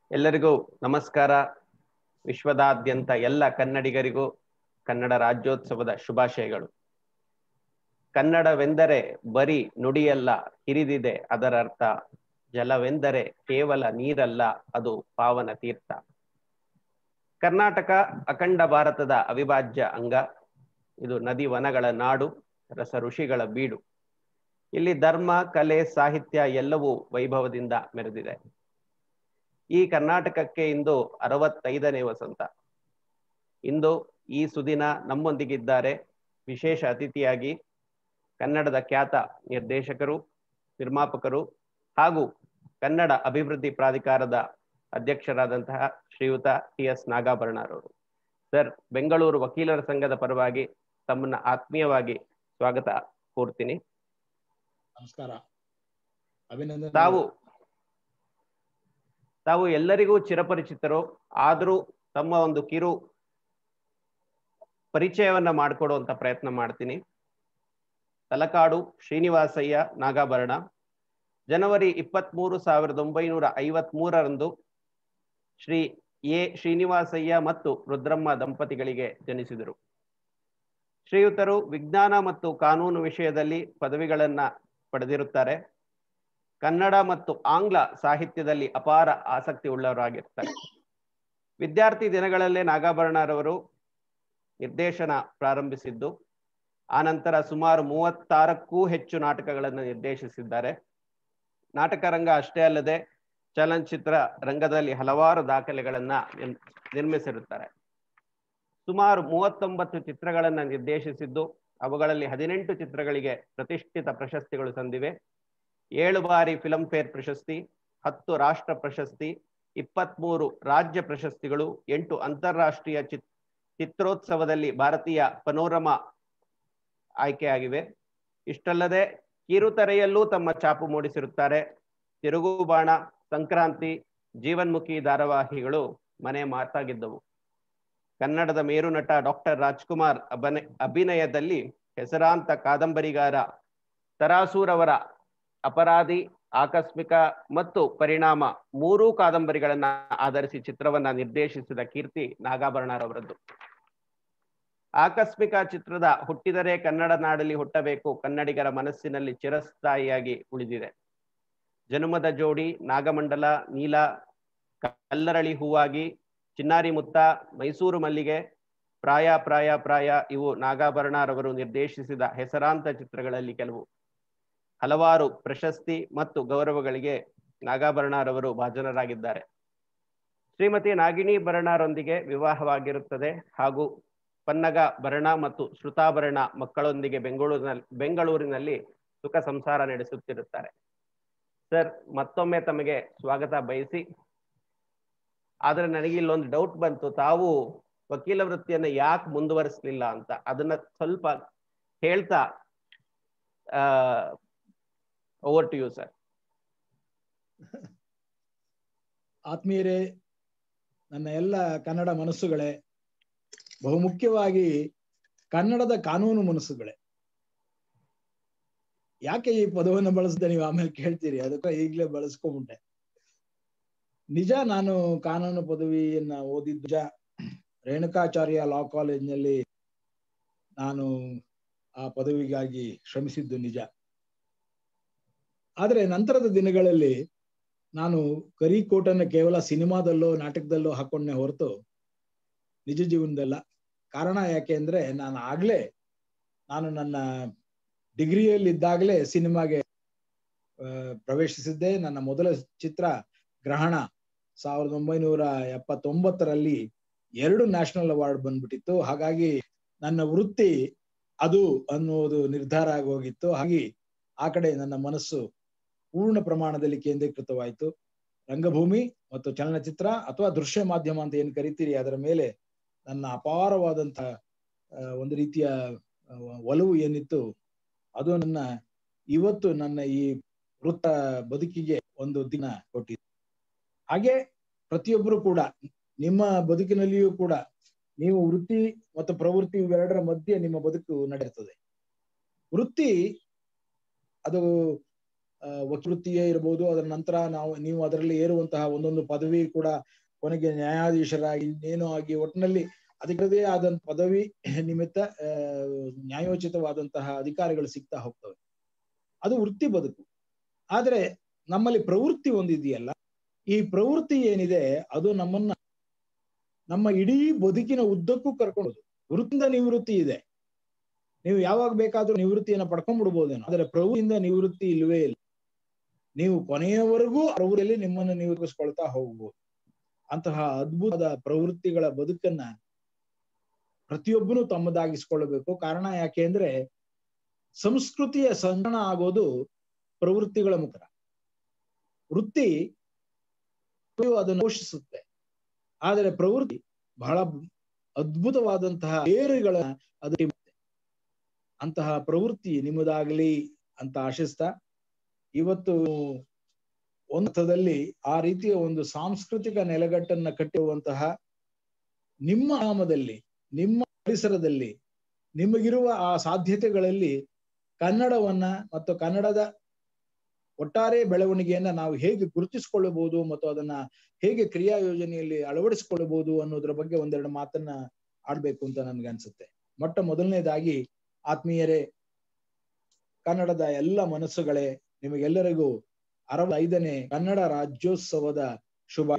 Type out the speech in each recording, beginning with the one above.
ಎಲ್ಲರಿಗೂ ನಮಸ್ಕಾರ ವಿಶ್ವದಾದ್ಯಂತ ಎಲ್ಲ ಕನ್ನಡಿಗರಿಗೂ ಕನ್ನಡ ರಾಜ್ಯೋತ್ಸವದ ಶುಭಾಶಯಗಳು ಕನ್ನಡವೆಂದರೆ ಬರೀ ನುಡಿಯಲ್ಲ ಹಿರಿದಿದೆ ಅದರ ಅರ್ಥ ಜಲವೆಂದರೆ ಕೇವಲ ನೀರಲ್ಲ ಅದು ಪಾವನ ತೀರ್ಥ ಕರ್ನಾಟಕ ಅಖಂಡ ಭಾರತದ ಅವಿಭಾಜ್ಯ ಅಂಗ ಇದು ನದಿ ವನಗಳ ನಾಡು ರಸ ಋಷಿಗಳ ಬೀಡು ಇಲ್ಲಿ ಧರ್ಮ ಕಲೆ ಸಾಹಿತ್ಯ ಎಲ್ಲವೂ ವೈಭವದಿಂದ ಮೆರೆದಿದೆ ಈ ಕರ್ನಾಟಕಕ್ಕೆ ಇಂದು ಅರವತ್ತೈದನೇ ವಸಂತ ಇಂದು ಈ ಸುದಿನ ನಮ್ಮೊಂದಿಗಿದ್ದಾರೆ ವಿಶೇಷ ಅತಿಥಿಯಾಗಿ ಕನ್ನಡದ ಖ್ಯಾತ ನಿರ್ದೇಶಕರು ನಿರ್ಮಾಪಕರು ಹಾಗೂ ಕನ್ನಡ ಅಭಿವೃದ್ಧಿ ಪ್ರಾಧಿಕಾರದ ಅಧ್ಯಕ್ಷರಾದಂತಹ ಶ್ರೀಯುತ ಟಿ ಎಸ್ ನಾಗಾಭರಣರವರು ಸರ್ ಬೆಂಗಳೂರು ವಕೀಲರ ಸಂಘದ ಪರವಾಗಿ ತಮ್ಮನ್ನ ಆತ್ಮೀಯವಾಗಿ ಸ್ವಾಗತ ಕೋರ್ತೀನಿ ನಮಸ್ಕಾರ ಅಭಿನಂದನೆ ತಾವು ತಾವು ಎಲ್ಲರಿಗೂ ಚಿರಪರಿಚಿತರು ಆದರೂ ತಮ್ಮ ಒಂದು ಕಿರು ಪರಿಚಯವನ್ನ ಮಾಡಿಕೊಡುವಂತ ಪ್ರಯತ್ನ ಮಾಡ್ತೀನಿ ತಲಕಾಡು ಶ್ರೀನಿವಾಸಯ್ಯ ನಾಗಾಭರಣ ಜನವರಿ ಇಪ್ಪತ್ಮೂರು ಸಾವಿರದ ಒಂಬೈನೂರ ಐವತ್ ಮೂರರಂದು ಶ್ರೀ ಎ ಶ್ರೀನಿವಾಸಯ್ಯ ಮತ್ತು ರುದ್ರಮ್ಮ ದಂಪತಿಗಳಿಗೆ ಜನಿಸಿದರು ಶ್ರೀಯುತರು ವಿಜ್ಞಾನ ಮತ್ತು ಕಾನೂನು ವಿಷಯದಲ್ಲಿ ಪದವಿಗಳನ್ನ ಪಡೆದಿರುತ್ತಾರೆ ಕನ್ನಡ ಮತ್ತು ಆಂಗ್ಲ ಸಾಹಿತ್ಯದಲ್ಲಿ ಅಪಾರ ಆಸಕ್ತಿ ಉಳ್ಳವರಾಗಿರ್ತಾರೆ ವಿದ್ಯಾರ್ಥಿ ದಿನಗಳಲ್ಲೇ ನಾಗಾಭರಣರವರು ನಿರ್ದೇಶನ ಪ್ರಾರಂಭಿಸಿದ್ದು ಆನಂತರ ಸುಮಾರು ಮೂವತ್ತಾರಕ್ಕೂ ಹೆಚ್ಚು ನಾಟಕಗಳನ್ನು ನಿರ್ದೇಶಿಸಿದ್ದಾರೆ ನಾಟಕ ರಂಗ ಅಷ್ಟೇ ಅಲ್ಲದೆ ಚಲನಚಿತ್ರ ರಂಗದಲ್ಲಿ ಹಲವಾರು ದಾಖಲೆಗಳನ್ನ ನಿರ್ಮಿಸಿರುತ್ತಾರೆ ಸುಮಾರು ಮೂವತ್ತೊಂಬತ್ತು ಚಿತ್ರಗಳನ್ನ ನಿರ್ದೇಶಿಸಿದ್ದು ಅವುಗಳಲ್ಲಿ ಹದಿನೆಂಟು ಚಿತ್ರಗಳಿಗೆ ಪ್ರತಿಷ್ಠಿತ ಪ್ರಶಸ್ತಿಗಳು ಸಂದಿವೆ ಏಳು ಬಾರಿ ಫಿಲ್ಮ್ ಫೇರ್ ಪ್ರಶಸ್ತಿ ಹತ್ತು ರಾಷ್ಟ್ರ ಪ್ರಶಸ್ತಿ ಇಪ್ಪತ್ಮೂರು ರಾಜ್ಯ ಪ್ರಶಸ್ತಿಗಳು ಎಂಟು ಅಂತಾರಾಷ್ಟ್ರೀಯ ಚಿತ್ ಚಿತ್ರೋತ್ಸವದಲ್ಲಿ ಭಾರತೀಯ ಪನೋರಮಾ ಆಯ್ಕೆಯಾಗಿವೆ ಇಷ್ಟಲ್ಲದೆ ಕಿರುತೆರೆಯಲ್ಲೂ ತಮ್ಮ ಛಾಪು ಮೂಡಿಸಿರುತ್ತಾರೆ ತಿರುಗುಬಾಣ ಸಂಕ್ರಾಂತಿ ಜೀವನ್ಮುಖಿ ಧಾರಾವಾಹಿಗಳು ಮನೆ ಮಾತಾಗಿದ್ದವು ಕನ್ನಡದ ಮೇರು ನಟ ಡಾಕ್ಟರ್ ರಾಜ್ಕುಮಾರ್ ಅಭನ ಅಭಿನಯದಲ್ಲಿ ಹೆಸರಾಂತ ಕಾದಂಬರಿಗಾರ ತರಾಸೂರವರ ಅಪರಾಧಿ ಆಕಸ್ಮಿಕ ಮತ್ತು ಪರಿಣಾಮ ಮೂರೂ ಕಾದಂಬರಿಗಳನ್ನ ಆಧರಿಸಿ ಚಿತ್ರವನ್ನ ನಿರ್ದೇಶಿಸಿದ ಕೀರ್ತಿ ನಾಗಾಭರಣರವರದ್ದು ಆಕಸ್ಮಿಕ ಚಿತ್ರದ ಹುಟ್ಟಿದರೆ ಕನ್ನಡ ನಾಡಲ್ಲಿ ಹುಟ್ಟಬೇಕು ಕನ್ನಡಿಗರ ಮನಸ್ಸಿನಲ್ಲಿ ಚಿರಸ್ಥಾಯಿಯಾಗಿ ಉಳಿದಿದೆ ಜನುಮದ ಜೋಡಿ ನಾಗಮಂಡಲ ನೀಲ ಕಲ್ಲರಳಿ ಹೂವಾಗಿ ಚಿನ್ನಾರಿ ಮುತ್ತ ಮೈಸೂರು ಮಲ್ಲಿಗೆ ಪ್ರಾಯ ಪ್ರಾಯ ಪ್ರಾಯ ಇವು ನಾಗಾಭರಣರವರು ನಿರ್ದೇಶಿಸಿದ ಹೆಸರಾಂತ ಚಿತ್ರಗಳಲ್ಲಿ ಕೆಲವು ಹಲವಾರು ಪ್ರಶಸ್ತಿ ಮತ್ತು ಗೌರವಗಳಿಗೆ ನಾಗಾಭರಣರವರು ಭಾಜನರಾಗಿದ್ದಾರೆ ಶ್ರೀಮತಿ ನಾಗಿಣಿ ಭರಣರೊಂದಿಗೆ ವಿವಾಹವಾಗಿರುತ್ತದೆ ಹಾಗೂ ಪನ್ನಗ ಭರಣ ಮತ್ತು ಶ್ರುತಾಭರಣ ಮಕ್ಕಳೊಂದಿಗೆ ಬೆಂಗಳೂರಿನಲ್ಲಿ ಬೆಂಗಳೂರಿನಲ್ಲಿ ಸುಖ ಸಂಸಾರ ನಡೆಸುತ್ತಿರುತ್ತಾರೆ ಸರ್ ಮತ್ತೊಮ್ಮೆ ತಮಗೆ ಸ್ವಾಗತ ಬಯಸಿ ಆದ್ರೆ ನನಗೆ ಇಲ್ಲೊಂದು ಡೌಟ್ ಬಂತು ತಾವು ವಕೀಲ ವೃತ್ತಿಯನ್ನ ಯಾಕೆ ಮುಂದುವರಿಸಲಿಲ್ಲ ಅಂತ ಅದನ್ನ ಸ್ವಲ್ಪ ಹೇಳ್ತಾ ಓವರ್ ಟು ಯು ಸರ್ ಆತ್ಮೀಯರೇ ನನ್ನ ಎಲ್ಲ ಕನ್ನಡ ಮನಸ್ಸುಗಳೇ ಬಹುಮುಖ್ಯವಾಗಿ ಕನ್ನಡದ ಕಾನೂನು ಮನಸ್ಸುಗಳೇ ಯಾಕೆ ಈ ಪದವನ್ನು ಬಳಸಿದೆ ನೀವು ಆಮೇಲೆ ಕೇಳ್ತೀರಿ ಅದಕ್ಕೆ ಈಗಲೇ ಬಳಸ್ಕೊಂಬಿಟ್ಟೆ ನಿಜ ನಾನು ಕಾನೂನು ಪದವಿಯನ್ನ ಓದಿದ್ದ ನಿಜ ರೇಣುಕಾಚಾರ್ಯ ಲಾ ಕಾಲೇಜ್ನಲ್ಲಿ ನಾನು ಆ ಪದವಿಗಾಗಿ ಶ್ರಮಿಸಿದ್ದು ನಿಜ ಆದ್ರೆ ನಂತರದ ದಿನಗಳಲ್ಲಿ ನಾನು ಕರಿಕೋಟನ್ನ ಕೇವಲ ಸಿನಿಮಾದಲ್ಲೋ ನಾಟಕದಲ್ಲೋ ಹಾಕೊಂಡೆ ಹೊರತು ನಿಜ ಜೀವನದಲ್ಲ ಕಾರಣ ಯಾಕೆ ಅಂದ್ರೆ ನಾನು ಆಗ್ಲೇ ನಾನು ನನ್ನ ಡಿಗ್ರಿಯಲ್ಲಿದ್ದಾಗಲೇ ಸಿನಿಮಾಗೆ ಪ್ರವೇಶಿಸಿದ್ದೆ ನನ್ನ ಮೊದಲ ಚಿತ್ರ ಗ್ರಹಣ ಸಾವಿರದ ಒಂಬೈನೂರ ಎಪ್ಪತ್ತೊಂಬತ್ತರಲ್ಲಿ ಎರಡು ನ್ಯಾಷನಲ್ ಅವಾರ್ಡ್ ಬಂದ್ಬಿಟ್ಟಿತ್ತು ಹಾಗಾಗಿ ನನ್ನ ವೃತ್ತಿ ಅದು ಅನ್ನುವುದು ನಿರ್ಧಾರ ಆಗೋಗಿತ್ತು ಹಾಗೆ ಆ ಕಡೆ ನನ್ನ ಮನಸ್ಸು ಪೂರ್ಣ ಪ್ರಮಾಣದಲ್ಲಿ ಕೇಂದ್ರೀಕೃತವಾಯಿತು ರಂಗಭೂಮಿ ಮತ್ತು ಚಲನಚಿತ್ರ ಅಥವಾ ದೃಶ್ಯ ಮಾಧ್ಯಮ ಅಂತ ಏನ್ ಕರಿತೀರಿ ಅದರ ಮೇಲೆ ನನ್ನ ಅಪಾರವಾದಂತಹ ಒಂದು ರೀತಿಯ ಒಲವು ಏನಿತ್ತು ಅದು ನನ್ನ ಇವತ್ತು ನನ್ನ ಈ ವೃತ್ತ ಬದುಕಿಗೆ ಒಂದು ದಿನ ಕೊಟ್ಟಿದೆ ಹಾಗೆ ಪ್ರತಿಯೊಬ್ಬರು ಕೂಡ ನಿಮ್ಮ ಬದುಕಿನಲ್ಲಿಯೂ ಕೂಡ ನೀವು ವೃತ್ತಿ ಮತ್ತು ಪ್ರವೃತ್ತಿ ಇವೆರಡರ ಮಧ್ಯೆ ನಿಮ್ಮ ಬದುಕು ನಡೆಯುತ್ತದೆ ವೃತ್ತಿ ಅದು ವೃತ್ತಿಯೇ ಇರಬಹುದು ಅದರ ನಂತರ ನಾವು ನೀವು ಅದರಲ್ಲಿ ಏರುವಂತಹ ಒಂದೊಂದು ಪದವಿ ಕೂಡ ಕೊನೆಗೆ ನ್ಯಾಯಾಧೀಶರಾಗಿ ಇನ್ನೇನೋ ಆಗಿ ಒಟ್ಟಿನಲ್ಲಿ ಅದಕ್ಕದೇ ಆದಂತ ಪದವಿ ನಿಮಿತ್ತ ನ್ಯಾಯೋಚಿತವಾದಂತಹ ಅಧಿಕಾರಿಗಳು ಸಿಗ್ತಾ ಹೋಗ್ತವೆ ಅದು ವೃತ್ತಿ ಬದುಕು ಆದ್ರೆ ನಮ್ಮಲ್ಲಿ ಪ್ರವೃತ್ತಿ ಒಂದಿದೆಯಲ್ಲ ಈ ಪ್ರವೃತ್ತಿ ಏನಿದೆ ಅದು ನಮ್ಮನ್ನ ನಮ್ಮ ಇಡೀ ಬದುಕಿನ ಉದ್ದಕ್ಕೂ ಕರ್ಕೊಂಡು ವೃತ್ತಿಯಿಂದ ನಿವೃತ್ತಿ ಇದೆ ನೀವು ಯಾವಾಗ ಬೇಕಾದ್ರೂ ನಿವೃತ್ತಿಯನ್ನ ಪಡ್ಕೊಂಡ್ಬಿಡ್ಬೋದೇನೋ ಆದ್ರೆ ಪ್ರವೃತ್ತಿಯಿಂದ ನಿವೃತ್ತಿ ಇಲ್ವೇ ಇಲ್ಲ ನೀವು ಕೊನೆಯವರೆಗೂ ಪ್ರವೃತ್ತಿಯಲ್ಲಿ ನಿಮ್ಮನ್ನು ನಿವೃತ್ತಿಸ್ಕೊಳ್ತಾ ಹೋಗ್ಬೋದು ಅಂತಹ ಅದ್ಭುತವಾದ ಪ್ರವೃತ್ತಿಗಳ ಬದುಕನ್ನ ಪ್ರತಿಯೊಬ್ಬನು ತಮ್ಮದಾಗಿಸ್ಕೊಳ್ಳಬೇಕು ಕಾರಣ ಯಾಕೆ ಅಂದ್ರೆ ಸಂಸ್ಕೃತಿಯ ಸಂಗಣ ಆಗೋದು ಪ್ರವೃತ್ತಿಗಳ ಮುಖ ವೃತ್ತಿ ಅದನ್ನು ಪೋಷಿಸುತ್ತೆ ಆದರೆ ಪ್ರವೃತ್ತಿ ಬಹಳ ಅದ್ಭುತವಾದಂತಹ ಬೇರುಗಳ ಅದು ಅಂತಹ ಪ್ರವೃತ್ತಿ ನಿಮ್ಮದಾಗಲಿ ಅಂತ ಆಶಿಸ್ತಾ ಇವತ್ತು ಒಂದದಲ್ಲಿ ಆ ರೀತಿಯ ಒಂದು ಸಾಂಸ್ಕೃತಿಕ ನೆಲೆಗಟ್ಟನ್ನ ಕಟ್ಟುವಂತಹ ನಿಮ್ಮ ನಾಮದಲ್ಲಿ ನಿಮ್ಮ ಪರಿಸರದಲ್ಲಿ ನಿಮಗಿರುವ ಆ ಸಾಧ್ಯತೆಗಳಲ್ಲಿ ಕನ್ನಡವನ್ನ ಮತ್ತು ಕನ್ನಡದ ಒಟ್ಟಾರೆ ಬೆಳವಣಿಗೆಯನ್ನ ನಾವು ಹೇಗೆ ಗುರುತಿಸಿಕೊಳ್ಳಬಹುದು ಮತ್ತು ಅದನ್ನ ಹೇಗೆ ಕ್ರಿಯಾ ಯೋಜನೆಯಲ್ಲಿ ಅಳವಡಿಸಿಕೊಳ್ಳಬಹುದು ಅನ್ನೋದ್ರ ಬಗ್ಗೆ ಒಂದೆರಡು ಮಾತನ್ನ ಆಡ್ಬೇಕು ಅಂತ ನನ್ಗೆ ಅನ್ಸುತ್ತೆ ಮೊಟ್ಟ ಮೊದಲನೇದಾಗಿ ಆತ್ಮೀಯರೇ ಕನ್ನಡದ ಎಲ್ಲ ಮನಸ್ಸುಗಳೇ ನಿಮಗೆಲ್ಲರಿಗೂ ಅರವತ್ತೈದನೇ ಕನ್ನಡ ರಾಜ್ಯೋತ್ಸವದ ಶುಭ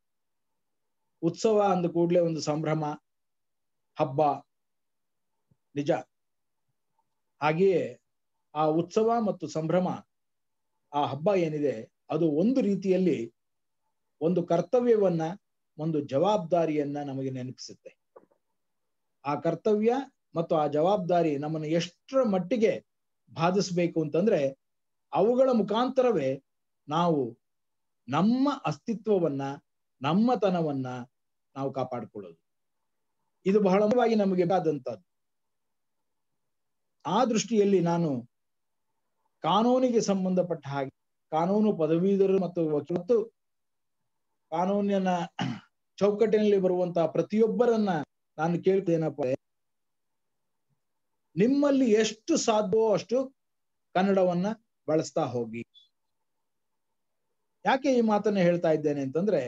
ಉತ್ಸವ ಅಂದ ಕೂಡಲೇ ಒಂದು ಸಂಭ್ರಮ ಹಬ್ಬ ನಿಜ ಹಾಗೆಯೇ ಆ ಉತ್ಸವ ಮತ್ತು ಸಂಭ್ರಮ ಆ ಹಬ್ಬ ಏನಿದೆ ಅದು ಒಂದು ರೀತಿಯಲ್ಲಿ ಒಂದು ಕರ್ತವ್ಯವನ್ನ ಒಂದು ಜವಾಬ್ದಾರಿಯನ್ನ ನಮಗೆ ನೆನಪಿಸುತ್ತೆ ಆ ಕರ್ತವ್ಯ ಮತ್ತು ಆ ಜವಾಬ್ದಾರಿ ನಮ್ಮನ್ನು ಎಷ್ಟರ ಮಟ್ಟಿಗೆ ಬಾಧಿಸ್ಬೇಕು ಅಂತಂದ್ರೆ ಅವುಗಳ ಮುಖಾಂತರವೇ ನಾವು ನಮ್ಮ ಅಸ್ತಿತ್ವವನ್ನ ನಮ್ಮತನವನ್ನ ನಾವು ಕಾಪಾಡಿಕೊಳ್ಳೋದು ಇದು ಬಹಳವಾಗಿ ನಮಗೆ ಆದಂತದ್ದು ಆ ದೃಷ್ಟಿಯಲ್ಲಿ ನಾನು ಕಾನೂನಿಗೆ ಸಂಬಂಧಪಟ್ಟ ಹಾಗೆ ಕಾನೂನು ಪದವೀಧರರು ಮತ್ತು ಮತ್ತು ಕಾನೂನಿನ ಚೌಕಟ್ಟಿನಲ್ಲಿ ಬರುವಂತಹ ಪ್ರತಿಯೊಬ್ಬರನ್ನ ನಾನು ಕೇಳ್ತೇನಪ್ಪ ನಿಮ್ಮಲ್ಲಿ ಎಷ್ಟು ಸಾಧ್ಯವೋ ಅಷ್ಟು ಕನ್ನಡವನ್ನ ಬಳಸ್ತಾ ಹೋಗಿ ಯಾಕೆ ಈ ಮಾತನ್ನ ಹೇಳ್ತಾ ಇದ್ದೇನೆ ಅಂತಂದ್ರೆ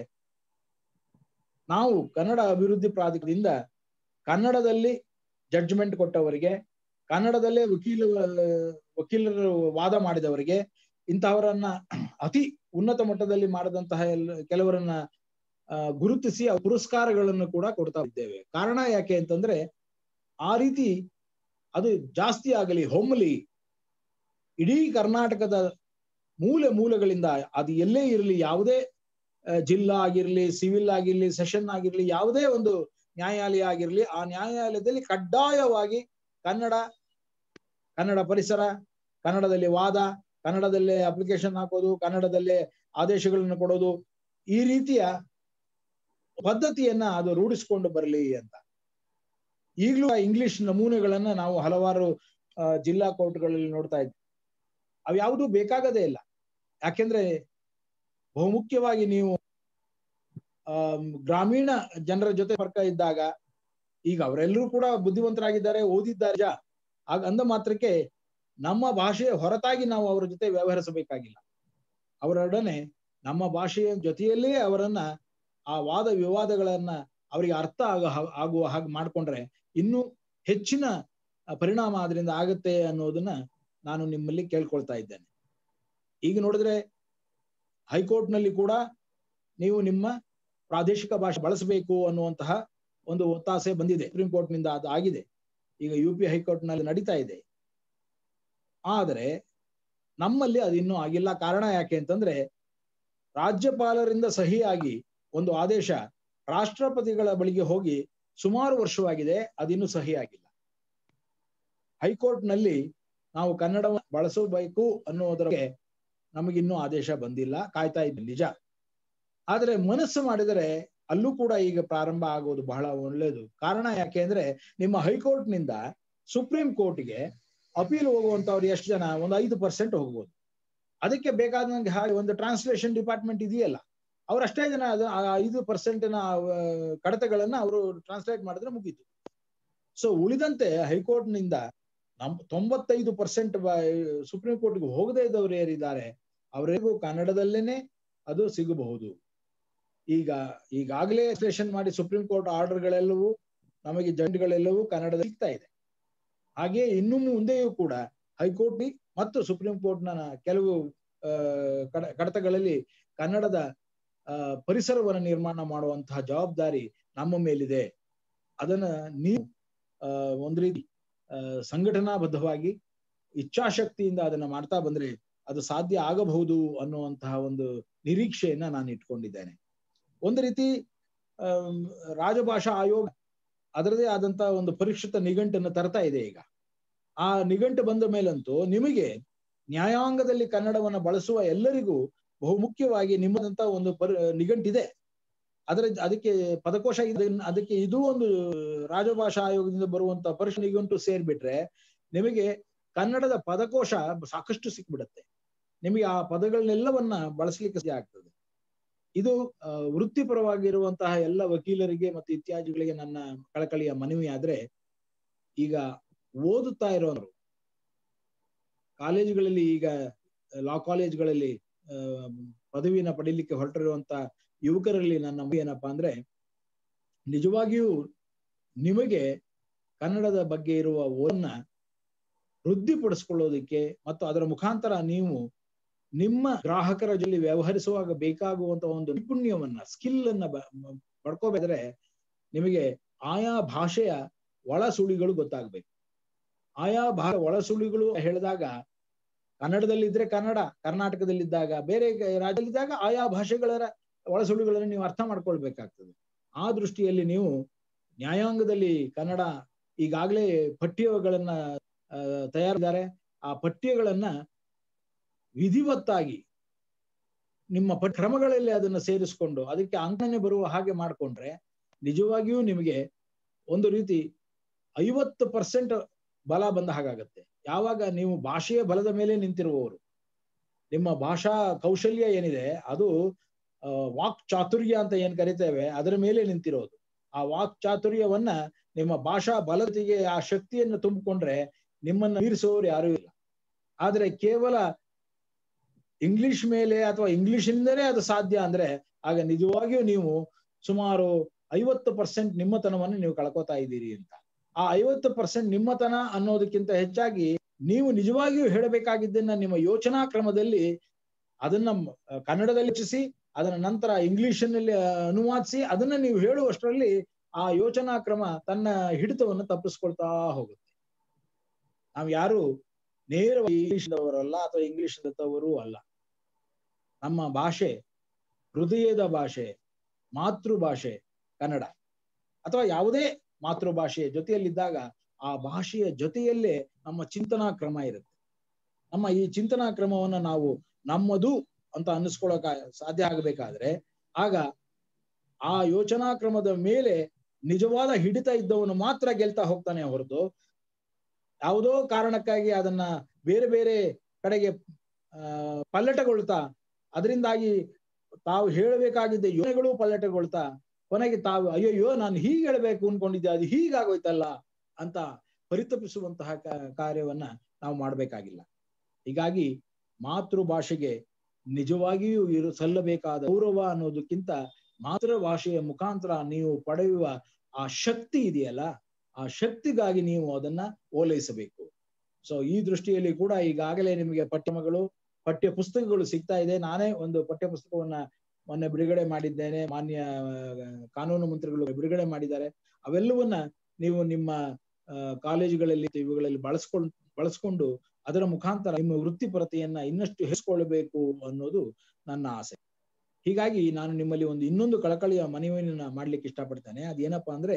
ನಾವು ಕನ್ನಡ ಅಭಿವೃದ್ಧಿ ಪ್ರಾಧಿಕಾರದಿಂದ ಕನ್ನಡದಲ್ಲಿ ಜಡ್ಜ್ಮೆಂಟ್ ಕೊಟ್ಟವರಿಗೆ ಕನ್ನಡದಲ್ಲೇ ವಕೀಲ ವಕೀಲರು ವಾದ ಮಾಡಿದವರಿಗೆ ಇಂತಹವರನ್ನ ಅತಿ ಉನ್ನತ ಮಟ್ಟದಲ್ಲಿ ಮಾಡದಂತಹ ಎಲ್ಲ ಕೆಲವರನ್ನ ಗುರುತಿಸಿ ಆ ಪುರಸ್ಕಾರಗಳನ್ನು ಕೂಡ ಕೊಡ್ತಾ ಇದ್ದೇವೆ ಕಾರಣ ಯಾಕೆ ಅಂತಂದ್ರೆ ಆ ರೀತಿ ಅದು ಜಾಸ್ತಿ ಆಗಲಿ ಹೊಮ್ಮಲಿ ಇಡೀ ಕರ್ನಾಟಕದ ಮೂಲೆ ಮೂಲೆಗಳಿಂದ ಅದು ಎಲ್ಲೇ ಇರಲಿ ಯಾವುದೇ ಜಿಲ್ಲಾ ಆಗಿರ್ಲಿ ಸಿವಿಲ್ ಆಗಿರ್ಲಿ ಸೆಷನ್ ಆಗಿರ್ಲಿ ಯಾವುದೇ ಒಂದು ನ್ಯಾಯಾಲಯ ಆಗಿರ್ಲಿ ಆ ನ್ಯಾಯಾಲಯದಲ್ಲಿ ಕಡ್ಡಾಯವಾಗಿ ಕನ್ನಡ ಕನ್ನಡ ಪರಿಸರ ಕನ್ನಡದಲ್ಲಿ ವಾದ ಕನ್ನಡದಲ್ಲೇ ಅಪ್ಲಿಕೇಶನ್ ಹಾಕೋದು ಕನ್ನಡದಲ್ಲೇ ಆದೇಶಗಳನ್ನು ಕೊಡೋದು ಈ ರೀತಿಯ ಪದ್ಧತಿಯನ್ನ ಅದು ರೂಢಿಸ್ಕೊಂಡು ಬರಲಿ ಅಂತ ಈಗಲೂ ಇಂಗ್ಲಿಷ್ ನಮೂನೆಗಳನ್ನ ನಾವು ಹಲವಾರು ಜಿಲ್ಲಾ ಕೋರ್ಟ್ಗಳಲ್ಲಿ ನೋಡ್ತಾ ಇದ್ವಿ ಅವ್ಯಾವುದೂ ಬೇಕಾಗದೇ ಇಲ್ಲ ಯಾಕೆಂದ್ರೆ ಬಹುಮುಖ್ಯವಾಗಿ ನೀವು ಆ ಗ್ರಾಮೀಣ ಜನರ ಜೊತೆ ಸಂಪರ್ಕ ಇದ್ದಾಗ ಈಗ ಅವರೆಲ್ಲರೂ ಕೂಡ ಬುದ್ಧಿವಂತರಾಗಿದ್ದಾರೆ ಓದಿದ್ದಾರೆ ಆಗ ಅಂದ ಮಾತ್ರಕ್ಕೆ ನಮ್ಮ ಭಾಷೆಯ ಹೊರತಾಗಿ ನಾವು ಅವರ ಜೊತೆ ವ್ಯವಹರಿಸಬೇಕಾಗಿಲ್ಲ ಅವರೊಡನೆ ನಮ್ಮ ಭಾಷೆಯ ಜೊತೆಯಲ್ಲೇ ಅವರನ್ನ ಆ ವಾದ ವಿವಾದಗಳನ್ನ ಅವರಿಗೆ ಅರ್ಥ ಆಗ ಆಗುವ ಹಾಗೆ ಮಾಡ್ಕೊಂಡ್ರೆ ಇನ್ನೂ ಹೆಚ್ಚಿನ ಪರಿಣಾಮ ಅದರಿಂದ ಆಗುತ್ತೆ ಅನ್ನೋದನ್ನ ನಾನು ನಿಮ್ಮಲ್ಲಿ ಕೇಳ್ಕೊಳ್ತಾ ಇದ್ದೇನೆ ಈಗ ನೋಡಿದ್ರೆ ಹೈಕೋರ್ಟ್ ನಲ್ಲಿ ಕೂಡ ನೀವು ನಿಮ್ಮ ಪ್ರಾದೇಶಿಕ ಭಾಷೆ ಬಳಸಬೇಕು ಅನ್ನುವಂತಹ ಒಂದು ಒತ್ತಾಸೆ ಬಂದಿದೆ ಸುಪ್ರೀಂ ಕೋರ್ಟ್ ನಿಂದ ಅದು ಆಗಿದೆ ಈಗ ಯು ಪಿ ಹೈಕೋರ್ಟ್ ನಲ್ಲಿ ನಡೀತಾ ಇದೆ ಆದರೆ ನಮ್ಮಲ್ಲಿ ಅದು ಇನ್ನೂ ಆಗಿಲ್ಲ ಕಾರಣ ಯಾಕೆ ಅಂತಂದ್ರೆ ರಾಜ್ಯಪಾಲರಿಂದ ಸಹಿಯಾಗಿ ಒಂದು ಆದೇಶ ರಾಷ್ಟ್ರಪತಿಗಳ ಬಳಿಗೆ ಹೋಗಿ ಸುಮಾರು ವರ್ಷವಾಗಿದೆ ಅದಿನ್ನೂ ಸಹಿ ಆಗಿಲ್ಲ ಹೈಕೋರ್ಟ್ ನಲ್ಲಿ ನಾವು ಕನ್ನಡ ಬಳಸಬೇಕು ಅನ್ನೋದಕ್ಕೆ ನಮಗಿನ್ನೂ ಆದೇಶ ಬಂದಿಲ್ಲ ಕಾಯ್ತಾ ಇದ್ದ ನಿಜ ಆದ್ರೆ ಮನಸ್ಸು ಮಾಡಿದರೆ ಅಲ್ಲೂ ಕೂಡ ಈಗ ಪ್ರಾರಂಭ ಆಗೋದು ಬಹಳ ಒಳ್ಳೇದು ಕಾರಣ ಯಾಕೆ ಅಂದ್ರೆ ನಿಮ್ಮ ಹೈಕೋರ್ಟ್ ನಿಂದ ಸುಪ್ರೀಂ ಕೋರ್ಟ್ಗೆ ಅಪೀಲ್ ಹೋಗುವಂತವ್ರು ಎಷ್ಟು ಜನ ಒಂದು ಐದು ಪರ್ಸೆಂಟ್ ಹೋಗ್ಬೋದು ಅದಕ್ಕೆ ಬೇಕಾದಂಗೆ ಹಾಗೆ ಒಂದು ಟ್ರಾನ್ಸ್ಲೇಷನ್ ಡಿಪಾರ್ಟ್ಮೆಂಟ್ ಇದೆಯಲ್ಲ ಅವರಷ್ಟೇ ಜನ ಅದು ಐದು ಪರ್ಸೆಂಟ್ನ ಕಡತಗಳನ್ನ ಅವರು ಟ್ರಾನ್ಸ್ಲೇಟ್ ಮಾಡಿದ್ರೆ ಮುಗೀತು ಸೊ ಉಳಿದಂತೆ ಹೈಕೋರ್ಟ್ ನಿಂದ ನಮ್ ತೊಂಬತ್ತೈದು ಪರ್ಸೆಂಟ್ ಸುಪ್ರೀಂ ಕೋರ್ಟ್ಗೆ ಹೋಗದೇ ಇದ್ದವರು ಯಾರಿದ್ದಾರೆ ಅವರಿಗೂ ಕನ್ನಡದಲ್ಲೇನೆ ಅದು ಸಿಗಬಹುದು ಈಗ ಈಗಾಗಲೇ ವಿಶ್ಲೇಷಣೆ ಮಾಡಿ ಸುಪ್ರೀಂ ಕೋರ್ಟ್ ಆರ್ಡರ್ಗಳೆಲ್ಲವೂ ನಮಗೆ ಜಡ್ಜ್ಗಳೆಲ್ಲವೂ ಕನ್ನಡದಲ್ಲಿ ಸಿಗ್ತಾ ಇದೆ ಹಾಗೆ ಇನ್ನು ಮುಂದೆಯೂ ಕೂಡ ಹೈಕೋರ್ಟ್ ಮತ್ತು ಸುಪ್ರೀಂ ಕೋರ್ಟ್ನ ಕೆಲವು ಕಡ ಕಡತಗಳಲ್ಲಿ ಕನ್ನಡದ ಪರಿಸರವನ್ನು ನಿರ್ಮಾಣ ಮಾಡುವಂತಹ ಜವಾಬ್ದಾರಿ ನಮ್ಮ ಮೇಲಿದೆ ಅದನ್ನ ನೀವು ಒಂದು ರೀತಿ ಸಂಘಟನಾಬದ್ಧವಾಗಿ ಇಚ್ಛಾಶಕ್ತಿಯಿಂದ ಅದನ್ನ ಮಾಡ್ತಾ ಬಂದ್ರೆ ಅದು ಸಾಧ್ಯ ಆಗಬಹುದು ಅನ್ನುವಂತಹ ಒಂದು ನಿರೀಕ್ಷೆಯನ್ನ ನಾನು ಇಟ್ಕೊಂಡಿದ್ದೇನೆ ಒಂದು ರೀತಿ ರಾಜಭಾಷಾ ಆಯೋಗ ಅದರದೇ ಆದಂತಹ ಒಂದು ಪರಿಷ್ಕೃತ ನಿಘಂಟನ್ನು ತರ್ತಾ ಇದೆ ಈಗ ಆ ನಿಘಂಟು ಬಂದ ಮೇಲಂತೂ ನಿಮಗೆ ನ್ಯಾಯಾಂಗದಲ್ಲಿ ಕನ್ನಡವನ್ನ ಬಳಸುವ ಎಲ್ಲರಿಗೂ ಬಹುಮುಖ್ಯವಾಗಿ ನಿಮ್ಮದಂತ ಒಂದು ಪರಿ ನಿಘಂಟಿದೆ ಅದರ ಅದಕ್ಕೆ ಪದಕೋಶ ಅದಕ್ಕೆ ಇದು ಒಂದು ರಾಜಭಾಷಾ ಆಯೋಗದಿಂದ ಬರುವಂತ ಪರಿಷ ನಿಘಂಟು ಸೇರ್ಬಿಟ್ರೆ ನಿಮಗೆ ಕನ್ನಡದ ಪದಕೋಶ ಸಾಕಷ್ಟು ಸಿಕ್ಬಿಡತ್ತೆ ನಿಮಗೆ ಆ ಪದಗಳನ್ನೆಲ್ಲವನ್ನ ಬಳಸಲಿಕ್ಕೆ ಆಗ್ತದೆ ಇದು ವೃತ್ತಿಪರವಾಗಿರುವಂತಹ ಎಲ್ಲ ವಕೀಲರಿಗೆ ಮತ್ತು ಇತ್ಯಾದಿಗಳಿಗೆ ನನ್ನ ಕಳಕಳಿಯ ಮನವಿ ಆದ್ರೆ ಈಗ ಓದುತ್ತಾ ಇರೋರು ಕಾಲೇಜುಗಳಲ್ಲಿ ಈಗ ಲಾ ಕಾಲೇಜ್ಗಳಲ್ಲಿ ಪದವಿನ ಪಡೀಲಿಕ್ಕೆ ಹೊರಟಿರುವಂತ ಯುವಕರಲ್ಲಿ ನನ್ನ ಏನಪ್ಪಾ ಅಂದ್ರೆ ನಿಜವಾಗಿಯೂ ನಿಮಗೆ ಕನ್ನಡದ ಬಗ್ಗೆ ಇರುವ ಓದನ್ನ ವೃದ್ಧಿಪಡಿಸ್ಕೊಳ್ಳೋದಕ್ಕೆ ಮತ್ತು ಅದರ ಮುಖಾಂತರ ನೀವು ನಿಮ್ಮ ಗ್ರಾಹಕರ ಜೊತೆ ವ್ಯವಹರಿಸುವಾಗ ಬೇಕಾಗುವಂತ ಒಂದು ನಿಪುಣ್ಯವನ್ನ ಸ್ಕಿಲ್ ಅನ್ನ ಪಡ್ಕೋಬೇಕಾದ್ರೆ ನಿಮಗೆ ಆಯಾ ಭಾಷೆಯ ಒಳ ಸುಳಿಗಳು ಗೊತ್ತಾಗ್ಬೇಕು ಆಯಾ ಭಾ ಒಳ ಸುಳಿಗಳು ಹೇಳಿದಾಗ ಕನ್ನಡದಲ್ಲಿದ್ರೆ ಕನ್ನಡ ಕರ್ನಾಟಕದಲ್ಲಿದ್ದಾಗ ಬೇರೆ ರಾಜ್ಯದಲ್ಲಿದ್ದಾಗ ಆಯಾ ಭಾಷೆಗಳ ಒಳಸುಳಿಗಳನ್ನು ನೀವು ಅರ್ಥ ಮಾಡ್ಕೊಳ್ಬೇಕಾಗ್ತದೆ ಆ ದೃಷ್ಟಿಯಲ್ಲಿ ನೀವು ನ್ಯಾಯಾಂಗದಲ್ಲಿ ಕನ್ನಡ ಈಗಾಗಲೇ ಪಠ್ಯಗಳನ್ನ ತಯಾರಿದ್ದಾರೆ ಆ ಪಠ್ಯಗಳನ್ನ ವಿಧಿವತ್ತಾಗಿ ನಿಮ್ಮ ಪ ಕ್ರಮಗಳಲ್ಲಿ ಅದನ್ನ ಸೇರಿಸ್ಕೊಂಡು ಅದಕ್ಕೆ ಅಂಕನೆ ಬರುವ ಹಾಗೆ ಮಾಡ್ಕೊಂಡ್ರೆ ನಿಜವಾಗಿಯೂ ನಿಮಗೆ ಒಂದು ರೀತಿ ಐವತ್ತು ಪರ್ಸೆಂಟ್ ಬಲ ಬಂದ ಹಾಗಾಗತ್ತೆ ಯಾವಾಗ ನೀವು ಭಾಷೆಯ ಬಲದ ಮೇಲೆ ನಿಂತಿರುವವರು ನಿಮ್ಮ ಭಾಷಾ ಕೌಶಲ್ಯ ಏನಿದೆ ಅದು ವಾಕ್ ಚಾತುರ್ಯ ಅಂತ ಏನ್ ಕರಿತೇವೆ ಅದರ ಮೇಲೆ ನಿಂತಿರೋದು ಆ ವಾಕ್ ಚಾತುರ್ಯವನ್ನ ನಿಮ್ಮ ಭಾಷಾ ಬಲತೆಗೆ ಆ ಶಕ್ತಿಯನ್ನು ತುಂಬಿಕೊಂಡ್ರೆ ನಿಮ್ಮನ್ನ ಮೀರಿಸೋರು ಯಾರೂ ಇಲ್ಲ ಆದ್ರೆ ಕೇವಲ ಇಂಗ್ಲಿಷ್ ಮೇಲೆ ಅಥವಾ ಇಂಗ್ಲಿಷಿಂದಲೇ ಅದು ಸಾಧ್ಯ ಅಂದ್ರೆ ಆಗ ನಿಜವಾಗಿಯೂ ನೀವು ಸುಮಾರು ಐವತ್ತು ಪರ್ಸೆಂಟ್ ನಿಮ್ಮತನವನ್ನು ನೀವು ಕಳ್ಕೊತಾ ಇದ್ದೀರಿ ಅಂತ ಆ ಐವತ್ತು ಪರ್ಸೆಂಟ್ ನಿಮ್ಮತನ ಅನ್ನೋದಕ್ಕಿಂತ ಹೆಚ್ಚಾಗಿ ನೀವು ನಿಜವಾಗಿಯೂ ಹೇಳಬೇಕಾಗಿದ್ದನ್ನ ನಿಮ್ಮ ಯೋಚನಾ ಕ್ರಮದಲ್ಲಿ ಅದನ್ನ ಕನ್ನಡದಲ್ಲಿ ಯೋಚಿಸಿ ಅದನ್ನ ನಂತರ ಇಂಗ್ಲಿಷಿನಲ್ಲಿ ಅನುವಾದಿಸಿ ಅದನ್ನ ನೀವು ಹೇಳುವಷ್ಟರಲ್ಲಿ ಆ ಯೋಚನಾ ಕ್ರಮ ತನ್ನ ಹಿಡಿತವನ್ನು ತಪ್ಪಿಸ್ಕೊಳ್ತಾ ಹೋಗುತ್ತೆ ನಾವು ಯಾರು ನೇರವಾಗಿ ಇಂಗ್ಲಿಷ್ದವರಲ್ಲ ಅಥವಾ ಇಂಗ್ಲಿಷ್ ದತ್ತವರು ಅಲ್ಲ ನಮ್ಮ ಭಾಷೆ ಹೃದಯದ ಭಾಷೆ ಮಾತೃಭಾಷೆ ಕನ್ನಡ ಅಥವಾ ಯಾವುದೇ ಮಾತೃಭಾಷೆಯ ಜೊತೆಯಲ್ಲಿದ್ದಾಗ ಆ ಭಾಷೆಯ ಜೊತೆಯಲ್ಲೇ ನಮ್ಮ ಚಿಂತನಾ ಕ್ರಮ ಇರುತ್ತೆ ನಮ್ಮ ಈ ಚಿಂತನಾ ಕ್ರಮವನ್ನ ನಾವು ನಮ್ಮದು ಅಂತ ಅನ್ನಿಸ್ಕೊಳಕ ಸಾಧ್ಯ ಆಗಬೇಕಾದ್ರೆ ಆಗ ಆ ಯೋಚನಾ ಕ್ರಮದ ಮೇಲೆ ನಿಜವಾದ ಹಿಡಿತ ಇದ್ದವನು ಮಾತ್ರ ಗೆಲ್ತಾ ಹೋಗ್ತಾನೆ ಹೊರತು ಯಾವುದೋ ಕಾರಣಕ್ಕಾಗಿ ಅದನ್ನ ಬೇರೆ ಬೇರೆ ಕಡೆಗೆ ಆ ಪಲ್ಲಟಗೊಳ್ತಾ ಅದರಿಂದಾಗಿ ತಾವು ಹೇಳಬೇಕಾಗಿದ್ದ ಯೋಚನೆಗಳು ಪಲ್ಲಟಗೊಳ್ತಾ ಕೊನೆಗೆ ತಾವು ಅಯ್ಯಯ್ಯೋ ನಾನು ಹೀಗೆ ಹೇಳ್ಬೇಕು ಅನ್ಕೊಂಡಿದ್ದೆ ಅದು ಹೀಗಾಗೋಯ್ತಲ್ಲ ಅಂತ ಪರಿತಪಿಸುವಂತಹ ಕಾರ್ಯವನ್ನ ನಾವು ಮಾಡ್ಬೇಕಾಗಿಲ್ಲ ಹೀಗಾಗಿ ಮಾತೃಭಾಷೆಗೆ ನಿಜವಾಗಿಯೂ ಇರು ಸಲ್ಲಬೇಕಾದ ಗೌರವ ಅನ್ನೋದಕ್ಕಿಂತ ಮಾತೃಭಾಷೆಯ ಮುಖಾಂತರ ನೀವು ಪಡೆಯುವ ಆ ಶಕ್ತಿ ಇದೆಯಲ್ಲ ಆ ಶಕ್ತಿಗಾಗಿ ನೀವು ಅದನ್ನ ಓಲೈಸಬೇಕು ಸೊ ಈ ದೃಷ್ಟಿಯಲ್ಲಿ ಕೂಡ ಈಗಾಗಲೇ ನಿಮಗೆ ಪಠ್ಯಮಗಳು ಪಠ್ಯ ಪುಸ್ತಕಗಳು ಸಿಗ್ತಾ ಇದೆ ನಾನೇ ಒಂದು ಪಠ್ಯ ಪುಸ್ತಕವನ್ನ ಮೊನ್ನೆ ಬಿಡುಗಡೆ ಮಾಡಿದ್ದೇನೆ ಮಾನ್ಯ ಕಾನೂನು ಮಂತ್ರಿಗಳು ಬಿಡುಗಡೆ ಮಾಡಿದ್ದಾರೆ ಅವೆಲ್ಲವನ್ನ ನೀವು ನಿಮ್ಮ ಕಾಲೇಜುಗಳಲ್ಲಿ ಇವುಗಳಲ್ಲಿ ಬಳಸ್ಕೊಂಡು ಬಳಸ್ಕೊಂಡು ಅದರ ಮುಖಾಂತರ ನಿಮ್ಮ ವೃತ್ತಿಪರತೆಯನ್ನ ಇನ್ನಷ್ಟು ಹೆಚ್ಚಿಕೊಳ್ಳಬೇಕು ಅನ್ನೋದು ನನ್ನ ಆಸೆ ಹೀಗಾಗಿ ನಾನು ನಿಮ್ಮಲ್ಲಿ ಒಂದು ಇನ್ನೊಂದು ಕಳಕಳಿಯ ಮನವಿಯನ್ನ ಮಾಡ್ಲಿಕ್ಕೆ ಇಷ್ಟಪಡ್ತೇನೆ ಅದೇನಪ್ಪಾ ಅಂದ್ರೆ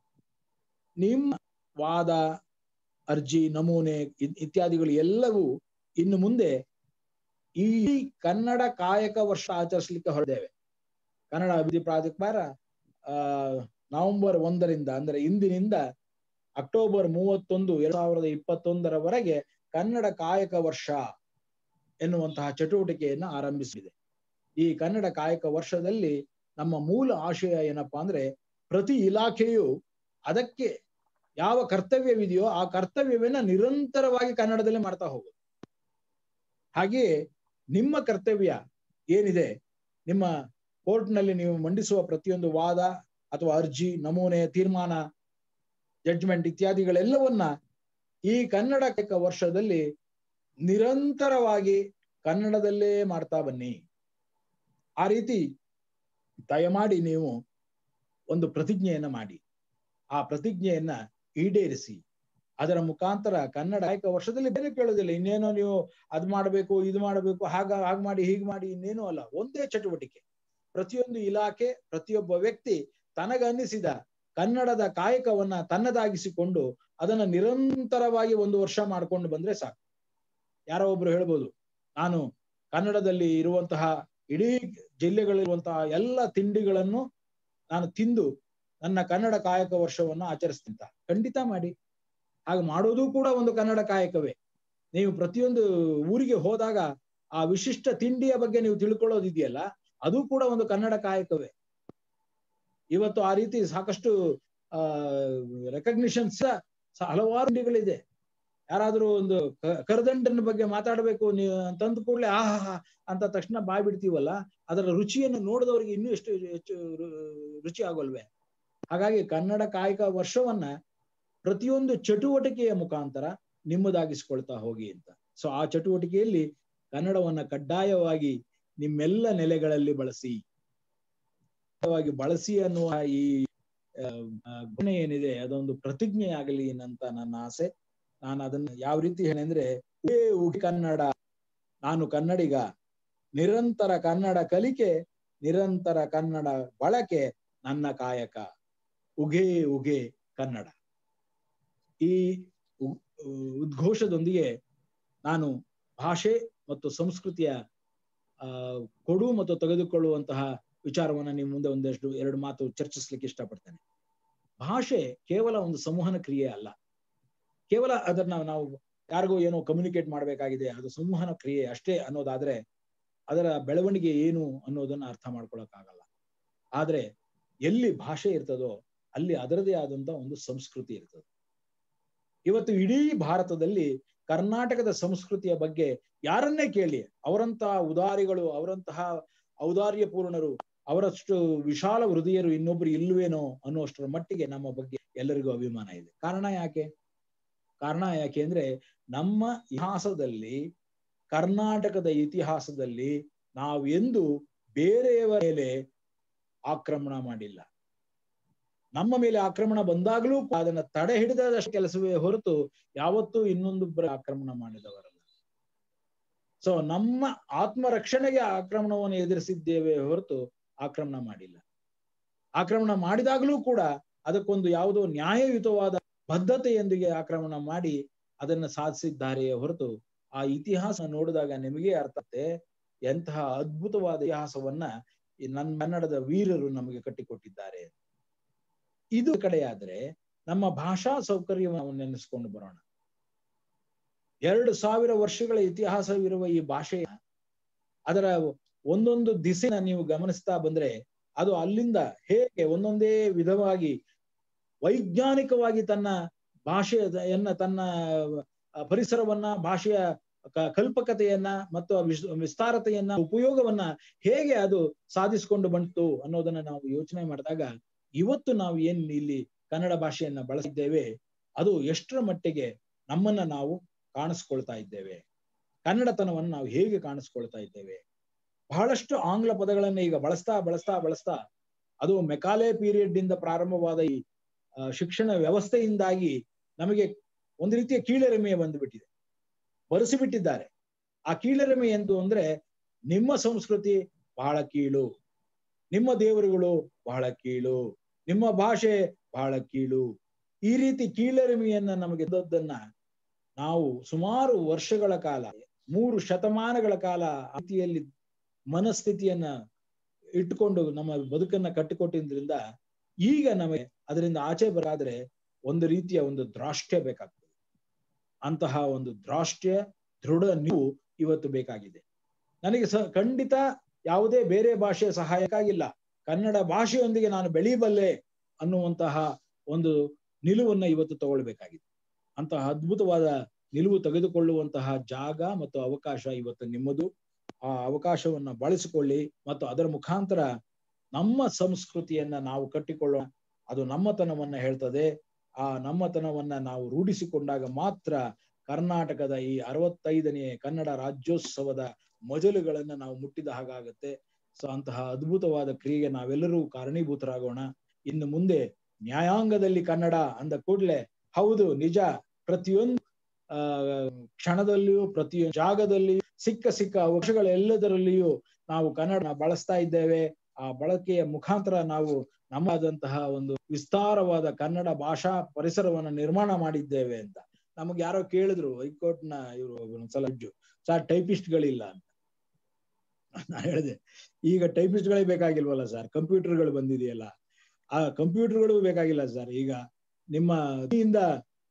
ನಿಮ್ಮ ವಾದ ಅರ್ಜಿ ನಮೂನೆ ಇತ್ಯಾದಿಗಳು ಎಲ್ಲವೂ ಇನ್ನು ಮುಂದೆ ಈ ಕನ್ನಡ ಕಾಯಕ ವರ್ಷ ಆಚರಿಸಲಿಕ್ಕೆ ಹೊರದೇವೆ ಕನ್ನಡ ಅಭಿವೃದ್ಧಿ ಪ್ರಾಧಿಕಾರ ಆ ನವೆಂಬರ್ ಒಂದರಿಂದ ಅಂದ್ರೆ ಇಂದಿನಿಂದ ಅಕ್ಟೋಬರ್ ಮೂವತ್ತೊಂದು ಎರಡ್ ಸಾವಿರದ ಇಪ್ಪತ್ತೊಂದರವರೆಗೆ ಕನ್ನಡ ಕಾಯಕ ವರ್ಷ ಎನ್ನುವಂತಹ ಚಟುವಟಿಕೆಯನ್ನ ಆರಂಭಿಸಿದೆ ಈ ಕನ್ನಡ ಕಾಯಕ ವರ್ಷದಲ್ಲಿ ನಮ್ಮ ಮೂಲ ಆಶಯ ಏನಪ್ಪಾ ಅಂದ್ರೆ ಪ್ರತಿ ಇಲಾಖೆಯು ಅದಕ್ಕೆ ಯಾವ ಕರ್ತವ್ಯವಿದೆಯೋ ಆ ಕರ್ತವ್ಯವನ್ನ ನಿರಂತರವಾಗಿ ಕನ್ನಡದಲ್ಲೇ ಮಾಡ್ತಾ ಹೋಗೋದು ಹಾಗೆಯೇ ನಿಮ್ಮ ಕರ್ತವ್ಯ ಏನಿದೆ ನಿಮ್ಮ ಕೋರ್ಟ್ನಲ್ಲಿ ನೀವು ಮಂಡಿಸುವ ಪ್ರತಿಯೊಂದು ವಾದ ಅಥವಾ ಅರ್ಜಿ ನಮೂನೆ ತೀರ್ಮಾನ ಜಡ್ಜ್ಮೆಂಟ್ ಇತ್ಯಾದಿಗಳೆಲ್ಲವನ್ನ ಈ ಕನ್ನಡ ವರ್ಷದಲ್ಲಿ ನಿರಂತರವಾಗಿ ಕನ್ನಡದಲ್ಲೇ ಮಾಡ್ತಾ ಬನ್ನಿ ಆ ರೀತಿ ದಯಮಾಡಿ ನೀವು ಒಂದು ಪ್ರತಿಜ್ಞೆಯನ್ನ ಮಾಡಿ ಆ ಪ್ರತಿಜ್ಞೆಯನ್ನ ಈಡೇರಿಸಿ ಅದರ ಮುಖಾಂತರ ಕನ್ನಡ ಕಾಯಕ ವರ್ಷದಲ್ಲಿ ಬೇರೆ ಕೇಳೋದಿಲ್ಲ ಇನ್ನೇನೋ ನೀವು ಅದ್ ಮಾಡಬೇಕು ಇದು ಮಾಡಬೇಕು ಹಾಗ ಹಾಗೆ ಮಾಡಿ ಹೀಗೆ ಮಾಡಿ ಇನ್ನೇನೂ ಅಲ್ಲ ಒಂದೇ ಚಟುವಟಿಕೆ ಪ್ರತಿಯೊಂದು ಇಲಾಖೆ ಪ್ರತಿಯೊಬ್ಬ ವ್ಯಕ್ತಿ ತನಗನ್ನಿಸಿದ ಕನ್ನಡದ ಕಾಯಕವನ್ನ ತನ್ನದಾಗಿಸಿಕೊಂಡು ಅದನ್ನ ನಿರಂತರವಾಗಿ ಒಂದು ವರ್ಷ ಮಾಡ್ಕೊಂಡು ಬಂದ್ರೆ ಸಾಕು ಯಾರೋ ಒಬ್ರು ಹೇಳ್ಬೋದು ನಾನು ಕನ್ನಡದಲ್ಲಿ ಇರುವಂತಹ ಇಡೀ ಜಿಲ್ಲೆಗಳಿರುವಂತಹ ಎಲ್ಲ ತಿಂಡಿಗಳನ್ನು ನಾನು ತಿಂದು ನನ್ನ ಕನ್ನಡ ಕಾಯಕ ವರ್ಷವನ್ನು ಆಚರಿಸ್ತಿಂತ ಖಂಡಿತ ಮಾಡಿ ಹಾಗೆ ಮಾಡೋದು ಕೂಡ ಒಂದು ಕನ್ನಡ ಕಾಯಕವೇ ನೀವು ಪ್ರತಿಯೊಂದು ಊರಿಗೆ ಹೋದಾಗ ಆ ವಿಶಿಷ್ಟ ತಿಂಡಿಯ ಬಗ್ಗೆ ನೀವು ತಿಳ್ಕೊಳ್ಳೋದಿದೆಯಲ್ಲ ಅದು ಕೂಡ ಒಂದು ಕನ್ನಡ ಕಾಯಕವೇ ಇವತ್ತು ಆ ರೀತಿ ಸಾಕಷ್ಟು ಆ ರೆಕಗ್ನಿಷನ್ಸ್ ಹಲವಾರು ತಿಂಡಿಗಳಿದೆ ಯಾರಾದ್ರೂ ಒಂದು ಕರದಂಡನ ಬಗ್ಗೆ ಮಾತಾಡಬೇಕು ನೀವು ತಂದ ಕೂಡಲೇ ಆಹಾ ಅಂತ ತಕ್ಷಣ ಬಾಯ್ ಬಿಡ್ತೀವಲ್ಲ ಅದರ ರುಚಿಯನ್ನು ನೋಡಿದವರಿಗೆ ಇನ್ನೂ ಎಷ್ಟು ಹೆಚ್ಚು ರುಚಿ ಆಗೋಲ್ವೇ ಹಾಗಾಗಿ ಕನ್ನಡ ಕಾಯಕ ವರ್ಷವನ್ನ ಪ್ರತಿಯೊಂದು ಚಟುವಟಿಕೆಯ ಮುಖಾಂತರ ನಿಮ್ಮದಾಗಿಸ್ಕೊಳ್ತಾ ಹೋಗಿ ಅಂತ ಸೊ ಆ ಚಟುವಟಿಕೆಯಲ್ಲಿ ಕನ್ನಡವನ್ನ ಕಡ್ಡಾಯವಾಗಿ ನಿಮ್ಮೆಲ್ಲ ನೆಲೆಗಳಲ್ಲಿ ಬಳಸಿ ಬಳಸಿ ಅನ್ನುವ ಈ ಗುಣ ಏನಿದೆ ಅದೊಂದು ಪ್ರತಿಜ್ಞೆ ಆಗಲಿ ಅಂತ ನನ್ನ ಆಸೆ ನಾನು ಅದನ್ನ ಯಾವ ರೀತಿ ಹೇಳಂದ್ರೆ ಕನ್ನಡ ನಾನು ಕನ್ನಡಿಗ ನಿರಂತರ ಕನ್ನಡ ಕಲಿಕೆ ನಿರಂತರ ಕನ್ನಡ ಬಳಕೆ ನನ್ನ ಕಾಯಕ ಉಗೆ ಉಗೆ ಕನ್ನಡ ಈ ಉದ್ಘೋಷದೊಂದಿಗೆ ನಾನು ಭಾಷೆ ಮತ್ತು ಸಂಸ್ಕೃತಿಯ ಆ ಕೊಡು ಮತ್ತು ತೆಗೆದುಕೊಳ್ಳುವಂತಹ ವಿಚಾರವನ್ನ ನಿಮ್ಮ ಮುಂದೆ ಒಂದಷ್ಟು ಎರಡು ಮಾತು ಚರ್ಚಿಸ್ಲಿಕ್ಕೆ ಇಷ್ಟಪಡ್ತೇನೆ ಭಾಷೆ ಕೇವಲ ಒಂದು ಸಂವಹನ ಕ್ರಿಯೆ ಅಲ್ಲ ಕೇವಲ ಅದನ್ನ ನಾವು ಯಾರಿಗೂ ಏನೋ ಕಮ್ಯುನಿಕೇಟ್ ಮಾಡಬೇಕಾಗಿದೆ ಅದು ಸಂವಹನ ಕ್ರಿಯೆ ಅಷ್ಟೇ ಅನ್ನೋದಾದ್ರೆ ಅದರ ಬೆಳವಣಿಗೆ ಏನು ಅನ್ನೋದನ್ನ ಅರ್ಥ ಮಾಡ್ಕೊಳಕ್ಕಾಗಲ್ಲ ಆದ್ರೆ ಎಲ್ಲಿ ಭಾಷೆ ಇರ್ತದೋ ಅಲ್ಲಿ ಅದರದೇ ಆದಂತ ಒಂದು ಸಂಸ್ಕೃತಿ ಇರ್ತದೆ ಇವತ್ತು ಇಡೀ ಭಾರತದಲ್ಲಿ ಕರ್ನಾಟಕದ ಸಂಸ್ಕೃತಿಯ ಬಗ್ಗೆ ಯಾರನ್ನೇ ಕೇಳಿ ಅವರಂತಹ ಉದಾರಿಗಳು ಅವರಂತಹ ಔದಾರ್ಯ ಪೂರ್ಣರು ಅವರಷ್ಟು ವಿಶಾಲ ಹೃದಯರು ಇನ್ನೊಬ್ರು ಇಲ್ವೇನೋ ಅನ್ನುವಷ್ಟರ ಮಟ್ಟಿಗೆ ನಮ್ಮ ಬಗ್ಗೆ ಎಲ್ಲರಿಗೂ ಅಭಿಮಾನ ಇದೆ ಕಾರಣ ಯಾಕೆ ಕಾರಣ ಯಾಕೆ ಅಂದ್ರೆ ನಮ್ಮ ಇತಿಹಾಸದಲ್ಲಿ ಕರ್ನಾಟಕದ ಇತಿಹಾಸದಲ್ಲಿ ನಾವು ಎಂದು ಬೇರೆಯವರ ಮೇಲೆ ಆಕ್ರಮಣ ಮಾಡಿಲ್ಲ ನಮ್ಮ ಮೇಲೆ ಆಕ್ರಮಣ ಬಂದಾಗಲೂ ಅದನ್ನ ತಡೆ ಹಿಡಿದಷ್ಟು ಕೆಲಸವೇ ಹೊರತು ಯಾವತ್ತೂ ಇನ್ನೊಂದೊಬ್ಬರ ಆಕ್ರಮಣ ಮಾಡಿದವರಲ್ಲ ಸೊ ನಮ್ಮ ಆತ್ಮರಕ್ಷಣೆಗೆ ಆಕ್ರಮಣವನ್ನು ಎದುರಿಸಿದ್ದೇವೆ ಹೊರತು ಆಕ್ರಮಣ ಮಾಡಿಲ್ಲ ಆಕ್ರಮಣ ಮಾಡಿದಾಗಲೂ ಕೂಡ ಅದಕ್ಕೊಂದು ಯಾವುದೋ ನ್ಯಾಯಯುತವಾದ ಬದ್ಧತೆಯೊಂದಿಗೆ ಆಕ್ರಮಣ ಮಾಡಿ ಅದನ್ನ ಸಾಧಿಸಿದ್ದಾರೆಯೇ ಹೊರತು ಆ ಇತಿಹಾಸ ನೋಡಿದಾಗ ನಿಮಗೆ ಅರ್ಥತೆ ಎಂತಹ ಅದ್ಭುತವಾದ ಇತಿಹಾಸವನ್ನ ನನ್ನ ಕನ್ನಡದ ವೀರರು ನಮಗೆ ಕಟ್ಟಿಕೊಟ್ಟಿದ್ದಾರೆ ಇದು ಕಡೆಯಾದ್ರೆ ನಮ್ಮ ಭಾಷಾ ಸೌಕರ್ಯವನ್ನು ನೆನೆಸ್ಕೊಂಡು ಬರೋಣ ಎರಡು ಸಾವಿರ ವರ್ಷಗಳ ಇತಿಹಾಸವಿರುವ ಈ ಭಾಷೆಯ ಅದರ ಒಂದೊಂದು ದಿಸೆನ ನೀವು ಗಮನಿಸ್ತಾ ಬಂದ್ರೆ ಅದು ಅಲ್ಲಿಂದ ಹೇಗೆ ಒಂದೊಂದೇ ವಿಧವಾಗಿ ವೈಜ್ಞಾನಿಕವಾಗಿ ತನ್ನ ಭಾಷೆಯನ್ನ ತನ್ನ ಪರಿಸರವನ್ನ ಭಾಷೆಯ ಕಲ್ಪಕತೆಯನ್ನ ಮತ್ತು ವಿಸ್ತಾರತೆಯನ್ನ ಉಪಯೋಗವನ್ನ ಹೇಗೆ ಅದು ಸಾಧಿಸಿಕೊಂಡು ಬಂತು ಅನ್ನೋದನ್ನ ನಾವು ಯೋಚನೆ ಮಾಡಿದಾಗ ಇವತ್ತು ನಾವು ಏನ್ ಇಲ್ಲಿ ಕನ್ನಡ ಭಾಷೆಯನ್ನ ಬಳಸಿದ್ದೇವೆ ಅದು ಎಷ್ಟರ ಮಟ್ಟಿಗೆ ನಮ್ಮನ್ನ ನಾವು ಕಾಣಿಸ್ಕೊಳ್ತಾ ಇದ್ದೇವೆ ಕನ್ನಡತನವನ್ನು ನಾವು ಹೇಗೆ ಕಾಣಿಸ್ಕೊಳ್ತಾ ಇದ್ದೇವೆ ಬಹಳಷ್ಟು ಆಂಗ್ಲ ಪದಗಳನ್ನ ಈಗ ಬಳಸ್ತಾ ಬಳಸ್ತಾ ಬಳಸ್ತಾ ಅದು ಮೆಕಾಲೆ ಪೀರಿಯಡ್ ಇಂದ ಪ್ರಾರಂಭವಾದ ಈ ಶಿಕ್ಷಣ ವ್ಯವಸ್ಥೆಯಿಂದಾಗಿ ನಮಗೆ ಒಂದು ರೀತಿಯ ಕೀಳರಿಮೆಯ ಬಂದುಬಿಟ್ಟಿದೆ ಬರೆಸಿಬಿಟ್ಟಿದ್ದಾರೆ ಆ ಕೀಳರಿಮೆ ಎಂದು ಅಂದ್ರೆ ನಿಮ್ಮ ಸಂಸ್ಕೃತಿ ಬಹಳ ಕೀಳು ನಿಮ್ಮ ದೇವರುಗಳು ಬಹಳ ಕೀಳು ನಿಮ್ಮ ಭಾಷೆ ಬಹಳ ಕೀಳು ಈ ರೀತಿ ಕೀಳರಿಮೆಯನ್ನ ನಮಗೆ ದೊಡ್ಡದನ್ನ ನಾವು ಸುಮಾರು ವರ್ಷಗಳ ಕಾಲ ಮೂರು ಶತಮಾನಗಳ ಕಾಲ ರೀತಿಯಲ್ಲಿ ಮನಸ್ಥಿತಿಯನ್ನ ಇಟ್ಟುಕೊಂಡು ನಮ್ಮ ಬದುಕನ್ನ ಕಟ್ಟಿಕೊಟ್ಟಿದ್ರಿಂದ ಈಗ ನಮಗೆ ಅದರಿಂದ ಆಚೆ ಬರಾದ್ರೆ ಒಂದು ರೀತಿಯ ಒಂದು ದ್ರಾಷ್ಟ್ಯ ಬೇಕಾಗ್ತದೆ ಅಂತಹ ಒಂದು ದ್ರಾಷ್ಟ್ಯ ದೃಢ ನೀವು ಇವತ್ತು ಬೇಕಾಗಿದೆ ನನಗೆ ಸ ಖಂಡಿತ ಯಾವುದೇ ಬೇರೆ ಭಾಷೆಯ ಸಹಾಯಕ್ಕಾಗಿಲ್ಲ ಕನ್ನಡ ಭಾಷೆಯೊಂದಿಗೆ ನಾನು ಬೆಳೀಬಲ್ಲೆ ಅನ್ನುವಂತಹ ಒಂದು ನಿಲುವನ್ನ ಇವತ್ತು ತಗೊಳ್ಬೇಕಾಗಿದೆ ಅಂತಹ ಅದ್ಭುತವಾದ ನಿಲುವು ತೆಗೆದುಕೊಳ್ಳುವಂತಹ ಜಾಗ ಮತ್ತು ಅವಕಾಶ ಇವತ್ತು ನಿಮ್ಮದು ಆ ಅವಕಾಶವನ್ನ ಬಳಸಿಕೊಳ್ಳಿ ಮತ್ತು ಅದರ ಮುಖಾಂತರ ನಮ್ಮ ಸಂಸ್ಕೃತಿಯನ್ನ ನಾವು ಕಟ್ಟಿಕೊಳ್ಳೋಣ ಅದು ನಮ್ಮತನವನ್ನ ಹೇಳ್ತದೆ ಆ ನಮ್ಮತನವನ್ನ ನಾವು ರೂಢಿಸಿಕೊಂಡಾಗ ಮಾತ್ರ ಕರ್ನಾಟಕದ ಈ ಅರವತ್ತೈದನೇ ಕನ್ನಡ ರಾಜ್ಯೋತ್ಸವದ ಮಜಲುಗಳನ್ನ ನಾವು ಮುಟ್ಟಿದ ಹಾಗಾಗತ್ತೆ ಸೊ ಅಂತಹ ಅದ್ಭುತವಾದ ಕ್ರಿಯೆಗೆ ನಾವೆಲ್ಲರೂ ಕಾರಣೀಭೂತರಾಗೋಣ ಇನ್ನು ಮುಂದೆ ನ್ಯಾಯಾಂಗದಲ್ಲಿ ಕನ್ನಡ ಅಂದ ಕೂಡಲೇ ಹೌದು ನಿಜ ಪ್ರತಿಯೊಂದು ಆ ಕ್ಷಣದಲ್ಲಿಯೂ ಪ್ರತಿಯೊಂದು ಜಾಗದಲ್ಲಿ ಸಿಕ್ಕ ಸಿಕ್ಕ ಅವಕಾಶಗಳೆಲ್ಲದರಲ್ಲಿಯೂ ನಾವು ಕನ್ನಡ ಬಳಸ್ತಾ ಇದ್ದೇವೆ ಆ ಬಳಕೆಯ ಮುಖಾಂತರ ನಾವು ನಮ್ಮದಂತಹ ಒಂದು ವಿಸ್ತಾರವಾದ ಕನ್ನಡ ಭಾಷಾ ಪರಿಸರವನ್ನ ನಿರ್ಮಾಣ ಮಾಡಿದ್ದೇವೆ ಅಂತ ನಮಗೆ ಯಾರೋ ಕೇಳಿದ್ರು ಹೈಕೋರ್ಟ್ನ ಇವರು ಒಂದ್ಸಲ ಜಡ್ಜು ಸರ್ ಟೈಪಿಸ್ಟ್ಗಳಿಲ್ಲ ಅಂತ ನಾನು ಹೇಳಿದೆ ಈಗ ಟೈಪಿಸ್ಟ್ಗಳೇ ಬೇಕಾಗಿಲ್ವಲ್ಲ ಸರ್ ಕಂಪ್ಯೂಟರ್ಗಳು ಬಂದಿದೆಯಲ್ಲ ಆ ಕಂಪ್ಯೂಟರ್ಗಳು ಬೇಕಾಗಿಲ್ಲ ಸರ್ ಈಗ ನಿಮ್ಮ ಇಂದ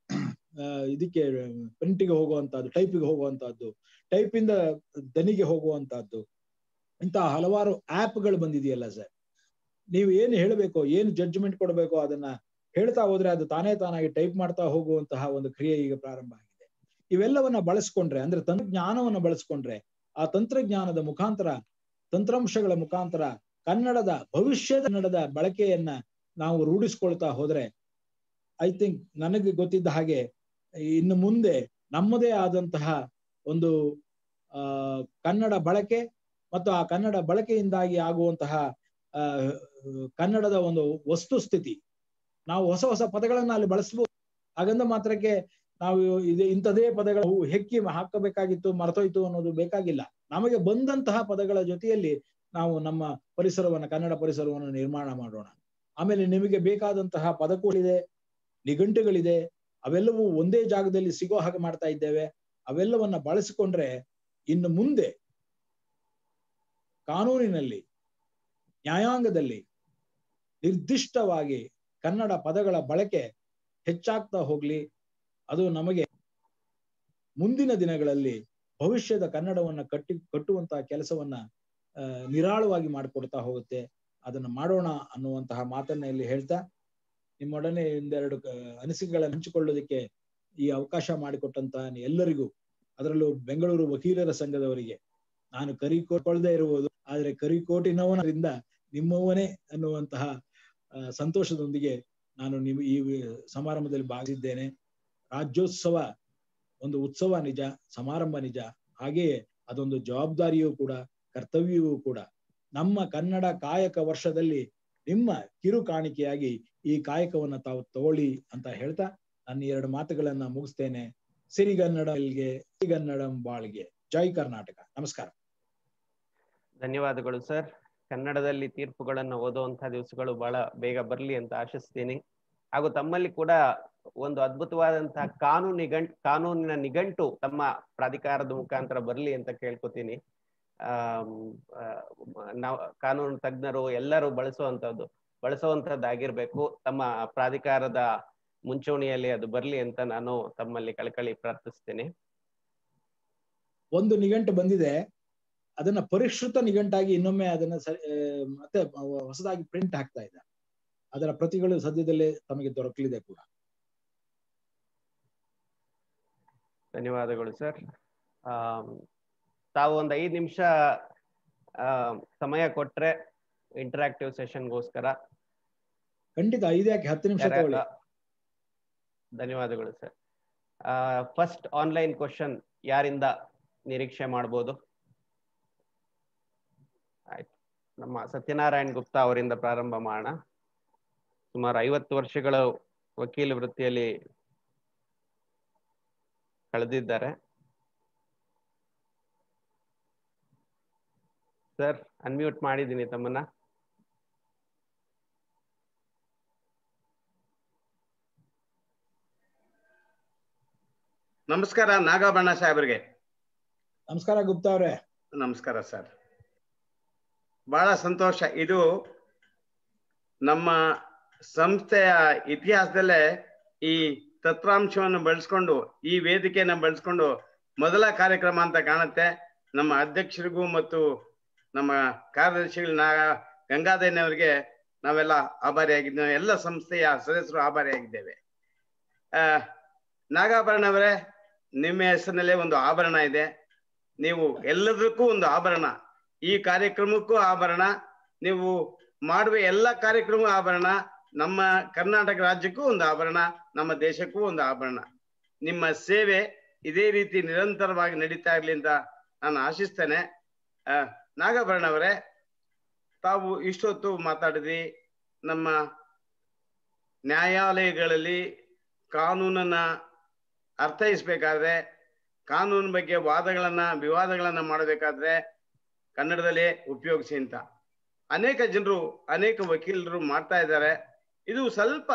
ಇದಕ್ಕೆ ಪ್ರಿಂಟಿಗೆ ಹೋಗುವಂತಹದ್ದು ಟೈಪಿಗೆ ಹೋಗುವಂತಹದ್ದು ಟೈಪಿಂದ ದನಿಗೆ ಹೋಗುವಂತಹದ್ದು ಇಂತಹ ಹಲವಾರು ಆಪ್ಗಳು ಬಂದಿದೆಯಲ್ಲ ಸರ್ ನೀವು ಏನು ಹೇಳಬೇಕು ಏನು ಜಡ್ಜ್ಮೆಂಟ್ ಕೊಡಬೇಕು ಅದನ್ನ ಹೇಳ್ತಾ ಹೋದ್ರೆ ಅದು ತಾನೇ ತಾನಾಗಿ ಟೈಪ್ ಮಾಡ್ತಾ ಹೋಗುವಂತಹ ಒಂದು ಕ್ರಿಯೆ ಈಗ ಪ್ರಾರಂಭ ಆಗಿದೆ ಇವೆಲ್ಲವನ್ನ ಬಳಸ್ಕೊಂಡ್ರೆ ಅಂದ್ರೆ ತಂತ್ರಜ್ಞಾನವನ್ನ ಬಳಸ್ಕೊಂಡ್ರೆ ಆ ತಂತ್ರಜ್ಞಾನದ ಮುಖಾಂತರ ತಂತ್ರಾಂಶಗಳ ಮುಖಾಂತರ ಕನ್ನಡದ ಭವಿಷ್ಯದ ಕನ್ನಡದ ಬಳಕೆಯನ್ನ ನಾವು ರೂಢಿಸ್ಕೊಳ್ತಾ ಹೋದ್ರೆ ಐ ಥಿಂಕ್ ನನಗೆ ಗೊತ್ತಿದ್ದ ಹಾಗೆ ಇನ್ನು ಮುಂದೆ ನಮ್ಮದೇ ಆದಂತಹ ಒಂದು ಆ ಕನ್ನಡ ಬಳಕೆ ಮತ್ತು ಆ ಕನ್ನಡ ಬಳಕೆಯಿಂದಾಗಿ ಆಗುವಂತಹ ಆ ಕನ್ನಡದ ಒಂದು ವಸ್ತುಸ್ಥಿತಿ ನಾವು ಹೊಸ ಹೊಸ ಪದಗಳನ್ನ ಅಲ್ಲಿ ಬಳಸ್ಬೋದು ಹಾಗಂದ ಮಾತ್ರಕ್ಕೆ ನಾವು ಇದು ಇಂಥದೇ ಪದಗಳು ಹೆಕ್ಕಿ ಹಾಕಬೇಕಾಗಿತ್ತು ಮರ್ತೋಯ್ತು ಅನ್ನೋದು ಬೇಕಾಗಿಲ್ಲ ನಮಗೆ ಬಂದಂತಹ ಪದಗಳ ಜೊತೆಯಲ್ಲಿ ನಾವು ನಮ್ಮ ಪರಿಸರವನ್ನ ಕನ್ನಡ ಪರಿಸರವನ್ನು ನಿರ್ಮಾಣ ಮಾಡೋಣ ಆಮೇಲೆ ನಿಮಗೆ ಬೇಕಾದಂತಹ ಪದಕೋಳಿದೆ ನಿಘಂಟುಗಳಿದೆ ಅವೆಲ್ಲವೂ ಒಂದೇ ಜಾಗದಲ್ಲಿ ಸಿಗೋ ಹಾಗೆ ಮಾಡ್ತಾ ಇದ್ದೇವೆ ಅವೆಲ್ಲವನ್ನ ಬಳಸಿಕೊಂಡ್ರೆ ಇನ್ನು ಮುಂದೆ ಕಾನೂನಿನಲ್ಲಿ ನ್ಯಾಯಾಂಗದಲ್ಲಿ ನಿರ್ದಿಷ್ಟವಾಗಿ ಕನ್ನಡ ಪದಗಳ ಬಳಕೆ ಹೆಚ್ಚಾಗ್ತಾ ಹೋಗ್ಲಿ ಅದು ನಮಗೆ ಮುಂದಿನ ದಿನಗಳಲ್ಲಿ ಭವಿಷ್ಯದ ಕನ್ನಡವನ್ನ ಕಟ್ಟಿ ಕಟ್ಟುವಂತಹ ಕೆಲಸವನ್ನ ನಿರಾಳವಾಗಿ ಮಾಡಿಕೊಡ್ತಾ ಹೋಗುತ್ತೆ ಅದನ್ನ ಮಾಡೋಣ ಅನ್ನುವಂತಹ ಮಾತನ್ನ ಇಲ್ಲಿ ಹೇಳ್ತಾ ನಿಮ್ಮೊಡನೆ ಒಂದೆರಡು ಅನಿಸಿಕೆಗಳನ್ನು ಹಂಚಿಕೊಳ್ಳೋದಕ್ಕೆ ಈ ಅವಕಾಶ ಮಾಡಿಕೊಟ್ಟಂತಹ ಎಲ್ಲರಿಗೂ ಅದರಲ್ಲೂ ಬೆಂಗಳೂರು ವಕೀಲರ ಸಂಘದವರಿಗೆ ನಾನು ಕರಿಕೊಳ್ದೇ ಇರುವುದು ಆದ್ರೆ ಕರಿಕೋಟಿನವನರಿಂದ ನಿಮ್ಮವನೇ ಅನ್ನುವಂತಹ ಸಂತೋಷದೊಂದಿಗೆ ನಾನು ನಿಮ್ ಈ ಸಮಾರಂಭದಲ್ಲಿ ಭಾಗಿಸಿದ್ದೇನೆ ರಾಜ್ಯೋತ್ಸವ ಒಂದು ಉತ್ಸವ ನಿಜ ಸಮಾರಂಭ ನಿಜ ಹಾಗೆಯೇ ಅದೊಂದು ಜವಾಬ್ದಾರಿಯೂ ಕೂಡ ಕರ್ತವ್ಯವೂ ಕೂಡ ನಮ್ಮ ಕನ್ನಡ ಕಾಯಕ ವರ್ಷದಲ್ಲಿ ನಿಮ್ಮ ಕಿರು ಕಾಣಿಕೆಯಾಗಿ ಈ ಕಾಯಕವನ್ನ ತಾವು ತಗೊಳ್ಳಿ ಅಂತ ಹೇಳ್ತಾ ನನ್ನ ಎರಡು ಮಾತುಗಳನ್ನ ಮುಗಿಸ್ತೇನೆ ಸಿರಿಗನ್ನಡಲ್ಗೆ ಸಿರಿಗನ್ನಡಂ ಬಾಳ್ಗೆ ಜೈ ಕರ್ನಾಟಕ ನಮಸ್ಕಾರ ಧನ್ಯವಾದಗಳು ಸರ್ ಕನ್ನಡದಲ್ಲಿ ತೀರ್ಪುಗಳನ್ನು ಓದುವಂತಹ ದಿವಸಗಳು ಬಹಳ ಬೇಗ ಬರ್ಲಿ ಅಂತ ಆಶಿಸ್ತೀನಿ ಹಾಗೂ ತಮ್ಮಲ್ಲಿ ಕೂಡ ಒಂದು ಅದ್ಭುತವಾದಂತಹ ಕಾನೂನು ನಿಘಂಟ್ ಕಾನೂನಿನ ನಿಘಂಟು ತಮ್ಮ ಪ್ರಾಧಿಕಾರದ ಮುಖಾಂತರ ಬರ್ಲಿ ಅಂತ ಕೇಳ್ಕೊತೀನಿ ಆ ನಾವು ಕಾನೂನು ತಜ್ಞರು ಎಲ್ಲರೂ ಬಳಸುವಂತದ್ದು ಬಳಸುವಂತದ್ದಾಗಿರ್ಬೇಕು ತಮ್ಮ ಪ್ರಾಧಿಕಾರದ ಮುಂಚೂಣಿಯಲ್ಲಿ ಅದು ಬರ್ಲಿ ಅಂತ ನಾನು ತಮ್ಮಲ್ಲಿ ಕಳಕಳಿ ಪ್ರಾರ್ಥಿಸ್ತೇನೆ ಒಂದು ನಿಘಂಟು ಬಂದಿದೆ ಅದನ್ನ ಪರಿಷ್ಕೃತ ನಿಘಂಟಾಗಿ ಇನ್ನೊಮ್ಮೆ ಅದನ್ನ ಮತ್ತೆ ಹೊಸದಾಗಿ ಪ್ರಿಂಟ್ ಹಾಕ್ತಾ ಇದ್ದಾರೆ ಅದರ ಪ್ರತಿಗಳು ಸದ್ಯದಲ್ಲೇ ತಮಗೆ ದೊರಕಲಿದೆ ಕೂಡ ಧನ್ಯವಾದಗಳು ಸರ್ ತಾವು ಒಂದು ಐದು ನಿಮಿಷ ಸಮಯ ಕೊಟ್ರೆ ಇಂಟರಾಕ್ಟಿವ್ ಸೆಷನ್ಗೋಸ್ಕರ ಖಂಡಿತ ಐದು ಯಾಕೆ ಹತ್ತು ನಿಮಿಷ ತಗೊಳ್ಳಿ ಧನ್ಯವಾದಗಳು ಸರ್ ಫಸ್ಟ್ ಆನ್ಲೈನ್ ಕ್ವಶನ್ ಯಾರಿಂದ ನಿರೀಕ್ಷೆ ಮಾಡ್ಬೋದು ಆಯ್ತು ನಮ್ಮ ಸತ್ಯನಾರಾಯಣ್ ಗುಪ್ತಾ ಅವರಿಂದ ಪ್ರಾರಂಭ ಮಾಡೋಣ ಸುಮಾರು ಐವತ್ತು ವರ್ಷಗಳ ವಕೀಲ ವೃತ್ತಿಯಲ್ಲಿ ಕಳೆದಿದ್ದಾರೆ ಸರ್ ಅನ್ಮ್ಯೂಟ್ ಮಾಡಿದ್ದೀನಿ ತಮ್ಮನ್ನ ನಮಸ್ಕಾರ ನಾಗಾಭರಣ ಸಾಹೇಬ್ರಿಗೆ ನಮಸ್ಕಾರ ಗುಪ್ತಾ ಅವ್ರೆ ನಮಸ್ಕಾರ ಸರ್ ಬಹಳ ಸಂತೋಷ ಇದು ನಮ್ಮ ಸಂಸ್ಥೆಯ ಇತಿಹಾಸದಲ್ಲೇ ಈ ತತ್ವಾಂಶವನ್ನು ಬಳಸ್ಕೊಂಡು ಈ ವೇದಿಕೆಯನ್ನ ಬಳಸ್ಕೊಂಡು ಮೊದಲ ಕಾರ್ಯಕ್ರಮ ಅಂತ ಕಾಣುತ್ತೆ ನಮ್ಮ ಅಧ್ಯಕ್ಷರಿಗೂ ಮತ್ತು ನಮ್ಮ ಕಾರ್ಯದರ್ಶಿಗಳು ನಾ ಗಂಗಾಧರನವರಿಗೆ ನಾವೆಲ್ಲ ಆಭಾರಿಯಾಗಿದ್ದೇವೆ ಎಲ್ಲ ಸಂಸ್ಥೆಯ ಸದಸ್ಯರು ಆಭಾರಿಯಾಗಿದ್ದೇವೆ ಆ ನಾಗಾಭರಣ ಅವರೇ ನಿಮ್ಮ ಹೆಸರಿನಲ್ಲೇ ಒಂದು ಆಭರಣ ಇದೆ ನೀವು ಎಲ್ಲದಕ್ಕೂ ಒಂದು ಆಭರಣ ಈ ಕಾರ್ಯಕ್ರಮಕ್ಕೂ ಆಭರಣ ನೀವು ಮಾಡುವ ಎಲ್ಲ ಕಾರ್ಯಕ್ರಮ ಆಭರಣ ನಮ್ಮ ಕರ್ನಾಟಕ ರಾಜ್ಯಕ್ಕೂ ಒಂದು ಆಭರಣ ನಮ್ಮ ದೇಶಕ್ಕೂ ಒಂದು ಆಭರಣ ನಿಮ್ಮ ಸೇವೆ ಇದೇ ರೀತಿ ನಿರಂತರವಾಗಿ ನಡೀತಾ ಇರ್ಲಿ ಅಂತ ನಾನು ಆಶಿಸ್ತೇನೆ ಆ ನಾಗಾಭರಣ ಅವರೇ ತಾವು ಇಷ್ಟೊತ್ತು ಮಾತಾಡಿದ್ರಿ ನಮ್ಮ ನ್ಯಾಯಾಲಯಗಳಲ್ಲಿ ಕಾನೂನನ್ನ ಅರ್ಥೈಸ್ಬೇಕಾದ್ರೆ ಕಾನೂನು ಬಗ್ಗೆ ವಾದಗಳನ್ನ ವಿವಾದಗಳನ್ನ ಮಾಡಬೇಕಾದ್ರೆ ಕನ್ನಡದಲ್ಲೇ ಉಪಯೋಗಿಸಿ ಅಂತ ಅನೇಕ ಜನರು ಅನೇಕ ವಕೀಲರು ಮಾಡ್ತಾ ಇದ್ದಾರೆ ಇದು ಸ್ವಲ್ಪ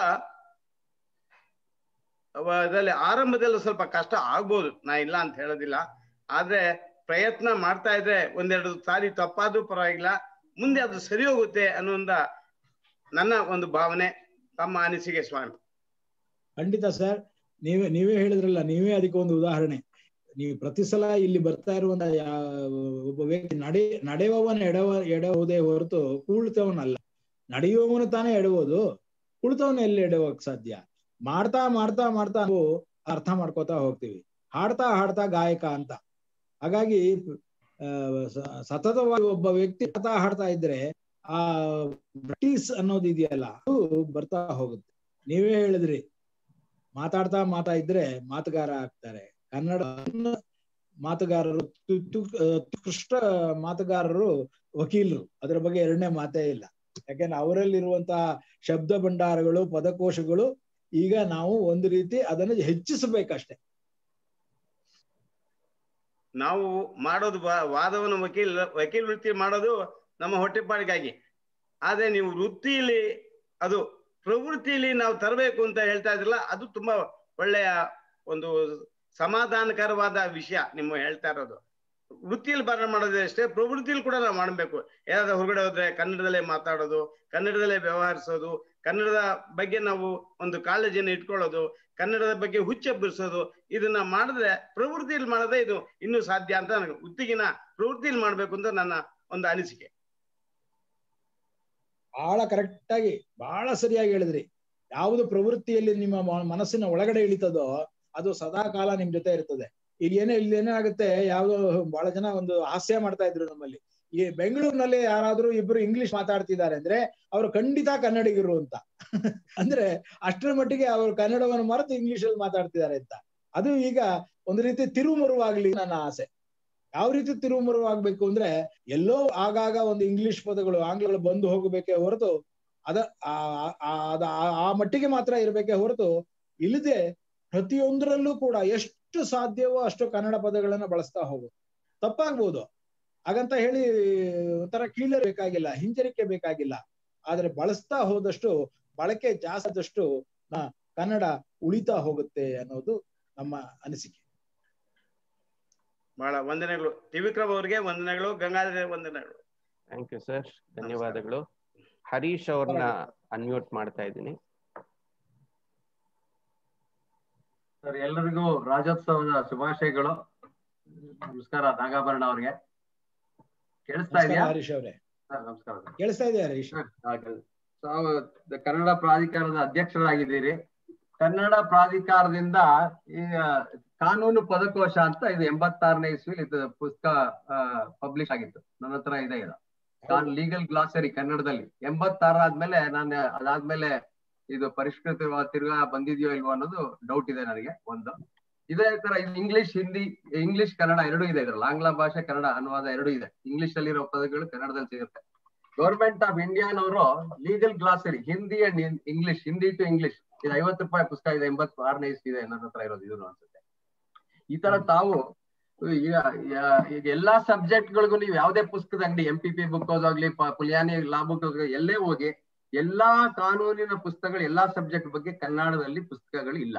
ಅದರಲ್ಲಿ ಆರಂಭದಲ್ಲಿ ಸ್ವಲ್ಪ ಕಷ್ಟ ಆಗ್ಬೋದು ನಾ ಇಲ್ಲ ಅಂತ ಹೇಳೋದಿಲ್ಲ ಆದ್ರೆ ಪ್ರಯತ್ನ ಮಾಡ್ತಾ ಇದ್ರೆ ಒಂದೆರಡು ಸಾರಿ ತಪ್ಪಾದ್ರೂ ಪರವಾಗಿಲ್ಲ ಮುಂದೆ ಅದು ಸರಿ ಹೋಗುತ್ತೆ ಅನ್ನೋದ ನನ್ನ ಒಂದು ಭಾವನೆ ತಮ್ಮ ಅನಿಸಿಕೆ ಸ್ವಾಮಿ ಖಂಡಿತ ಸರ್ ನೀವೇ ನೀವೇ ಹೇಳಿದ್ರಲ್ಲ ನೀವೇ ಅದಕ್ಕೆ ಒಂದು ಉದಾಹರಣೆ ನೀವು ಪ್ರತಿ ಸಲ ಇಲ್ಲಿ ಬರ್ತಾ ಇರುವಂತ ಒಬ್ಬ ವ್ಯಕ್ತಿ ನಡೆ ನಡೆಯುವವನ ಎಡವ ಎಡವುದೇ ಹೊರತು ಕುಳಿತವನಲ್ಲ ನಡೆಯುವವನು ತಾನೇ ಎಡವುದು ಕುಳಿತವನ ಎಲ್ಲಿ ಎಡವಕ್ ಸಾಧ್ಯ ಮಾಡ್ತಾ ಮಾಡ್ತಾ ಮಾಡ್ತಾ ನಾವು ಅರ್ಥ ಮಾಡ್ಕೋತಾ ಹೋಗ್ತೀವಿ ಹಾಡ್ತಾ ಹಾಡ್ತಾ ಗಾಯಕ ಅಂತ ಹಾಗಾಗಿ ಸತತವಾಗಿ ಒಬ್ಬ ವ್ಯಕ್ತಿ ಹಾಡ್ತಾ ಹಾಡ್ತಾ ಇದ್ರೆ ಆ ಬ್ರಿಟಿಷ್ ಅನ್ನೋದು ಇದೆಯಲ್ಲ ಅದು ಬರ್ತಾ ಹೋಗುತ್ತೆ ನೀವೇ ಹೇಳಿದ್ರಿ ಮಾತಾಡ್ತಾ ಮಾತಾ ಇದ್ರೆ ಮಾತುಗಾರ ಆಗ್ತಾರೆ ಕನ್ನಡ ಮಾತುಗಾರರು ಉತ್ಕೃಷ್ಟ ಮಾತುಗಾರರು ವಕೀಲರು ಅದರ ಬಗ್ಗೆ ಎರಡನೇ ಮಾತೇ ಇಲ್ಲ ಯಾಕೆಂದ್ರೆ ಅವರಲ್ಲಿರುವಂತಹ ಶಬ್ದ ಭಂಡಾರಗಳು ಪದಕೋಶಗಳು ಈಗ ನಾವು ಒಂದು ರೀತಿ ಅದನ್ನು ಹೆಚ್ಚಿಸಬೇಕಷ್ಟೆ ನಾವು ಮಾಡೋದು ವಾದವನ್ನು ವಕೀಲ ವಕೀಲ ವೃತ್ತಿ ಮಾಡೋದು ನಮ್ಮ ಹೊಟ್ಟೆಪಾಡಿಗಾಗಿ ಆದ್ರೆ ನೀವು ವೃತ್ತಿಯಲ್ಲಿ ಅದು ಪ್ರವೃತ್ತಿಯಲ್ಲಿ ನಾವು ತರಬೇಕು ಅಂತ ಹೇಳ್ತಾ ಇದ್ರಲ್ಲ ಅದು ತುಂಬಾ ಒಳ್ಳೆಯ ಒಂದು ಸಮಾಧಾನಕರವಾದ ವಿಷಯ ನಿಮ್ಮ ಹೇಳ್ತಾ ಇರೋದು ವೃತ್ತಿಯಲ್ಲಿ ಬರ ಮಾಡೋದು ಅಷ್ಟೇ ಪ್ರವೃತ್ತಿಯಲ್ಲಿ ಕೂಡ ನಾವು ಮಾಡಬೇಕು ಏನಾದ್ರೂ ಹೊರಗಡೆ ಹೋದ್ರೆ ಕನ್ನಡದಲ್ಲೇ ಮಾತಾಡೋದು ಕನ್ನಡದಲ್ಲೇ ವ್ಯವಹರಿಸೋದು ಕನ್ನಡದ ಬಗ್ಗೆ ನಾವು ಒಂದು ಕಾಳಜಿಯನ್ನು ಇಟ್ಕೊಳ್ಳೋದು ಕನ್ನಡದ ಬಗ್ಗೆ ಹುಚ್ಚೆಬ್ಬಿಸೋದು ಇದನ್ನ ಮಾಡಿದ್ರೆ ಪ್ರವೃತ್ತಿಯಲ್ಲಿ ಮಾಡದೆ ಇದು ಇನ್ನೂ ಸಾಧ್ಯ ಅಂತ ನನಗೆ ವೃತ್ತಿಗಿನ ಪ್ರವೃತ್ತಿಯಲ್ಲಿ ಮಾಡ್ಬೇಕು ಅಂತ ನನ್ನ ಒಂದು ಅನಿಸಿಕೆ ಬಹಳ ಕರೆಕ್ಟ್ ಆಗಿ ಬಹಳ ಸರಿಯಾಗಿ ಹೇಳಿದ್ರಿ ಯಾವುದು ಪ್ರವೃತ್ತಿಯಲ್ಲಿ ನಿಮ್ಮ ಮನಸ್ಸಿನ ಒಳಗಡೆ ಇಳಿತದೋ ಅದು ಸದಾ ಕಾಲ ನಿಮ್ ಜೊತೆ ಇರ್ತದೆ ಈಗ ಏನೇ ಇಲ್ಲಿ ಏನಾಗುತ್ತೆ ಯಾವ್ದೋ ಬಹಳ ಜನ ಒಂದು ಹಾಸ್ಯ ಮಾಡ್ತಾ ಇದ್ರು ನಮ್ಮಲ್ಲಿ ಈ ಬೆಂಗಳೂರಿನಲ್ಲಿ ಯಾರಾದ್ರೂ ಇಬ್ರು ಇಂಗ್ಲಿಷ್ ಮಾತಾಡ್ತಿದ್ದಾರೆ ಅಂದ್ರೆ ಅವರು ಖಂಡಿತ ಕನ್ನಡಿಗರು ಅಂತ ಅಂದ್ರೆ ಅಷ್ಟರ ಮಟ್ಟಿಗೆ ಅವರು ಕನ್ನಡವನ್ನು ಮರೆತು ಇಂಗ್ಲಿಷ್ ಅಲ್ಲಿ ಮಾತಾಡ್ತಿದ್ದಾರೆ ಅಂತ ಅದು ಈಗ ಒಂದು ರೀತಿ ತಿರುಮರುವಾಗ್ಲಿ ನನ್ನ ಆಸೆ ಯಾವ ರೀತಿ ತಿರುಮರುವಾಗ್ಬೇಕು ಅಂದ್ರೆ ಎಲ್ಲೋ ಆಗಾಗ ಒಂದು ಇಂಗ್ಲಿಷ್ ಪದಗಳು ಆಂಗ್ಲಗಳು ಬಂದು ಹೋಗಬೇಕೇ ಹೊರತು ಅದ ಅದ ಆ ಮಟ್ಟಿಗೆ ಮಾತ್ರ ಇರಬೇಕೇ ಹೊರತು ಇಲ್ಲದೆ ಪ್ರತಿಯೊಂದರಲ್ಲೂ ಕೂಡ ಎಷ್ಟು ಸಾಧ್ಯವೋ ಅಷ್ಟು ಕನ್ನಡ ಪದಗಳನ್ನ ಬಳಸ್ತಾ ಹೋಗುದು ತಪ್ಪಾಗ್ಬೋದು ಹಾಗಂತ ಹೇಳಿ ಒಂಥರ ಕೀಳಬೇಕಾಗಿಲ್ಲ ಹಿಂಜರಿಕೆ ಬೇಕಾಗಿಲ್ಲ ಆದ್ರೆ ಬಳಸ್ತಾ ಹೋದಷ್ಟು ಬಳಕೆ ಜಾಸ್ತಿದಷ್ಟು ಕನ್ನಡ ಉಳಿತಾ ಹೋಗುತ್ತೆ ಅನ್ನೋದು ನಮ್ಮ ಅನಿಸಿಕೆ ಬಹಳ ವಂದನೆಗಳು ತ್ರಿವಿಕ್ರಮ್ ಅವರಿಗೆ ವಂದನೆಗಳು ಗಂಗಾಧರ ವಂದನೆಗಳು ಥ್ಯಾಂಕ್ ಯು ಸರ್ ಧನ್ಯವಾದಗಳು ಹರೀಶ್ ಅವ್ರನ್ನ ಅನ್ಮ್ಯೂಟ್ ಮಾಡ್ತಾ ಇದ್ದೀನಿ ಸರ್ ಎಲ್ಲರಿಗೂ ರಾಜ್ಯೋತ್ಸವದ ಶುಭಾಶಯಗಳು ನಮಸ್ಕಾರ ನಾಗಾಭರಣ ಅವ್ರಿಗೆ ಕೇಳಿಸ್ತಾ ಇದೆಯಾ ಹರೀಶ್ ಅವರೇ ಸರ್ ನಮಸ್ಕಾರ ಸರ್ ಕೇಳಿಸ್ತಾ ಇದೆಯಾ ಹರೀಶ್ ತಾವು ಕನ್ನಡ ಪ್ರಾಧಿಕಾರದ ಅಧ್ಯಕ್ಷರಾಗಿದ್ದೀರಿ ಕನ್ನಡ ಪ್ರಾಧಿಕಾರದಿಂದ ಈಗ ಕಾನೂನು ಪದಕೋಶ ಅಂತ ಇದು ಎಂಬತ್ತಾರನೇ ಇಸ್ವಿಲಿ ಇದು ಪುಸ್ತಕ ಪಬ್ಲಿಷ್ ಆಗಿತ್ತು ನನ್ನ ಹತ್ರ ಇದೆ ಇದು ಲೀಗಲ್ ಗ್ಲಾಸರಿ ಕನ್ನಡದಲ್ಲಿ ಎಂಬತ್ತಾರ ಆದ್ಮೇಲೆ ನಾನು ಅದಾದ್ಮೇಲೆ ಇದು ಪರಿಷ್ಕೃತ ತಿರ್ಗಾ ಬಂದಿದ್ಯೋ ಇಲ್ವೋ ಅನ್ನೋದು ಡೌಟ್ ಇದೆ ನನಗೆ ಒಂದು ಇದೇ ತರ ಇದು ಇಂಗ್ಲಿಷ್ ಹಿಂದಿ ಇಂಗ್ಲಿಷ್ ಕನ್ನಡ ಎರಡೂ ಇದೆ ಇದ್ರಲ್ಲಿ ಆಂಗ್ಲ ಭಾಷೆ ಕನ್ನಡ ಅನುವಾದ ಎರಡೂ ಇದೆ ಇಂಗ್ಲಿಷ್ ಅಲ್ಲಿರೋ ಪದಗಳು ಕನ್ನಡದಲ್ಲಿ ಸಿಗುತ್ತೆ ಗೌರ್ಮೆಂಟ್ ಆಫ್ ಇಂಡಿಯಾನವರು legal glossary Hindi and English Hindi to English ಇದು ಐವತ್ತು ರೂಪಾಯಿ ಪುಸ್ತಕ ಇದೆ ಎಂಬತ್ತು ಆರನೇ ಇದೆ ನನ್ನ ಹತ್ರ ಇರೋದು ಇದು ಅನ್ಸುತ್ತೆ ಈ ತರ ತಾವು ಈಗ ಈಗ ಎಲ್ಲಾ ಸಬ್ಜೆಕ್ಟ್ ಗಳಿಗೂ ನೀವು ಯಾವ್ದೇ ಪುಸ್ತಕದ ಅಂಗಡಿ ಎಂ ಪಿ ಪಿ ಬುಕ್ ಹೋದಾಗ್ಲಿ ಪುಲಿಯಾನಿ ಲಾ ಬುಕ್ ಎಲ್ಲೇ ಹೋಗಿ ಎಲ್ಲಾ ಕಾನೂನಿನ ಪುಸ್ತಕಗಳು ಎಲ್ಲಾ ಸಬ್ಜೆಕ್ಟ್ ಬಗ್ಗೆ ಕನ್ನಡದಲ್ಲಿ ಪುಸ್ತಕಗಳು ಇಲ್ಲ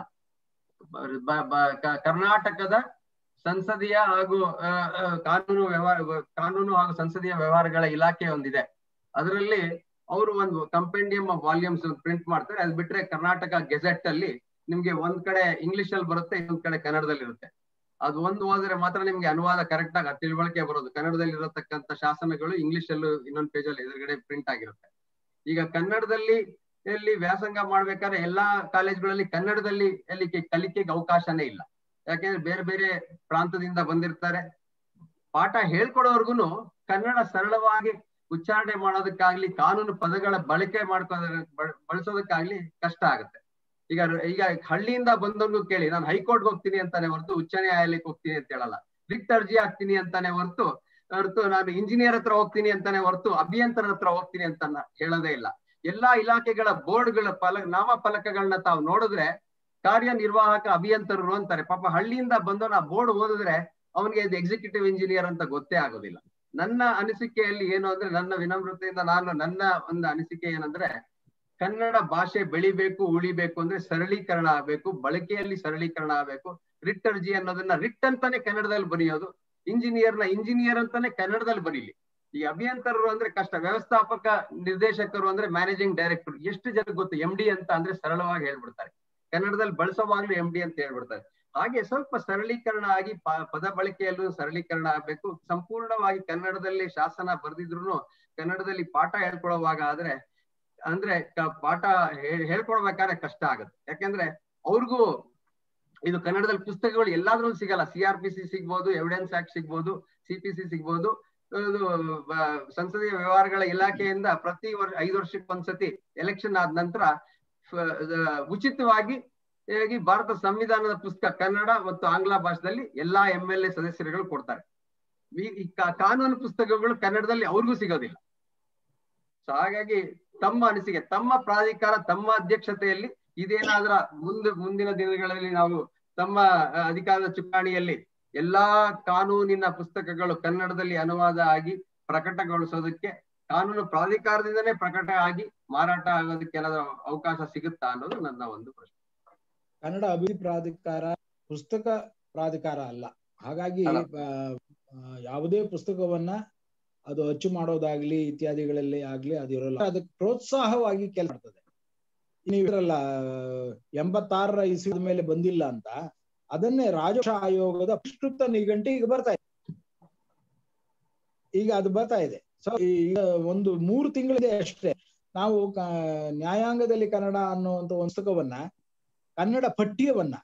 ಕರ್ನಾಟಕದ ಸಂಸದೀಯ ಹಾಗೂ ಕಾನೂನು ವ್ಯವಹಾರ ಕಾನೂನು ಹಾಗೂ ಸಂಸದೀಯ ವ್ಯವಹಾರಗಳ ಇಲಾಖೆ ಒಂದಿದೆ ಅದರಲ್ಲಿ ಅವರು ಒಂದು ಕಂಪೆಂಡಿಯಂ ಆಫ್ ವಾಲ್ಯೂಮ್ಸ್ ಪ್ರಿಂಟ್ ಮಾಡ್ತಾರೆ ಅದ್ ಬಿಟ್ರೆ ಕರ್ನಾಟಕ ಗೆಜೆಟ್ ಅಲ್ಲಿ ನಿಮ್ಗೆ ಒಂದ್ ಕಡೆ ಇಂಗ್ಲಿಷ್ ಅಲ್ಲಿ ಬರುತ್ತೆ ಇನ್ನೊಂದ್ ಕಡೆ ಕನ್ನಡದಲ್ಲಿ ಇರುತ್ತೆ ಅದು ಒಂದು ಹೋದ್ರೆ ಮಾತ್ರ ನಿಮ್ಗೆ ಅನುವಾದ ಕರೆಕ್ಟ್ ಆಗಿ ತಿಳುವಳಿಕೆ ಬರೋದು ಕನ್ನಡದಲ್ಲಿ ಇರತಕ್ಕಂತ ಶಾಸನಗಳು ಇಂಗ್ಲಿಷ್ ಅಲ್ಲೂ ಇನ್ನೊಂದು ಪೇಜ್ ಅಲ್ಲಿ ಎದುರುಗಡೆ ಪ್ರಿಂಟ್ ಆಗಿರುತ್ತೆ ಈಗ ಕನ್ನಡದಲ್ಲಿ ಎಲ್ಲಿ ವ್ಯಾಸಂಗ ಮಾಡ್ಬೇಕಾದ್ರೆ ಎಲ್ಲಾ ಕಾಲೇಜ್ಗಳಲ್ಲಿ ಕನ್ನಡದಲ್ಲಿ ಎಲ್ಲಿ ಕಲಿಕೆಗೆ ಅವಕಾಶನೇ ಇಲ್ಲ ಯಾಕೆಂದ್ರೆ ಬೇರೆ ಬೇರೆ ಪ್ರಾಂತದಿಂದ ಬಂದಿರ್ತಾರೆ ಪಾಠ ಹೇಳ್ಕೊಡೋರ್ಗುನು ಕನ್ನಡ ಸರಳವಾಗಿ ಉಚ್ಚಾರಣೆ ಮಾಡೋದಕ್ಕಾಗ್ಲಿ ಕಾನೂನು ಪದಗಳ ಬಳಕೆ ಮಾಡ್ಕೋದ ಬಳಸೋದಕ್ಕಾಗ್ಲಿ ಕಷ್ಟ ಆಗುತ್ತೆ ಈಗ ಈಗ ಹಳ್ಳಿಯಿಂದ ಬಂದವ್ರಿಗೂ ಕೇಳಿ ನಾನು ಹೈಕೋರ್ಟ್ಗೆ ಹೋಗ್ತೀನಿ ಅಂತಾನೆ ಹೊರತು ಉಚ್ಚ ನ್ಯಾಯಾಲಯಕ್ಕೆ ಹೋಗ್ತೀನಿ ಅಂತ ಹೇಳಲ್ಲ ರಿಟ್ ಅರ್ಜಿ ಹಾಕ್ತೀನಿ ಅಂತಾನೆ ಹೊರತು ಹೊರತು ನಾನು ಇಂಜಿನಿಯರ್ ಹತ್ರ ಹೋಗ್ತೀನಿ ಅಂತಾನೆ ಹೊರತು ಅಭಿಯಂತರ ಹತ್ರ ಹೋಗ್ತೀನಿ ಅಂತ ಹೇಳೋದೇ ಇಲ್ಲ ಎಲ್ಲಾ ಇಲಾಖೆಗಳ ಬೋರ್ಡ್ಗಳ ಫಲ ನಾಮ ಫಲಕಗಳನ್ನ ತಾವು ನೋಡಿದ್ರೆ ಕಾರ್ಯನಿರ್ವಾಹಕ ಅಭಿಯಂತರರು ಅಂತಾರೆ ಪಾಪ ಹಳ್ಳಿಯಿಂದ ಬಂದವನ ಬೋರ್ಡ್ ಓದಿದ್ರೆ ಅವನಿಗೆ ಇದು ಎಕ್ಸಿಕ್ಯೂಟಿವ್ ಇಂಜಿನಿಯರ್ ಅಂತ ಗೊತ್ತೇ ಆಗೋದಿಲ್ಲ ನನ್ನ ಅನಿಸಿಕೆಯಲ್ಲಿ ಏನು ಅಂದ್ರೆ ನನ್ನ ವಿನಮ್ರತೆಯಿಂದ ನಾನು ನನ್ನ ಒಂದು ಅನಿಸಿಕೆ ಏನಂದ್ರೆ ಕನ್ನಡ ಭಾಷೆ ಬೆಳಿಬೇಕು ಉಳಿಬೇಕು ಅಂದ್ರೆ ಸರಳೀಕರಣ ಆಗ್ಬೇಕು ಬಳಕೆಯಲ್ಲಿ ಸರಳೀಕರಣ ಆಗ್ಬೇಕು ರಿಟ್ ಅರ್ಜಿ ಅನ್ನೋದನ್ನ ರಿಟ್ ಅಂತಾನೆ ಕನ್ನಡದಲ್ಲಿ ಬರೆಯೋದು ಇಂಜಿನಿಯರ್ ನ ಇಂಜಿನಿಯರ್ ಅಂತಾನೆ ಕನ್ನಡದಲ್ಲಿ ಬರೀಲಿ ಈ ಅಭಿಯಂತರರು ಅಂದ್ರೆ ಕಷ್ಟ ವ್ಯವಸ್ಥಾಪಕ ನಿರ್ದೇಶಕರು ಅಂದ್ರೆ ಮ್ಯಾನೇಜಿಂಗ್ ಡೈರೆಕ್ಟರ್ ಎಷ್ಟು ಜನ ಗೊತ್ತು ಎಂ ಡಿ ಅಂತ ಅಂದ್ರೆ ಸರಳವಾಗಿ ಹೇಳ್ಬಿಡ್ತಾರೆ ಕನ್ನಡದಲ್ಲಿ ಬಳಸೋವಾಗ್ಲೂ ಎಂ ಡಿ ಅಂತ ಹೇಳ್ಬಿಡ್ತಾರೆ ಹಾಗೆ ಸ್ವಲ್ಪ ಸರಳೀಕರಣ ಆಗಿ ಪದ ಬಳಕೆಯಲ್ಲೂ ಸರಳೀಕರಣ ಆಗ್ಬೇಕು ಸಂಪೂರ್ಣವಾಗಿ ಕನ್ನಡದಲ್ಲಿ ಶಾಸನ ಬರೆದಿದ್ರು ಕನ್ನಡದಲ್ಲಿ ಪಾಠ ಹೇಳ್ಕೊಡುವಾಗ ಆದ್ರೆ ಅಂದ್ರೆ ಪಾಠ ಹೇಳ್ಕೊಡ್ಬೇಕಾದ್ರೆ ಕಷ್ಟ ಆಗುತ್ತೆ ಯಾಕೆಂದ್ರೆ ಅವ್ರಿಗೂ ಇದು ಕನ್ನಡದಲ್ಲಿ ಪುಸ್ತಕಗಳು ಎಲ್ಲಾದ್ರೂ ಸಿಗಲ್ಲ ಸಿ ಆರ್ ಪಿ ಸಿ ಸಿಗ್ಬೋದು ಎವಿಡೆನ್ಸ್ ಆಕ್ಟ್ ಸಿಗ್ಬೋದು ಸಿ ಪಿ ಸಿ ಸಿಗ್ಬೋದು ಸಂಸದೀಯ ವ್ಯವಹಾರಗಳ ಇಲಾಖೆಯಿಂದ ಪ್ರತಿ ವರ್ಷ ಐದು ವರ್ಷಕ್ಕೆ ಒಂದ್ಸತಿ ಎಲೆಕ್ಷನ್ ಆದ ನಂತರ ಉಚಿತವಾಗಿ ಭಾರತ ಸಂವಿಧಾನದ ಪುಸ್ತಕ ಕನ್ನಡ ಮತ್ತು ಆಂಗ್ಲ ಭಾಷೆದಲ್ಲಿ ಎಲ್ಲಾ ಎಂ ಎಲ್ ಎ ಸದಸ್ಯರುಗಳು ಕೊಡ್ತಾರೆ ಈ ಕಾನೂನು ಪುಸ್ತಕಗಳು ಕನ್ನಡದಲ್ಲಿ ಅವ್ರಿಗೂ ಸಿಗೋದಿಲ್ಲ ಸೊ ಹಾಗಾಗಿ ತಮ್ಮ ಅನಿಸಿಕೆ ತಮ್ಮ ಪ್ರಾಧಿಕಾರ ತಮ್ಮ ಅಧ್ಯಕ್ಷತೆಯಲ್ಲಿ ಇದೇನಾದ್ರ ಮುಂದೆ ಮುಂದಿನ ದಿನಗಳಲ್ಲಿ ನಾವು ತಮ್ಮ ಅಧಿಕಾರದ ಚುಕ್ಕಾಣಿಯಲ್ಲಿ ಎಲ್ಲಾ ಕಾನೂನಿನ ಪುಸ್ತಕಗಳು ಕನ್ನಡದಲ್ಲಿ ಅನುವಾದ ಆಗಿ ಪ್ರಕಟಗೊಳಿಸೋದಕ್ಕೆ ಕಾನೂನು ಪ್ರಾಧಿಕಾರದಿಂದನೇ ಪ್ರಕಟ ಆಗಿ ಮಾರಾಟ ಆಗೋದಕ್ಕೆ ಏನಾದ್ರು ಅವಕಾಶ ಸಿಗುತ್ತಾ ಅನ್ನೋದು ನನ್ನ ಒಂದು ಪ್ರಶ್ನೆ ಕನ್ನಡ ಅಭಿವೃದ್ಧಿ ಪ್ರಾಧಿಕಾರ ಪುಸ್ತಕ ಪ್ರಾಧಿಕಾರ ಅಲ್ಲ ಹಾಗಾಗಿ ಯಾವುದೇ ಪುಸ್ತಕವನ್ನ ಅದು ಅಚ್ಚು ಮಾಡೋದಾಗ್ಲಿ ಇತ್ಯಾದಿಗಳಲ್ಲಿ ಆಗ್ಲಿ ಅದಿರಲ್ಲ ಅದಕ್ಕೆ ಪ್ರೋತ್ಸಾಹವಾಗಿ ಕೆಲಸ ಮಾಡ್ತದೆ ನೀವಿರಲ್ಲ ಎಂಬತ್ತಾರರ ಇಸುವಿದ ಮೇಲೆ ಬಂದಿಲ್ಲ ಅಂತ ಅದನ್ನೇ ರಾಜಭಾಷಾ ಆಯೋಗದ ಪರಿಷ್ಕೃತ ನಿಘಂಟು ಈಗ ಬರ್ತಾ ಇದೆ ಈಗ ಅದು ಬರ್ತಾ ಇದೆ ಸೊ ಈಗ ಒಂದು ಮೂರು ತಿಂಗಳಿದೆ ಅಷ್ಟೇ ನಾವು ನ್ಯಾಯಾಂಗದಲ್ಲಿ ಕನ್ನಡ ಅನ್ನುವಂತ ಒಂದು ಪುಸ್ತಕವನ್ನ ಕನ್ನಡ ಪಠ್ಯವನ್ನ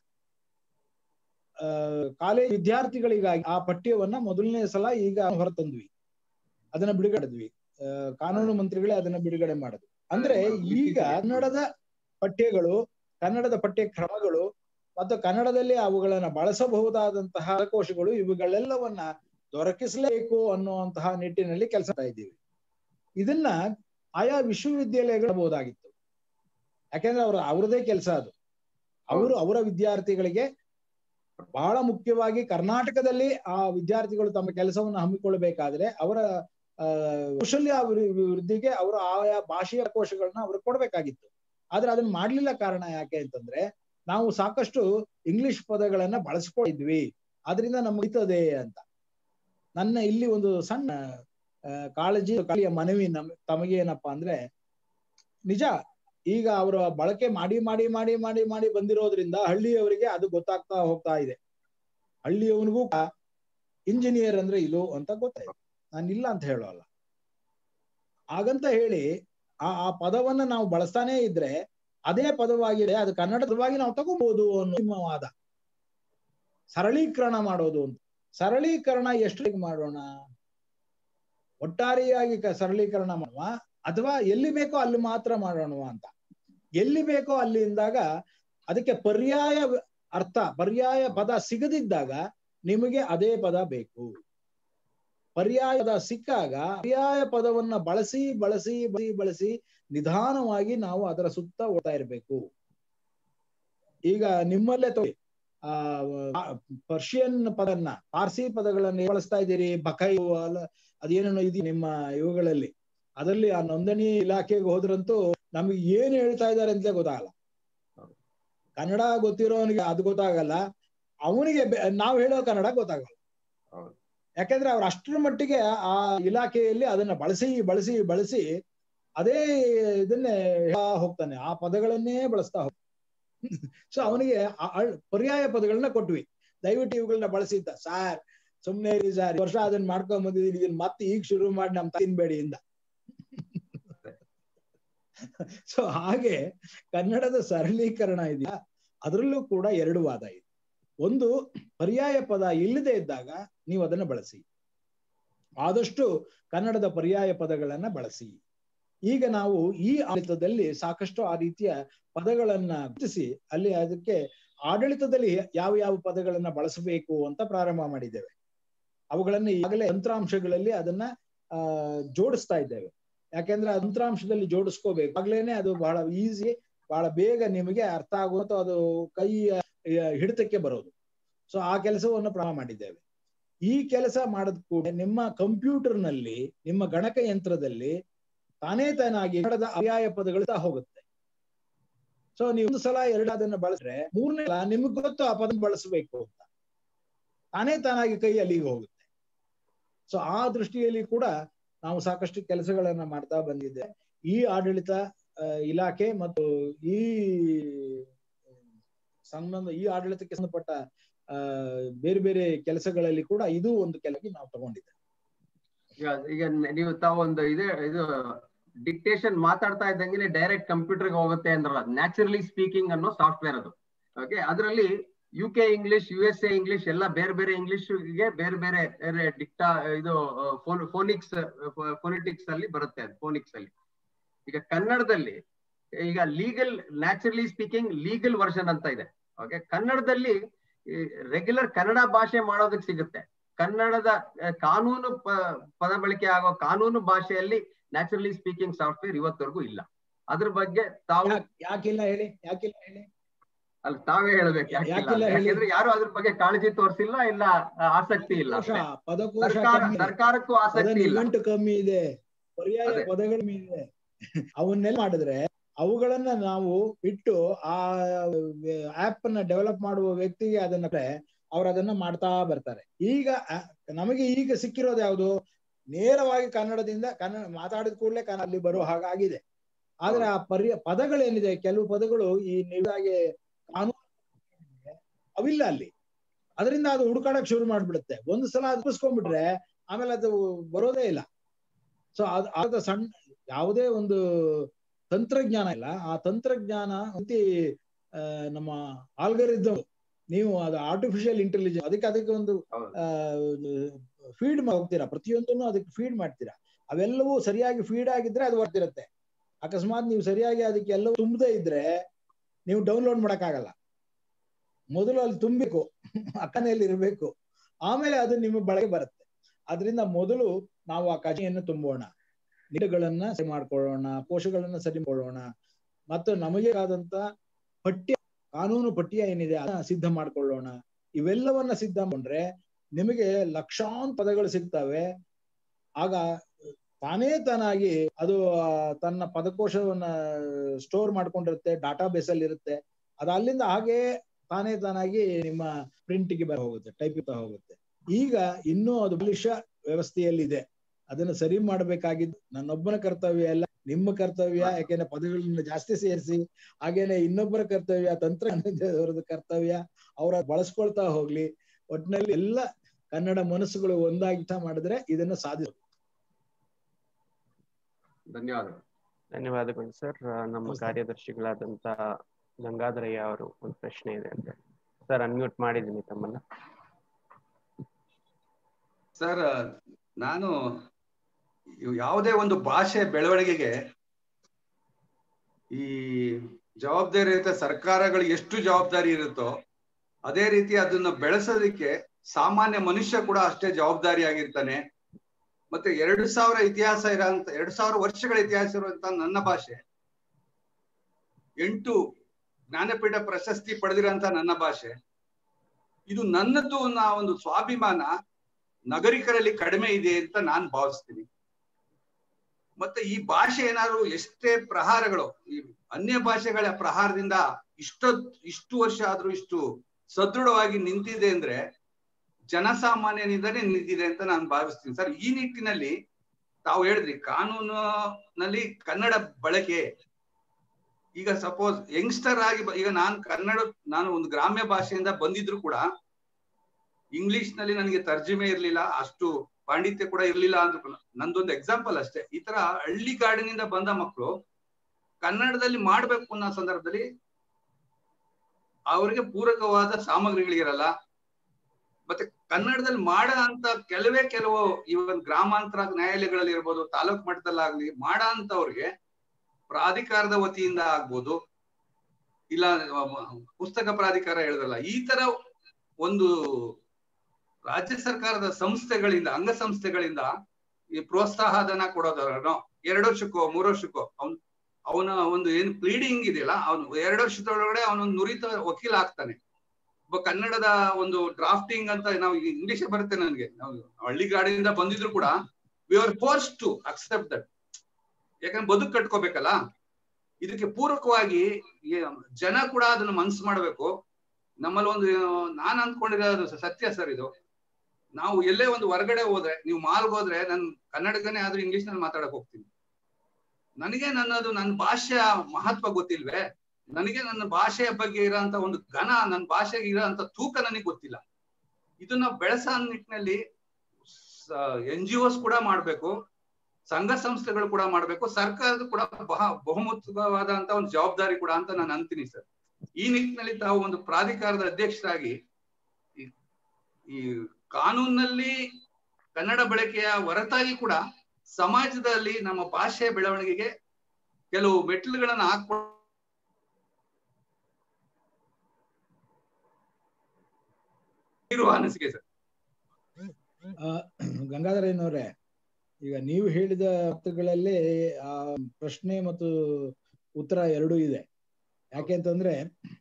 ಕಾಲೇಜ್ ವಿದ್ಯಾರ್ಥಿಗಳಿಗಾಗಿ ಆ ಪಠ್ಯವನ್ನ ಮೊದಲನೇ ಸಲ ಈಗ ಹೊರತಂದ್ವಿ ಅದನ್ನ ಬಿಡುಗಡೆದ್ವಿ ಕಾನೂನು ಮಂತ್ರಿಗಳೇ ಅದನ್ನ ಬಿಡುಗಡೆ ಮಾಡಿದ್ವಿ ಅಂದ್ರೆ ಈಗ ಕನ್ನಡದ ಪಠ್ಯಗಳು ಕನ್ನಡದ ಪಠ್ಯ ಕ್ರಮಗಳು ಮತ್ತು ಕನ್ನಡದಲ್ಲಿ ಅವುಗಳನ್ನ ಬಳಸಬಹುದಾದಂತಹ ಕೋಶಗಳು ಇವುಗಳೆಲ್ಲವನ್ನ ದೊರಕಿಸಲೇಬೇಕು ಅನ್ನುವಂತಹ ನಿಟ್ಟಿನಲ್ಲಿ ಕೆಲಸ ಇದ್ದೀವಿ ಇದನ್ನ ಆಯಾ ವಿಶ್ವವಿದ್ಯಾಲಯಗಳು ಬಹುದಾಗಿತ್ತು ಯಾಕೆಂದ್ರೆ ಅವ್ರ ಅವ್ರದೇ ಕೆಲಸ ಅದು ಅವರು ಅವರ ವಿದ್ಯಾರ್ಥಿಗಳಿಗೆ ಬಹಳ ಮುಖ್ಯವಾಗಿ ಕರ್ನಾಟಕದಲ್ಲಿ ಆ ವಿದ್ಯಾರ್ಥಿಗಳು ತಮ್ಮ ಕೆಲಸವನ್ನು ಹಮ್ಮಿಕೊಳ್ಳಬೇಕಾದ್ರೆ ಅವರ ಕೌಶಲ್ಯ ಅಭಿವೃದ್ಧಿಗೆ ಅವರು ಆಯಾ ಭಾಷೆಯ ಕೋಶಗಳನ್ನ ಅವ್ರಿಗೆ ಕೊಡ್ಬೇಕಾಗಿತ್ತು ಆದ್ರೆ ಅದನ್ನ ಮಾಡ್ಲಿಲ್ಲ ಕಾರಣ ಯಾಕೆ ಅಂತಂದ್ರೆ ನಾವು ಸಾಕಷ್ಟು ಇಂಗ್ಲಿಷ್ ಪದಗಳನ್ನ ಬಳಸ್ಕೊಂಡಿದ್ವಿ ಅದರಿಂದ ನಮ್ಗೆ ಇರ್ತದೆ ಅಂತ ನನ್ನ ಇಲ್ಲಿ ಒಂದು ಸಣ್ಣ ಕಾಳಜಿ ಕಾಳಿಯ ಮನವಿ ನಮ್ ತಮಗೇನಪ್ಪಾ ಅಂದ್ರೆ ನಿಜ ಈಗ ಅವರ ಬಳಕೆ ಮಾಡಿ ಮಾಡಿ ಮಾಡಿ ಮಾಡಿ ಮಾಡಿ ಬಂದಿರೋದ್ರಿಂದ ಹಳ್ಳಿಯವರಿಗೆ ಅದು ಗೊತ್ತಾಗ್ತಾ ಹೋಗ್ತಾ ಇದೆ ಹಳ್ಳಿಯವನಿಗೂ ಇಂಜಿನಿಯರ್ ಅಂದ್ರೆ ಇದು ಅಂತ ಗೊತ್ತಾಯ್ತು ನಾನು ಇಲ್ಲ ಅಂತ ಹೇಳೋಲ್ಲ ಹಾಗಂತ ಹೇಳಿ ಆ ಆ ಪದವನ್ನ ನಾವು ಬಳಸ್ತಾನೆ ಇದ್ರೆ ಅದೇ ಪದವಾಗಿದೆ ಅದು ಕನ್ನಡದವಾಗಿ ನಾವು ತಗೋಬಹುದು ಅನ್ನೋ ನಿಮ್ಮ ವಾದ ಸರಳೀಕರಣ ಮಾಡೋದು ಅಂತ ಸರಳೀಕರಣ ಎಷ್ಟು ಮಾಡೋಣ ಒಟ್ಟಾರೆಯಾಗಿ ಸರಳೀಕರಣ ಮಾಡುವ ಅಥವಾ ಎಲ್ಲಿ ಬೇಕೋ ಅಲ್ಲಿ ಮಾತ್ರ ಮಾಡೋಣ ಅಂತ ಎಲ್ಲಿ ಬೇಕೋ ಅಲ್ಲಿ ಇಂದಾಗ ಅದಕ್ಕೆ ಪರ್ಯಾಯ ಅರ್ಥ ಪರ್ಯಾಯ ಪದ ಸಿಗದಿದ್ದಾಗ ನಿಮಗೆ ಅದೇ ಪದ ಬೇಕು ಪರ್ಯಾಯ ಪದ ಸಿಕ್ಕಾಗ ಪರ್ಯಾಯ ಪದವನ್ನ ಬಳಸಿ ಬಳಸಿ ಬಳಸಿ ಬಳಸಿ ನಿಧಾನವಾಗಿ ನಾವು ಅದರ ಸುತ್ತ ಓಡ್ತಾ ಇರಬೇಕು ಈಗ ನಿಮ್ಮಲ್ಲೇ ತೋರಿ ಆ ಪರ್ಷಿಯನ್ ಪದನ್ನ ಪಾರ್ಸಿ ಪದಗಳನ್ನ ಬಳಸ್ತಾ ಇದ್ದೀರಿ ಬಕೈ ಅಲ್ಲ ಅದೇನೇನೋ ಇದೆ ನಿಮ್ಮ ಇವುಗಳಲ್ಲಿ ಅದರಲ್ಲಿ ಆ ನೋಂದಣಿ ಇಲಾಖೆಗೆ ಹೋದ್ರಂತೂ ನಮ್ಗೆ ಏನ್ ಹೇಳ್ತಾ ಇದ್ದಾರೆ ಅಂತಲೇ ಗೊತ್ತಾಗಲ್ಲ ಕನ್ನಡ ಗೊತ್ತಿರೋನಿಗೆ ಅದು ಗೊತ್ತಾಗಲ್ಲ ಅವನಿಗೆ ನಾವು ಹೇಳೋ ಕನ್ನಡ ಗೊತ್ತಾಗಲ್ಲ ಯಾಕಂದ್ರೆ ಅವ್ರು ಅಷ್ಟರ ಮಟ್ಟಿಗೆ ಆ ಇಲಾಖೆಯಲ್ಲಿ ಅದನ್ನ ಬಳಸಿ ಬಳಸಿ ಬಳಸಿ ಅದೇ ಇದನ್ನೇ ಹೋಗ್ತಾನೆ ಆ ಪದಗಳನ್ನೇ ಬಳಸ್ತಾ ಹೋಗ್ತಾನೆ ಸೊ ಅವನಿಗೆ ಪರ್ಯಾಯ ಪದಗಳನ್ನ ಕೊಟ್ವಿ ದಯವಿಟ್ಟು ಇವುಗಳನ್ನ ಬಳಸಿದ್ದ ಸಾರ್ ಸುಮ್ನೆ ಇರಿ ಸರ್ ವರ್ಷ ಅದನ್ನ ಮಾಡ್ಕೊಂಡ್ ಬಂದಿದ್ದೀನಿ ಇದನ್ನ ಮತ್ತೆ ಈಗ ಶುರು ಮಾಡಿ ನಮ್ ತಿನ್ಬೇಡಿ ಇಂದ ಸೊ ಹಾಗೆ ಕನ್ನಡದ ಸರಳೀಕರಣ ಇದೆಯಾ ಅದರಲ್ಲೂ ಕೂಡ ಎರಡು ವಾದ ಇದೆ ಒಂದು ಪರ್ಯಾಯ ಪದ ಇಲ್ಲದೆ ಇದ್ದಾಗ ನೀವು ಅದನ್ನ ಬಳಸಿ ಆದಷ್ಟು ಕನ್ನಡದ ಪರ್ಯಾಯ ಪದಗಳನ್ನ ಬಳಸಿ ಈಗ ನಾವು ಈ ಆಡಳಿತದಲ್ಲಿ ಸಾಕಷ್ಟು ಆ ರೀತಿಯ ಪದಗಳನ್ನ ಗುರುತಿಸಿ ಅಲ್ಲಿ ಅದಕ್ಕೆ ಆಡಳಿತದಲ್ಲಿ ಯಾವ ಯಾವ ಪದಗಳನ್ನ ಬಳಸಬೇಕು ಅಂತ ಪ್ರಾರಂಭ ಮಾಡಿದ್ದೇವೆ ಅವುಗಳನ್ನ ಈಗಾಗಲೇ ತಂತ್ರಾಂಶಗಳಲ್ಲಿ ಅದನ್ನ ಆ ಜೋಡಿಸ್ತಾ ಇದ್ದೇವೆ ಯಾಕೆಂದ್ರೆ ಆ ತಂತ್ರಾಂಶದಲ್ಲಿ ಜೋಡಿಸ್ಕೋಬೇಕು ಆಗ್ಲೇನೆ ಅದು ಬಹಳ ಈಸಿ ಬಹಳ ಬೇಗ ನಿಮಗೆ ಅರ್ಥ ಆಗುವಂತ ಅದು ಕೈ ಹಿಡಿತಕ್ಕೆ ಬರೋದು ಸೊ ಆ ಕೆಲಸವನ್ನು ಪ್ರಾರಂಭ ಮಾಡಿದ್ದೇವೆ ಈ ಕೆಲಸ ಮಾಡದ ಕೂಡ ನಿಮ್ಮ ಕಂಪ್ಯೂಟರ್ ನಲ್ಲಿ ನಿಮ್ಮ ಗಣಕ ಯಂತ್ರದಲ್ಲಿ ತಾನೇ ತಾನಾಗಿ ಕನ್ನಡದ ಪರ್ಯಾಯ ಪದಗಳು ಸಹ ಹೋಗುತ್ತೆ ಸೊ ನೀವು ಒಂದು ಸಲ ಎರಡು ಅದನ್ನ ಬಳಸಿದ್ರೆ ಮೂರನೇ ಸಲ ನಿಮ್ಗೆ ಗೊತ್ತು ಆ ಪದ ಬಳಸಬೇಕು ಅಂತ ತಾನೇ ತಾನಾಗಿ ಕೈ ಅಲ್ಲಿಗೆ ಹೋಗುತ್ತೆ ಸೊ ಆ ದೃಷ್ಟಿಯಲ್ಲಿ ಕೂಡ ನಾವು ಸಾಕಷ್ಟು ಕೆಲಸಗಳನ್ನ ಮಾಡ್ತಾ ಬಂದಿದ್ದೆ ಈ ಆಡಳಿತ ಇಲಾಖೆ ಮತ್ತು ಈ ಸಂಬಂಧ ಈ ಆಡಳಿತಕ್ಕೆ ಸಂಬಂಧಪಟ್ಟ ಆ ಬೇರೆ ಬೇರೆ ಕೆಲಸಗಳಲ್ಲಿ ಕೂಡ ಇದು ಒಂದು ಕೆಲಸ ನಾವು ತಗೊಂಡಿದ್ದೇವೆ ಈಗ ಈಗ ನೀವು ತಾವು ಒಂದು ಇದೆ ಇದು ಡಿಕ್ಟೇಷನ್ ಮಾತಾಡ್ತಾ ಇದ್ದಂಗೆ ಡೈರೆಕ್ಟ್ ಕಂಪ್ಯೂಟರ್ಗೆ ಹೋಗುತ್ತೆ ಅಂದ್ರಲ್ಲ ನ್ಯಾಚುರಲಿ ಸ್ಪೀಕಿಂಗ್ ಅನ್ನೋ ಸಾಫ್ಟ್ವೇರ್ ಅದು ಓಕೆ ಅದರಲ್ಲಿ U K English U S A English ಎಲ್ಲ ಬೇರೆ ಬೇರೆ ಇಂಗ್ಲಿಷ್ಗೆ ಬೇರೆ ಬೇರೆ ಡಿಕ್ಟಾ ಇದು ಫೋನಿಕ್ಸ್ ಫೋನಿಟಿಕ್ಸ್ ಅಲ್ಲಿ ಬರುತ್ತೆ ಅದು ಫೋನಿಕ್ಸ್ ಅಲ್ಲಿ ಈಗ ಕನ್ನಡದಲ್ಲಿ ಈಗ legal naturally speaking legal version ಅಂತ ಇದೆ ಓಕೆ ಕನ್ನಡದಲ್ಲಿ ರೆಗ್ಯುಲರ್ ಕನ್ನಡ ಭಾಷೆ ಮಾಡೋದಕ್ಕೆ ಸಿಗುತ್ತೆ ಕನ್ನಡದ ಕಾನೂನು ಪದ ಬಳಕೆ ಆಗೋ ಕಾನೂನು ಭಾಷೆಯಲ್ಲಿ ನ್ಯಾಚುರಲಿ ಸ್ಪೀಕಿಂಗ್ ಸಾಫ್ಟ್ವೇರ್ ಇವತ್ತವರೆಗೂ ಇಲ್ಲ ಅದ್ರ ಬಗ್ಗೆ ತಾವು ಯಾಕಿಲ್ಲ ಹೇಳಿ ಯಾಕಿಲ್ಲ ಹೇಳಿ ಅಲ್ಲ ತಾವೇ ಹೇಳ್ಬೇಕು ಯಾಕಿಲ್ಲ ಯಾಕೆಂದ್ರೆ ಯಾರು ಅದ್ರ ಬಗ್ಗೆ ಕಾಳಜಿ ತೋರಿಸಿಲ್ಲ ಇಲ್ಲ ಆಸಕ್ತಿ ಇಲ್ಲ ಪದಕೋಶ ಸರ್ಕಾರಕ್ಕೂ ಆಸಕ್ತಿ ಇಲ್ಲ ನಿಘಂಟು ಕಮ್ಮಿ ಇದೆ ಪರ್ಯಾಯ ಪದಗಳು ಇದೆ ಅವನ್ನೆಲ್ಲ ಮಾಡಿದ್ರೆ ಅವುಗಳನ್ನ ನಾವು ಇಟ್ಟು ಆ ಆಪ್ ಅನ್ನ ಡೆವಲಪ್ ಮಾಡುವ ವ್ಯಕ್ತಿಗೆ ಅದನ್ನ ಅವ್ರು ಅದನ್ನ ಮಾಡ್ತಾ ಬರ್ತಾರೆ ಈಗ ನಮಗೆ ಈಗ ಸಿಕ್ಕಿರೋದು ಯಾವುದು ನೇರವಾಗಿ ಕನ್ನಡದಿಂದ ಕನ್ನಡ ಮಾತಾಡಿದ ಕೂಡಲೇ ಕನ್ನಡ ಅಲ್ಲಿ ಬರೋ ಹಾಗಾಗಿದೆ ಆದ್ರೆ ಆ ಪರ್ಯ ಪದಗಳೇನಿದೆ ಕೆಲವು ಪದಗಳು ಈ ನೀವಾಗೆ ಕಾನೂನು ಅವಿಲ್ಲ ಅಲ್ಲಿ ಅದರಿಂದ ಅದು ಹುಡುಕಾಡಕ್ ಶುರು ಮಾಡ್ಬಿಡುತ್ತೆ ಒಂದು ಸಲ ಅದ್ಬಿಸ್ಕೊಂಡ್ಬಿಟ್ರೆ ಆಮೇಲೆ ಅದು ಬರೋದೇ ಇಲ್ಲ ಸೊ ಅದ್ ಅದ ಸಣ್ಣ ಯಾವುದೇ ಒಂದು ತಂತ್ರಜ್ಞಾನ ಇಲ್ಲ ಆ ತಂತ್ರಜ್ಞಾನ ನಮ್ಮ ಆಲ್ಗರಿದಮ್ ನೀವು ಅದು ಆರ್ಟಿಫಿಷಿಯಲ್ ಇಂಟೆಲಿಜೆನ್ಸ್ ಅದಕ್ಕೆ ಅದಕ್ಕೆ ಒಂದು ಫೀಡ್ ಹೋಗ್ತೀರಾ ಪ್ರತಿಯೊಂದನ್ನು ಅದಕ್ಕೆ ಫೀಡ್ ಮಾಡ್ತೀರಾ ಅವೆಲ್ಲವೂ ಸರಿಯಾಗಿ ಫೀಡ್ ಆಗಿದ್ರೆ ಅದು ಬರ್ತಿರುತ್ತೆ ಅಕಸ್ಮಾತ್ ನೀವು ಸರಿಯಾಗಿ ಅದಕ್ಕೆ ಎಲ್ಲವೂ ತುಂಬದೇ ಇದ್ರೆ ನೀವು ಡೌನ್ಲೋಡ್ ಮಾಡಕ್ಕಾಗಲ್ಲ ಮೊದಲು ಅಲ್ಲಿ ತುಂಬಬೇಕು ಅಕ್ಕನೆಯಲ್ಲಿ ಇರಬೇಕು ಆಮೇಲೆ ಅದು ನಿಮ್ಮ ಬಳಕೆ ಬರುತ್ತೆ ಅದರಿಂದ ಮೊದಲು ನಾವು ಆ ಕಜೆಯನ್ನು ತುಂಬೋಣ ನೀಡುಗಳನ್ನ ಸರಿ ಮಾಡ್ಕೊಳ್ಳೋಣ ಕೋಶಗಳನ್ನ ಸರಿ ಮಾಡೋಣ ಮತ್ತು ನಮಗೆ ಆದಂತ ಪಠ್ಯ ಕಾನೂನು ಪಠ್ಯ ಏನಿದೆ ಅದನ್ನ ಸಿದ್ಧ ಮಾಡ್ಕೊಳ್ಳೋಣ ಇವೆಲ್ಲವನ್ನ ಸಿದ್ಧ ಮಾಡ್ರೆ ನಿಮಗೆ ಲಕ್ಷಾಂತರ ಪದಗಳು ಸಿಗ್ತವೆ ಆಗ ತಾನೇ ತಾನಾಗಿ ಅದು ತನ್ನ ಪದಕೋಶವನ್ನ ಸ್ಟೋರ್ ಮಾಡ್ಕೊಂಡಿರುತ್ತೆ ಡಾಟಾ ಬೇಸ್ ಅಲ್ಲಿ ಇರುತ್ತೆ ಅದು ಅಲ್ಲಿಂದ ಹಾಗೆ ತಾನೇ ತಾನಾಗಿ ನಿಮ್ಮ ಪ್ರಿಂಟ್ಗೆ ಬರ ಹೋಗುತ್ತೆ ಟೈಪ್ ಹೋಗುತ್ತೆ ಈಗ ಇನ್ನೂ ಅದು ಬಲಿಷ ವ್ಯವಸ್ಥೆಯಲ್ಲಿದೆ ಅದನ್ನ ಸರಿ ಮಾಡಬೇಕಾಗಿದ್ದು ನನ್ನೊಬ್ಬನ ಕರ್ತವ್ಯ ಅಲ್ಲ ನಿಮ್ಮ ಕರ್ತವ್ಯ ಯಾಕೆಂದ್ರೆ ಪದಗಳನ್ನ ಜಾಸ್ತಿ ಸೇರಿಸಿ ಹಾಗೇನೆ ಇನ್ನೊಬ್ಬರ ಕರ್ತವ್ಯ ತಂತ್ರಜ್ಞಾನದವರದ್ದು ಕರ್ತವ್ಯ ಅವರ ಬಳಸ್ಕೊಳ್ತಾ ಹೋಗ್ಲಿ ಒಟ್ಟಿನಲ್ಲಿ ಎಲ್ಲ ಕನ್ನಡ ಮನಸ್ಸುಗಳು ಒಂದಾಗಿ ಮಾಡಿದ್ರೆ ಇದನ್ನ ಸಾಧಿಸ ಧನ್ಯವಾದಗಳು ಧನ್ಯವಾದಗಳು ಸರ್ ನಮ್ಮ ಕಾರ್ಯದರ್ಶಿಗಳಾದಂತ ಗಂಗಾಧರಯ್ಯ ಅವರು ಒಂದು ಪ್ರಶ್ನೆ ಇದೆ ಅಂತ ಸರ್ ಅನ್ಮ್ಯೂಟ್ ಮಾಡಿದ್ದೀನಿ ತಮ್ಮನ್ನ ಸರ್ ನಾನು ಯಾವುದೇ ಒಂದು ಭಾಷೆ ಬೆಳವಣಿಗೆಗೆ ಈ ಜವಾಬ್ದಾರಿಯುತ ಸರ್ಕಾರಗಳು ಎಷ್ಟು ಜವಾಬ್ದಾರಿ ಇರುತ್ತೋ ಅದೇ ರೀತಿ ಅದನ್ನ ಬೆಳೆಸೋದಕ್ಕೆ ಸಾಮಾನ್ಯ ಮನುಷ್ಯ ಕೂಡ ಅಷ್ಟೇ ಜವಾಬ್ದಾರಿಯಾಗಿರ್ತಾನೆ ಮತ್ತೆ ಎರಡು ಸಾವಿರ ಇತಿಹಾಸ ಇರೋಂತ ಎರಡು ಸಾವಿರ ವರ್ಷಗಳ ಇತಿಹಾಸ ಇರುವಂತ ನನ್ನ ಭಾಷೆ ಎಂಟು ಜ್ಞಾನಪೀಠ ಪ್ರಶಸ್ತಿ ಪಡೆದಿರೋಂತ ನನ್ನ ಭಾಷೆ ಇದು ನನ್ನದು ಅನ್ನೋ ಒಂದು ಸ್ವಾಭಿಮಾನ ನಗರಿಕರಲ್ಲಿ ಕಡಿಮೆ ಇದೆ ಅಂತ ನಾನ್ ಭಾವಿಸ್ತೀನಿ ಮತ್ತೆ ಈ ಭಾಷೆ ಏನಾದ್ರು ಎಷ್ಟೇ ಪ್ರಹಾರಗಳು ಈ ಅನ್ಯ ಭಾಷೆಗಳ ಪ್ರಹಾರದಿಂದ ಇಷ್ಟ ಇಷ್ಟು ವರ್ಷ ಆದ್ರೂ ಇಷ್ಟು ಸದೃಢವಾಗಿ ನಿಂತಿದೆ ಅಂದ್ರೆ ಜನಸಾಮಾನ್ಯನಿಂದನೇ ನಿಂತಿದೆ ಅಂತ ನಾನು ಭಾವಿಸ್ತೀನಿ ಸರ್ ಈ ನಿಟ್ಟಿನಲ್ಲಿ ತಾವು ಹೇಳಿದ್ರಿ ಕಾನೂನಿನಲ್ಲಿ ಕನ್ನಡ ಬಳಕೆ ಈಗ ಸಪೋಸ್ ಯಂಗ್ಸ್ಟರ್ ಆಗಿ ಈಗ ನಾನು ಕನ್ನಡ ನಾನು ಒಂದು ಗ್ರಾಮ್ಯ ಭಾಷೆಯಿಂದ ಬಂದಿದ್ರು ಕೂಡ ಇಂಗ್ಲಿಷ್ ನಲ್ಲಿ ನನಗೆ ತರ್ಜುಮೆ ಇರ್ಲಿಲ್ಲ ಅಷ್ಟು ಪಾಂಡಿತ್ಯ ಕೂಡ ಇರ್ಲಿಲ್ಲ ಅಂದ್ರೂ ನಂದೊಂದು ಎಕ್ಸಾಂಪಲ್ ಅಷ್ಟೇ ಈ ತರ ಹಳ್ಳಿ ಗಾಡಿನಿಂದ ಬಂದ ಮಕ್ಕಳು ಕನ್ನಡದಲ್ಲಿ ಮಾಡ್ಬೇಕು ಅನ್ನೋ ಸಂದರ್ಭದಲ್ಲಿ ಅವರಿಗೆ ಪೂರಕವಾದ ಸಾಮಗ್ರಿಗಳಿರಲ್ಲ ಮತ್ತೆ ಕನ್ನಡದಲ್ಲಿ ಮಾಡ ಅಂತ ಕೆಲವೇ ಕೆಲವು ಇವನ್ ಗ್ರಾಮಾಂತರ ನ್ಯಾಯಾಲಯಗಳಲ್ಲಿ ಇರ್ಬೋದು ತಾಲೂಕ್ ಮಟ್ಟದಲ್ಲಾಗ್ಲಿ ಮಾಡ ಅಂತವ್ರಿಗೆ ಪ್ರಾಧಿಕಾರದ ವತಿಯಿಂದ ಆಗ್ಬೋದು ಇಲ್ಲ ಪುಸ್ತಕ ಪ್ರಾಧಿಕಾರ ಹೇಳಿದ್ರಲ್ಲ ಈ ತರ ಒಂದು ರಾಜ್ಯ ಸರ್ಕಾರದ ಸಂಸ್ಥೆಗಳಿಂದ ಅಂಗಸಂಸ್ಥೆಗಳಿಂದ ಈ ಪ್ರೋತ್ಸಾಹ ಧನ ಕೊಡೋದನ್ನು ಎರಡು ವರ್ಷಕ್ಕೋ ಮೂರು ವರ್ಷಕ್ಕೋ ಅವ್ನ್ ಅವನ ಒಂದು ಏನ್ ಪ್ಲೀಡಿಂಗ್ ಇದೆಯಲ್ಲ ಅವನು ಎರಡು ವರ್ಷದೊಳಗಡೆ ಅವನೊಂದು ನುರಿತ ವಕೀಲ ಆಗ್ತಾನೆ ಒಬ್ಬ ಕನ್ನಡದ ಒಂದು ಡ್ರಾಫ್ಟಿಂಗ್ ಅಂತ ನಾವು ಇಂಗ್ಲಿಷ್ ಬರುತ್ತೆ ನನಗೆ ನಾವು ಹಳ್ಳಿಗಾಡಿನಿಂದ ಬಂದಿದ್ರು ಕೂಡ we are force to accept that ಯಾಕಂದ್ರೆ ಬದುಕು ಕಟ್ಕೋಬೇಕಲ್ಲ ಇದಕ್ಕೆ ಪೂರಕವಾಗಿ ಜನ ಕೂಡ ಅದನ್ನ ಮನ್ಸು ಮಾಡ್ಬೇಕು ನಮ್ಮಲ್ಲಿ ಒಂದು ನಾನ್ ಅಂದ್ಕೊಂಡಿರೋದು ಸತ್ಯ ಸರ್ ಇದು ನಾವು ಎಲ್ಲೇ ಒಂದು ಹೊರಗಡೆ ಹೋದ್ರೆ ನೀವು ಮಾಲ್ಗೆ ಹೋದ್ರೆ ನನ್ ಕನ್ನಡಕನೇ ಆದ್ರೂ ಇಂಗ್ಲಿಷ್ ನಲ್ಲಿ ಮಾತಾಡಕ್ ಹೋಗ್ತೀನಿ ನನಗೆ ನನ್ನದು ನನ್ನ ಭಾಷೆಯ ಮಹತ್ವ ಗೊತ್ತಿಲ್ವೇ ನನಗೆ ನನ್ನ ಭಾಷೆಯ ಬಗ್ಗೆ ಇರೋಂತ ಒಂದು ಘನ ನನ್ನ ಭಾಷೆಗೆ ಇರೋಂತ ತೂಕ ನನಗೆ ಗೊತ್ತಿಲ್ಲ ಇದನ್ನ ಬೆಳೆಸೋ ನಿಟ್ಟಿನಲ್ಲಿ ಎನ್ ಜಿ ಒಸ್ ಕೂಡ ಮಾಡ್ಬೇಕು ಸಂಘ ಸಂಸ್ಥೆಗಳು ಕೂಡ ಮಾಡ್ಬೇಕು ಸರ್ಕಾರದ ಕೂಡ ಬಹ ಬಹುಮುಖ್ಯವಾದಂತ ಒಂದು ಜವಾಬ್ದಾರಿ ಕೂಡ ಅಂತ ನಾನು ಅಂತೀನಿ ಸರ್ ಈ ನಿಟ್ಟಿನಲ್ಲಿ ತಾವು ಒಂದು ಪ್ರಾಧಿಕಾರದ ಅಧ್ಯಕ್ಷರಾಗಿ ಈ ಕಾನೂನಲ್ಲಿ ಕನ್ನಡ ಬಳಕೆಯ ಹೊರತಾಗಿ ಕೂಡ ಸಮಾಜದಲ್ಲಿ ನಮ್ಮ ಭಾಷೆಯ ಬೆಳವಣಿಗೆಗೆ ಕೆಲವು ಮೆಟ್ಟಿಲುಗಳನ್ನ ಹಾಕೊ ಅನಿಸಿಕೆ ಸರ್ ಗಂಗಾಧರಯ್ಯನವ್ರೆ ಈಗ ನೀವು ಹೇಳಿದ ಮಾತುಗಳಲ್ಲಿ ಆ ಪ್ರಶ್ನೆ ಮತ್ತು ಉತ್ತರ ಎರಡೂ ಇದೆ ಯಾಕೆ ಅಂತಂದ್ರೆ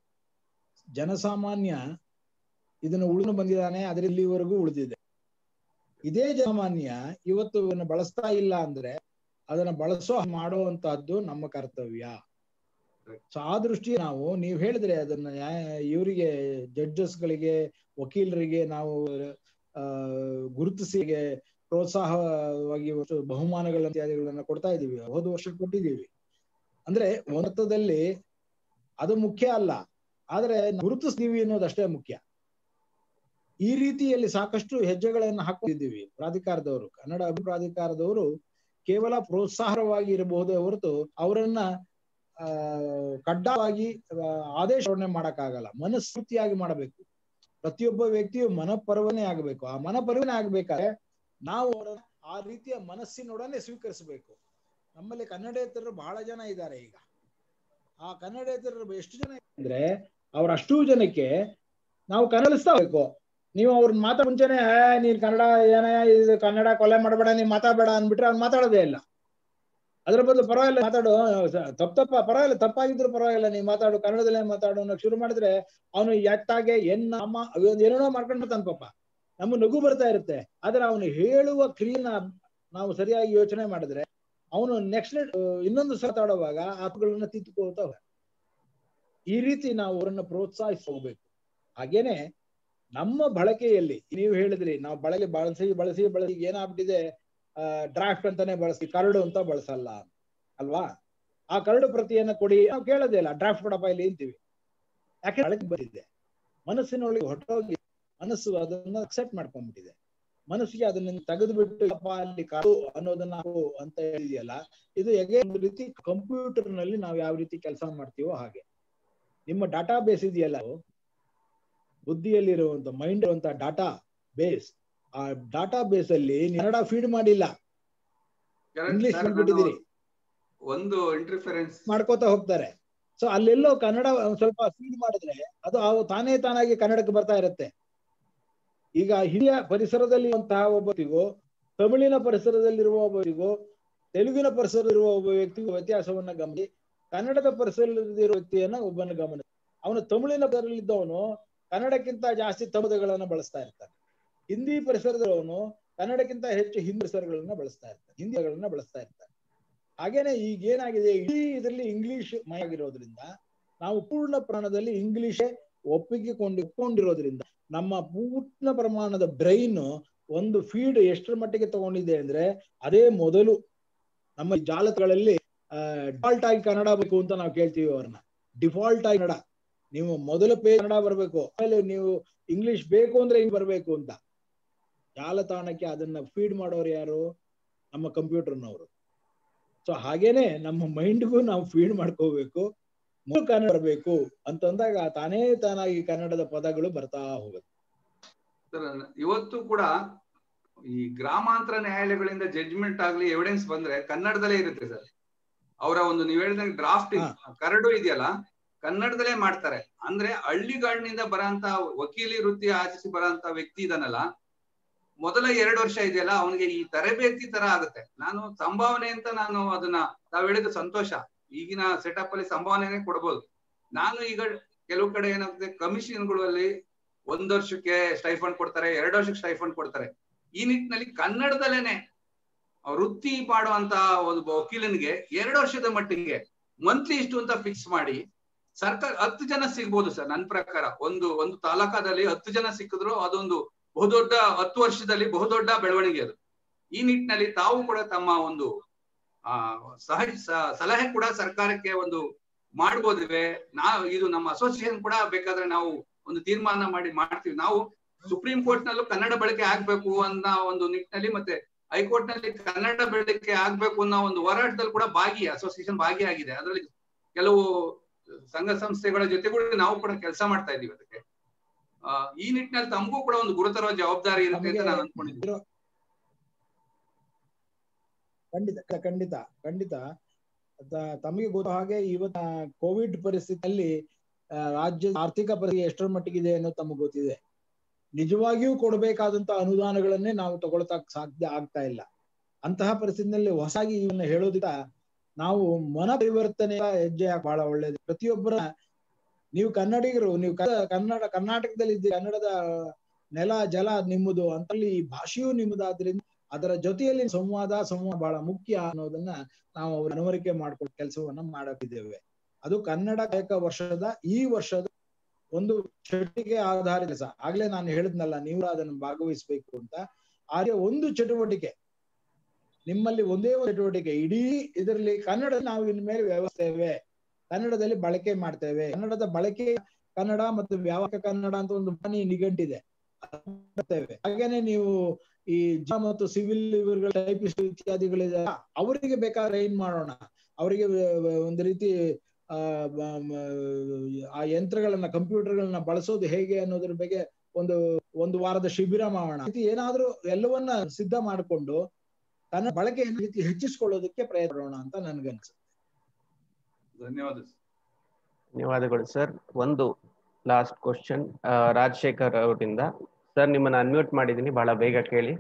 ಜನಸಾಮಾನ್ಯ ಇದನ್ನು ಉಳಿದು ಬಂದಿದ್ದಾನೆ ಅದ್ರ ಇಲ್ಲಿವರೆಗೂ ಉಳಿದಿದೆ ಇದೇ ಜನಸಾಮಾನ್ಯ ಇವತ್ತು ಇವನ್ನ ಬಳಸ್ತಾ ಇಲ್ಲ ಅಂದ್ರೆ ಅದನ್ನ ಬಳಸೋ ಮಾಡುವಂತಹದ್ದು ನಮ್ಮ ಕರ್ತವ್ಯ ಸೊ ಆ ದೃಷ್ಟಿ ನಾವು ನೀವು ಹೇಳಿದ್ರೆ ಅದನ್ನ ನ್ಯಾಯ ಇವರಿಗೆ ಜಡ್ಜಸ್ಗಳಿಗೆ ವಕೀಲರಿಗೆ ನಾವು ಆ ಗುರುತಿಸಿಗೆ ಪ್ರೋತ್ಸಾಹವಾಗಿ ಬಹುಮಾನಗಳ ಇತ್ಯಾದಿಗಳನ್ನ ಕೊಡ್ತಾ ಇದೀವಿ ಹೋದ ವರ್ಷ ಕೊಟ್ಟಿದ್ದೀವಿ ಅಂದ್ರೆ ಒಂದರ್ಥದಲ್ಲಿ ಅದು ಮುಖ್ಯ ಅಲ್ಲ ಆದ್ರೆ ಗುರುತಿಸ್ತೀವಿ ಅನ್ನೋದಷ್ಟೇ ಮುಖ್ಯ ಈ ರೀತಿಯಲ್ಲಿ ಸಾಕಷ್ಟು ಹೆಜ್ಜೆಗಳನ್ನು ಹಾಕೊಂಡಿದ್ದೀವಿ ಪ್ರಾಧಿಕಾರದವರು ಕನ್ನಡ ಅಭಿ ಪ್ರಾಧಿಕಾರದವರು ಕೇವಲ ಪ್ರೋತ್ಸಾಹವಾಗಿ ಇರಬಹುದೇ ಹೊರತು ಅವರನ್ನ ಆ ಕಡ್ಡಾಯವಾಗಿ ಆದೇಶವನ್ನೇ ಮಾಡಕ್ಕಾಗಲ್ಲ ಮನಸ್ಫೂರ್ತಿಯಾಗಿ ಮಾಡಬೇಕು ಪ್ರತಿಯೊಬ್ಬ ವ್ಯಕ್ತಿಯು ಮನಪರವನೆ ಆಗಬೇಕು ಆ ಮನಪರವನೆ ಆಗ್ಬೇಕಾದ್ರೆ ನಾವು ಅವರನ್ನ ಆ ರೀತಿಯ ಮನಸ್ಸಿನೊಡನೆ ಸ್ವೀಕರಿಸಬೇಕು ನಮ್ಮಲ್ಲಿ ಕನ್ನಡೇತರರು ಬಹಳ ಜನ ಇದ್ದಾರೆ ಈಗ ಆ ಕನ್ನಡೇತರರು ಎಷ್ಟು ಜನ ಅಂದ್ರೆ ಅವ್ರ ಅಷ್ಟೂ ಜನಕ್ಕೆ ನಾವು ಕನ್ನಡಿಸ್ತಾ ಹೋಗ್ಬೇಕು ನೀವು ಅವ್ರನ್ನ ಮಾತಾ ಮುಂಚೆನೆ ನೀನ್ ಕನ್ನಡ ಏನೇ ಇದು ಕನ್ನಡ ಕೊಲೆ ಮಾಡಬೇಡ ನೀನ್ ಮಾತಾಡಬೇಡ ಅನ್ಬಿಟ್ರೆ ಅವ್ನು ಮಾತಾಡೋದೇ ಇಲ್ಲ ಅದ್ರ ಬದಲು ಪರವಾಗಿಲ್ಲ ಮಾತಾಡು ತಪ್ಪ ತಪ್ಪ ಪರವಾಗಿಲ್ಲ ತಪ್ಪಾಗಿದ್ರು ಪರವಾಗಿಲ್ಲ ನೀನ್ ಮಾತಾಡು ಕನ್ನಡದಲ್ಲೇ ಮಾತಾಡು ಅನ್ನೋಕೆ ಶುರು ಮಾಡಿದ್ರೆ ಅವನು ಎಟ್ಟಾಗೆ ಎನ್ನ ಅಮ್ಮ ಏನೇನೋ ಮಾಡ್ಕೊಂಡು ಬರ್ತಾನೆ ಪಾಪ ನಮ್ಮ ನಗು ಬರ್ತಾ ಇರುತ್ತೆ ಆದ್ರೆ ಅವನು ಹೇಳುವ ಕ್ರಿಯೆನ ನಾವು ಸರಿಯಾಗಿ ಯೋಚನೆ ಮಾಡಿದ್ರೆ ಅವನು ನೆಕ್ಸ್ಟ್ ಇನ್ನೊಂದು ಮಾತಾಡುವಾಗ ಆಪುಗಳನ್ನ ತಿದ್ದುಕೋತಾ ಈ ರೀತಿ ನಾವು ಅವರನ್ನ ಪ್ರೋತ್ಸಾಹಿಸಿ ಹೋಗ್ಬೇಕು ಹಾಗೇನೆ ನಮ್ಮ ಬಳಕೆಯಲ್ಲಿ ನೀವು ಹೇಳಿದ್ರಿ ನಾವು ಬಳಕೆ ಬಳಸಿ ಬಳಸಿ ಬಳಸಿ ಏನಾಗ್ಬಿಟ್ಟಿದೆ ಡ್ರಾಫ್ಟ್ ಅಂತಾನೆ ಬಳಸಿ ಕರಡು ಅಂತ ಬಳಸಲ್ಲ ಅಲ್ವಾ ಆ ಕರಡು ಪ್ರತಿಯನ್ನ ಕೊಡಿ ನಾವು ಕೇಳೋದೇ ಇಲ್ಲ ಡ್ರಾಫ್ಟ್ ಕೊಡಪ್ಪ ಇಲ್ಲಿ ಅಂತೀವಿ ಯಾಕೆ ಬಳಕೆ ಬಂದಿದೆ ಮನಸ್ಸಿನೊಳಗೆ ಹೊಟ್ಟೋಗಿ ಮನಸ್ಸು ಅದನ್ನ ಅಕ್ಸೆಪ್ಟ್ ಮಾಡ್ಕೊಂಡ್ಬಿಟ್ಟಿದೆ ಮನಸ್ಸಿಗೆ ಅದನ್ನ ತೆಗೆದು ಬಿಟ್ಟು ಅಪ್ಪ ಅಲ್ಲಿ ಕಾಡು ಅನ್ನೋದನ್ನ ಅಂತ ಹೇಳಿದೆಯಲ್ಲ ಇದು ಹೇಗೆ ಒಂದು ರೀತಿ ಕಂಪ್ಯೂಟರ್ ನಲ್ಲಿ ನಾವು ಯಾವ ರೀತಿ ಕೆಲಸ ಮಾಡ್ತೀವೋ ಹಾಗೆ ನಿಮ್ಮ ಡಾಟಾ ಬೇಸ್ ಇದೆಯಲ್ಲ ಬುದ್ಧಿಯಲ್ಲಿರುವಂತ ಮೈಂಡ್ ಇರುವಂತ ಡಾಟಾ ಬೇಸ್ ಆ ಡಾಟಾ ಬೇಸ್ ಅಲ್ಲಿ ಕನ್ನಡ ಫೀಡ್ ಮಾಡಿಲ್ಲ ಇಂಗ್ಲಿಷ್ ಬಂದ್ಬಿಟ್ಟಿದ್ದೀರಿ ಒಂದು ಇಂಟರ್ಫರೆನ್ಸ್ ಮಾಡ್ಕೋತಾ ಹೋಗ್ತಾರೆ ಸೊ ಅಲ್ಲೆಲ್ಲೋ ಕನ್ನಡ ಸ್ವಲ್ಪ ಫೀಡ್ ಮಾಡಿದ್ರೆ ಅದು ತಾನೇ ತಾನಾಗಿ ಕನ್ನಡಕ್ಕೆ ಬರ್ತಾ ಇರುತ್ತೆ ಈಗ ಹಿರಿಯ ಪರಿಸರದಲ್ಲಿರುವಂತಹ ಒಬ್ಬರಿಗೂ ತಮಿಳಿನ ಪರಿಸರದಲ್ಲಿರುವ ಒಬ್ಬರಿಗೂ ತೆಲುಗಿನ ಪರಿಸರದಲ್ಲಿರುವ ಒಬ್ಬ ವ್ಯಕ್ತಿಗೂ ವ್ಯತ್ಯಾಸವನ್ನ ಗಮನಿಸಿ ಕನ್ನಡದ ಪರಿಸರದಲ್ಲಿರುವ ವ್ಯಕ್ತಿಯನ್ನ ಒಬ್ಬನ ಗಮನ ಅವನು ತಮಿಳಿನ ಪರಿಸರದಲ್ಲಿದ್ದವನು ಕನ್ನಡಕ್ಕಿಂತ ಜಾಸ್ತಿ ತಮದಗಳನ್ನ ಬಳಸ್ತಾ ಇರ್ತಾನೆ ಹಿಂದಿ ಪರಿಸರದವನು ಕನ್ನಡಕ್ಕಿಂತ ಹೆಚ್ಚು ಹಿಂದಿ ಪರಿಸರಗಳನ್ನ ಬಳಸ್ತಾ ಇರ್ತಾನೆ ಹಿಂದಿಗಳನ್ನ ಬಳಸ್ತಾ ಇರ್ತಾನೆ ಹಾಗೇನೆ ಈಗ ಏನಾಗಿದೆ ಇಡೀ ಇದರಲ್ಲಿ ಇಂಗ್ಲಿಷ್ ಮಯಾಗಿರೋದ್ರಿಂದ ನಾವು ಪೂರ್ಣ ಪ್ರಮಾಣದಲ್ಲಿ ಇಂಗ್ಲಿಷೇ ಒಪ್ಪಿಗೆ ಕೊಂಡು ಒಪ್ಕೊಂಡಿರೋದ್ರಿಂದ ನಮ್ಮ ಪೂರ್ಣ ಪ್ರಮಾಣದ ಬ್ರೈನ್ ಒಂದು ಫೀಡ್ ಎಷ್ಟರ ಮಟ್ಟಿಗೆ ತಗೊಂಡಿದೆ ಅಂದ್ರೆ ಅದೇ ಮೊದಲು ನಮ್ಮ ಜಾಲತಾಣಗಳಲ್ಲಿ ಡಿಫಾಲ್ಟ್ ಆಗಿ ಕನ್ನಡ ಬೇಕು ಅಂತ ನಾವು ಕೇಳ್ತೀವಿ ಅವ್ರನ್ನ ಡಿಫಾಲ್ಟ್ ಆಗಿ ಕನ್ನಡ ನೀವು ಮೊದಲ ಪೇಜ್ ಕನ್ನಡ ಬರ್ಬೇಕು ಆಮೇಲೆ ನೀವು ಇಂಗ್ಲಿಷ್ ಬೇಕು ಅಂದ್ರೆ ಹಿಂಗ್ ಬರ್ಬೇಕು ಅಂತ ಜಾಲತಾಣಕ್ಕೆ ಅದನ್ನ ಫೀಡ್ ಮಾಡೋರು ಯಾರು ನಮ್ಮ ಕಂಪ್ಯೂಟರ್ನವರು ಸೊ ಹಾಗೇನೆ ನಮ್ಮ ಮೈಂಡ್ಗೂ ನಾವು ಫೀಡ್ ಮಾಡ್ಕೋಬೇಕು ಮೂಲ ಕನ್ನಡ ಬರಬೇಕು ಅಂತಂದಾಗ ತಾನೇ ತಾನಾಗಿ ಕನ್ನಡದ ಪದಗಳು ಬರ್ತಾ ಹೋಗುತ್ತೆ ಸರ್ ಇವತ್ತು ಕೂಡ ಈ ಗ್ರಾಮಾಂತರ ನ್ಯಾಯಾಲಯಗಳಿಂದ ಜಡ್ಜ್ಮೆಂಟ್ ಆಗ್ಲಿ ಎವಿಡೆನ್ಸ್ ಬಂದ್ರೆ ಕನ್ನಡದಲ್ಲೇ ಇರುತ್ತೆ ಸರ್ ಅವರ ಒಂದು ನೀವ್ ಹೇಳಿದಂಗೆ ಡ್ರಾಫ್ಟಿಂಗ್ ಕರಡು ಇದೆಯಲ್ಲ ಕನ್ನಡದಲ್ಲೇ ಮಾಡ್ತಾರೆ ಅಂದ್ರೆ ಹಳ್ಳಿಗಾಡಿನಿಂದ ಬರಂತ ವಕೀಲಿ ವೃತ್ತಿ ಆಚರಿಸಿ ಬರಂತ ವ್ಯಕ್ತಿ ಇದನ್ನಲ್ಲ ಮೊದಲ ಎರಡು ವರ್ಷ ಇದೆಯಲ್ಲ ಅವನಿಗೆ ಈ ತರಬೇತಿ ತರ ಆಗುತ್ತೆ ನಾನು ಸಂಭಾವನೆ ಅಂತ ನಾನು ಅದನ್ನ ತಾವ್ ಹೇಳಿದ ಸಂತೋಷ ಈಗಿನ ಸೆಟಪ್ ಅಲ್ಲಿ ಸಂಭಾವನೆನೇ ಕೊಡ್ಬೋದು ನಾನು ಈಗ ಕೆಲವು ಕಡೆ ಏನಾಗುತ್ತೆ ಕಮಿಷನ್ಗಳಲ್ಲಿ ಒಂದ್ ವರ್ಷಕ್ಕೆ ಸ್ಟೈಫಂಡ್ ಕೊಡ್ತಾರೆ ಎರಡು ವರ್ಷಕ್ಕೆ ಸ್ಟೈಫಂಡ್ ಕೊಡ್ತಾರೆ ಈ ನಿಟ್ಟಿನಲ್ಲಿ ಕನ್ನಡದಲ್ಲೇನೆ ವೃತ್ತಿ ಮಾಡುವಂತ ಒಂದು ವಕೀಲನಿಗೆ ಎರಡು ವರ್ಷದ ಮಟ್ಟಿಗೆ ಮಂತ್ಲಿ ಇಷ್ಟು ಅಂತ ಫಿಕ್ಸ್ ಮಾಡಿ ಸರ್ಕಾರ ಹತ್ತು ಜನ ಸಿಗ್ಬೋದು ಸರ್ ನನ್ನ ಪ್ರಕಾರ ಒಂದು ಒಂದು ತಾಲೂಕಾದಲ್ಲಿ ಹತ್ತು ಜನ ಸಿಕ್ಕಿದ್ರು ಅದೊಂದು ಬಹುದೊಡ್ಡ ಹತ್ತು ವರ್ಷದಲ್ಲಿ ಬಹುದೊಡ್ಡ ಬೆಳವಣಿಗೆ ಅದು ಈ ನಿಟ್ಟಿನಲ್ಲಿ ತಾವು ಕೂಡ ತಮ್ಮ ಒಂದು ಆ ಸಹ ಸಲಹೆ ಕೂಡ ಸರ್ಕಾರಕ್ಕೆ ಒಂದು ಮಾಡ್ಬೋದಿವೆ ನಾವು ಇದು ನಮ್ಮ ಅಸೋಸಿಯೇಷನ್ ಕೂಡ ಬೇಕಾದ್ರೆ ನಾವು ಒಂದು ತೀರ್ಮಾನ ಮಾಡಿ ಮಾಡ್ತೀವಿ ನಾವು ಸುಪ್ರೀಂ ಕೋರ್ಟ್ ನಲ್ಲೂ ಕನ್ನಡ ಬಳಕೆ ಆಗ್ಬೇಕು ಅನ್ನೋ ಒಂದು ನಿಟ್ಟಿನಲ್ಲಿ ಮತ್ತೆ ಹೈಕೋರ್ಟ್ ನಲ್ಲಿ ಕನ್ನಡ ಬಳಕೆ ಆಗ್ಬೇಕು ಅನ್ನೋ ಒಂದು ಹೋರಾಟದಲ್ಲಿ ಕೂಡ ಭಾಗಿ ಅಸೋಸಿಯೇಷನ್ ಭಾಗಿಯಾಗಿದೆ ಅದರಲ್ಲಿ ಕೆಲವು ಸಂಘ ಸಂಸ್ಥೆಗಳ ಜೊತೆ ಕೂಡ ನಾವು ಕೂಡ ಕೆಲಸ ಮಾಡ್ತಾ ಇದೀವಿ ಅದಕ್ಕೆ ಆ, ಈ ನಿಟ್ಟಿನಲ್ಲಿ ತಮಗೂ ಕೂಡ ಒಂದು ಗುರುತರ ಜವಾಬ್ದಾರಿ ಇರುತ್ತೆ ಅಂತ ನಾನು ಅನ್ಕೊಂಡಿದ್ದೀನಿ ಖಂಡಿತ ಖಂಡಿತ ಖಂಡಿತ ತ- ತಮಗೆ ಗೊತ್ತ ಹಾಗೆ ಇವತ್ತ ಕೋವಿಡ್ ಪರಿಸ್ಥಿತಿಯಲ್ಲಿ ಆ, ರಾಜ್ಯದ ಆರ್ಥಿಕ ಪರಿಸ್ಥಿತಿ ಎಷ್ಟರ ಮಟ್ಟಿಗಿದೆ ಅನ್ನೋದು ತಮಗೆ ಗೊತ್ತಿದೆ ನಿಜವಾಗಿಯೂ ಕೊಡಬೇಕಾದಂತ ಅನುದಾನಗಳನ್ನೇ ನಾವು ತಗೊಳ್ತಾ ಸಾಧ್ಯ ಆಗ್ತಾ ಇಲ್ಲ ಅಂತಹ ಪರಿಸ್ಥಿತಿನಲ್ಲಿ ಹೊಸಾಗಿ ಇವನ್ನ ಹೇಳೋದಿಲ್ಲ ನಾವು ಮನ ಪರಿವರ್ತನೆಯ ಹೆಜ್ಜೆ ಹಾಕ್ ಬಹಳ ಒಳ್ಳೇದು ಪ್ರತಿಯೊಬ್ಬರ ನೀವು ಕನ್ನಡಿಗರು ನೀವು ಕ- ಕನ್ನಡ ಕರ್ನಾಟಕದಲ್ಲಿ ಇದ್ದೀರಿ ಕನ್ನಡದ ನೆಲ ಜಲ ನಿಮ್ಮದು ಅಂತಲ್ಲಿ ಈ ಭಾಷೆಯೂ ನಿಮ್ಮದಾದ್ರಿಂದ ಅದರ ಜೊತೆಯಲ್ಲಿ ಸಂವಾದ ಸಂವಾದ ಬಹಳ ಮುಖ್ಯ ಅನ್ನೋದನ್ನ ನಾವು ಅವ್ರ ಅನವರಿಕೆ ಮಾಡ್ಕೊಂಡು ಕೆಲಸವನ್ನ ಮಾಡಕ್ಕಿದ್ದೇವೆ ಅದು ಕನ್ನಡ ಕಾಯಕ ವರ್ಷದ ಈ ವರ್ಷದ ಒಂದು ಚಟುವಟಿಕೆ ಆಧಾರಿತ ಕೆಲಸ ಆಗ್ಲೇ ನಾನು ಹೇಳಿದ್ನಲ್ಲ ನೀವು ಅದನ್ನು ಭಾಗವಹಿಸ್ಬೇಕು ಅಂತ ಹಾಗೆ ಒಂದು ಚಟುವಟಿಕೆ ನಿಮ್ಮಲ್ಲಿ ಒಂದೇ ಒಂದು ಚಟುವಟಿಕೆ ಇಡೀ ಇದರಲ್ಲಿ ಕನ್ನಡ ನಾವು ಇನ್ಮೇಲೆ ವ್ಯವಸ್ಥೆವೆ ಕನ್ನಡದಲ್ಲಿ ಬಳಕೆ ಮಾಡ್ತೇವೆ ಕನ್ನಡದ ಬಳಕೆ ಕನ್ನಡ ಮತ್ತು ವ್ಯಾಪಕ ಕನ್ನಡ ಅಂತ ಒಂದು ಮನಿ ನಿಘಂಟಿದೆ ಅದನ್ನ ಮಾಡ್ತೇವೆ ಹಾಗೇನೆ ನೀವು ಈ ಜ ಮತ್ತು ಸಿವಿಲ್ ಇವರುಗಳ ಟೈಪಿಸ್ಟ್ ಇತ್ಯಾದಿಗಳಿದೆ ಅವರಿಗೆ ಬೇಕಾದ್ರೆ ಏನ್ ಮಾಡೋಣ ಅವರಿಗೆ ಒಂದು ರೀತಿ ಆ ಬ- ಮ- ಆ ಯಂತ್ರಗಳನ್ನ ಕಂಪ್ಯೂಟರ್ಗಳನ್ನ ಬಳಸೋದು ಹೇಗೆ ಅನ್ನೋದ್ರ ಬಗ್ಗೆ ಒಂದು ಒಂದು ವಾರದ ಶಿಬಿರ ಮಾಡೋಣ ಈ ರೀತಿ ಏನಾದ್ರೂ ಎಲ್ಲವನ್ನ ಸಿದ್ಧ ಮಾಡಿಕೊಂಡು ತನ್ನ ಬಳಕೆಯನ್ನು ರೀತಿ ಹೆಚ್ಚಿಸ್ಕೊಳ್ಳೋದಕ್ಕೆ ಪ್ರಯತ್ನ ಮಾಡೋಣ ಅಂತ ನನ್ಗನ್ಸುತ್ತೆ ಧನ್ಯವಾದ ಸರ್. ಧನ್ಯವಾದಗಳು ಸರ್ ಒಂದು ಲಾಸ್ಟ್ ಕ್ವಶನ್ ರಾಜಶೇಖರ್ ಅವರಿಂದ ಸರ್ ನಿಮ್ಮನ್ನ ಅನ್ಮ್ಯೂಟ್ ಮಾಡಿದ್ದೀನಿ ಬಹಳ ಬೇಗ ಕೇಳಿ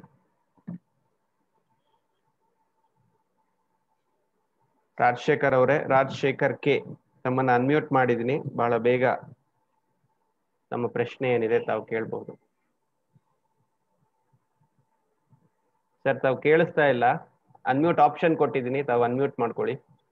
ರಾಜಶೇಖರ್ ಅವರೇ ರಾಜಶೇಖರ್ ಕೆ ತಮ್ಮನ್ನ ಅನ್ಮ್ಯೂಟ್ ಮಾಡಿದ್ದೀನಿ ಬಹಳ ಬೇಗ ನಮ್ಮ ಪ್ರಶ್ನೆ ಏನಿದೆ ತಾವು ಕೇಳ್ಬಹುದು ಸರ್ ತಾವು ಕೇಳಿಸ್ತಾ ಇಲ್ಲ ಅನ್ಮ್ಯೂಟ್ ಆಪ್ಷನ್ ಕೊಟ್ಟಿದ್ದೀನಿ ತಾವು ಅನ್ಮ್ಯೂಟ್ ಮಾಡ್ಕೊಳ್ಳಿ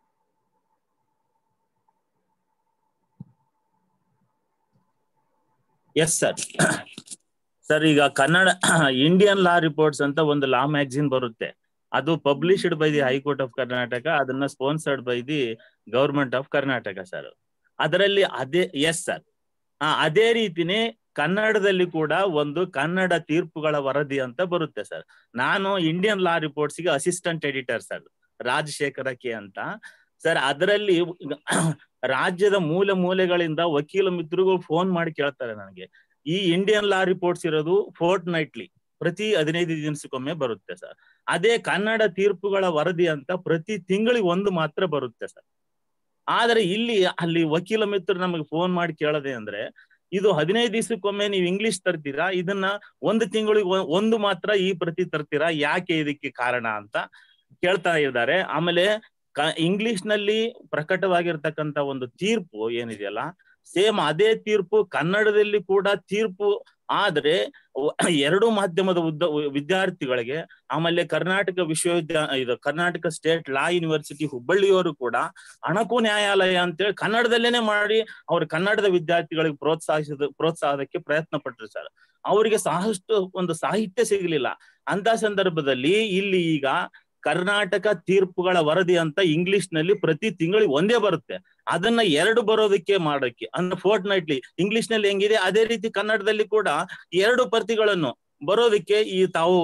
ಎಸ್ ಸರ್ ಸರ್ ಈಗ ಕನ್ನಡ ಇಂಡಿಯನ್ ಲಾ ರಿಪೋರ್ಟ್ಸ್ ಅಂತ ಒಂದು ಲಾ ಮ್ಯಾಗಝಿನ್ ಬರುತ್ತೆ ಅದು published by the high court of Karnataka ಅದನ್ನ sponsored by the government of Karnataka sir ಅದರಲ್ಲಿ ಅದೇ ಎಸ್ ಸರ್ ಅದೇ ರೀತಿನೇ ಕನ್ನಡದಲ್ಲಿ ಕೂಡ ಒಂದು ಕನ್ನಡ ತೀರ್ಪುಗಳ ವರದಿ ಅಂತ ಬರುತ್ತೆ ಸರ್ ನಾನು ಇಂಡಿಯನ್ ಲಾ ರಿಪೋರ್ಟ್ಸ್ ಗೆ assistant editor sir Rajashekara K ಅಂತ ಸರ್ ಅದರಲ್ಲಿ ರಾಜ್ಯದ ಮೂಲೆ ಮೂಲೆಗಳಿಂದ ವಕೀಲ ಮಿತ್ರಗಳು ಫೋನ್ ಮಾಡಿ ಕೇಳ್ತಾರೆ ನನಗೆ ಈ ಇಂಡಿಯನ್ ಲಾ ರಿಪೋರ್ಟ್ಸ್ ಇರೋದು ಫೋರ್ಟ್ ನೈಟ್ಲಿ ಪ್ರತಿ ಹದಿನೈದು ದಿನಸಕ್ಕೊಮ್ಮೆ ಬರುತ್ತೆ ಸರ್ ಅದೇ ಕನ್ನಡ ತೀರ್ಪುಗಳ ವರದಿ ಅಂತ ಪ್ರತಿ ತಿಂಗಳಿಗೆ ಒಂದು ಮಾತ್ರ ಬರುತ್ತೆ ಸರ್ ಆದ್ರೆ ಇಲ್ಲಿ ಅಲ್ಲಿ ವಕೀಲ ಮಿತ್ರರು ನಮಗೆ ಫೋನ್ ಮಾಡಿ ಕೇಳದೆ ಅಂದ್ರೆ ಇದು ಹದಿನೈದು ದಿವಸಕ್ಕೊಮ್ಮೆ ನೀವು ಇಂಗ್ಲಿಷ್ ತರ್ತೀರಾ ಇದನ್ನ ಒಂದು ತಿಂಗಳಿಗೆ ಒಂದು ಮಾತ್ರ ಈ ಪ್ರತಿ ತರ್ತೀರಾ ಯಾಕೆ ಇದಕ್ಕೆ ಕಾರಣ ಅಂತ ಕೇಳ್ತಾ ಇದ್ದಾರೆ ಆಮೇಲೆ ಕ ಇಂಗ್ಲಿಷ್ ನಲ್ಲಿ ಪ್ರಕಟವಾಗಿರ್ತಕ್ಕಂತ ಒಂದು ತೀರ್ಪು ಏನಿದೆಯಲ್ಲ ಸೇಮ್ ಅದೇ ತೀರ್ಪು ಕನ್ನಡದಲ್ಲಿ ಕೂಡ ತೀರ್ಪು ಆದ್ರೆ ಎರಡು ಮಾಧ್ಯಮದ ಉದ್ದ ವಿದ್ಯಾರ್ಥಿಗಳಿಗೆ ಆಮೇಲೆ ಕರ್ನಾಟಕ ವಿಶ್ವವಿದ್ಯಾಲಯ ಇದು ಕರ್ನಾಟಕ ಸ್ಟೇಟ್ ಲಾ ಯೂನಿವರ್ಸಿಟಿ ಹುಬ್ಬಳ್ಳಿಯವರು ಕೂಡ ಅಣಕು ನ್ಯಾಯಾಲಯ ಅಂತೇಳಿ ಕನ್ನಡದಲ್ಲೇನೆ ಮಾಡಿ ಅವ್ರ ಕನ್ನಡದ ವಿದ್ಯಾರ್ಥಿಗಳಿಗೆ ಪ್ರೋತ್ಸಾಹಿಸಿದ ಪ್ರೋತ್ಸಾಹಕ್ಕೆ ಪ್ರಯತ್ನ ಪಟ್ರು ಸರ್ ಅವರಿಗೆ ಸಾಕಷ್ಟು ಒಂದು ಸಾಹಿತ್ಯ ಸಿಗಲಿಲ್ಲ ಅಂತ ಸಂದರ್ಭದಲ್ಲಿ ಇಲ್ಲಿ ಈಗ ಕರ್ನಾಟಕ ತೀರ್ಪುಗಳ ವರದಿ ಅಂತ ಇಂಗ್ಲಿಷ್ ನಲ್ಲಿ ಪ್ರತಿ ತಿಂಗಳಿಗೆ ಒಂದೇ ಬರುತ್ತೆ ಅದನ್ನ ಎರಡು ಬರೋದಕ್ಕೆ ಮಾಡೋಕ್ಕೆ ಅಂದ್ರೆ ಫೋರ್ಟ್ ನೈಟ್ಲಿ ಇಂಗ್ಲಿಷ್ ನಲ್ಲಿ ಹೆಂಗಿದೆ ಅದೇ ರೀತಿ ಕನ್ನಡದಲ್ಲಿ ಕೂಡ ಎರಡು ಪ್ರತಿಗಳನ್ನು ಬರೋದಕ್ಕೆ ಈ ತಾವು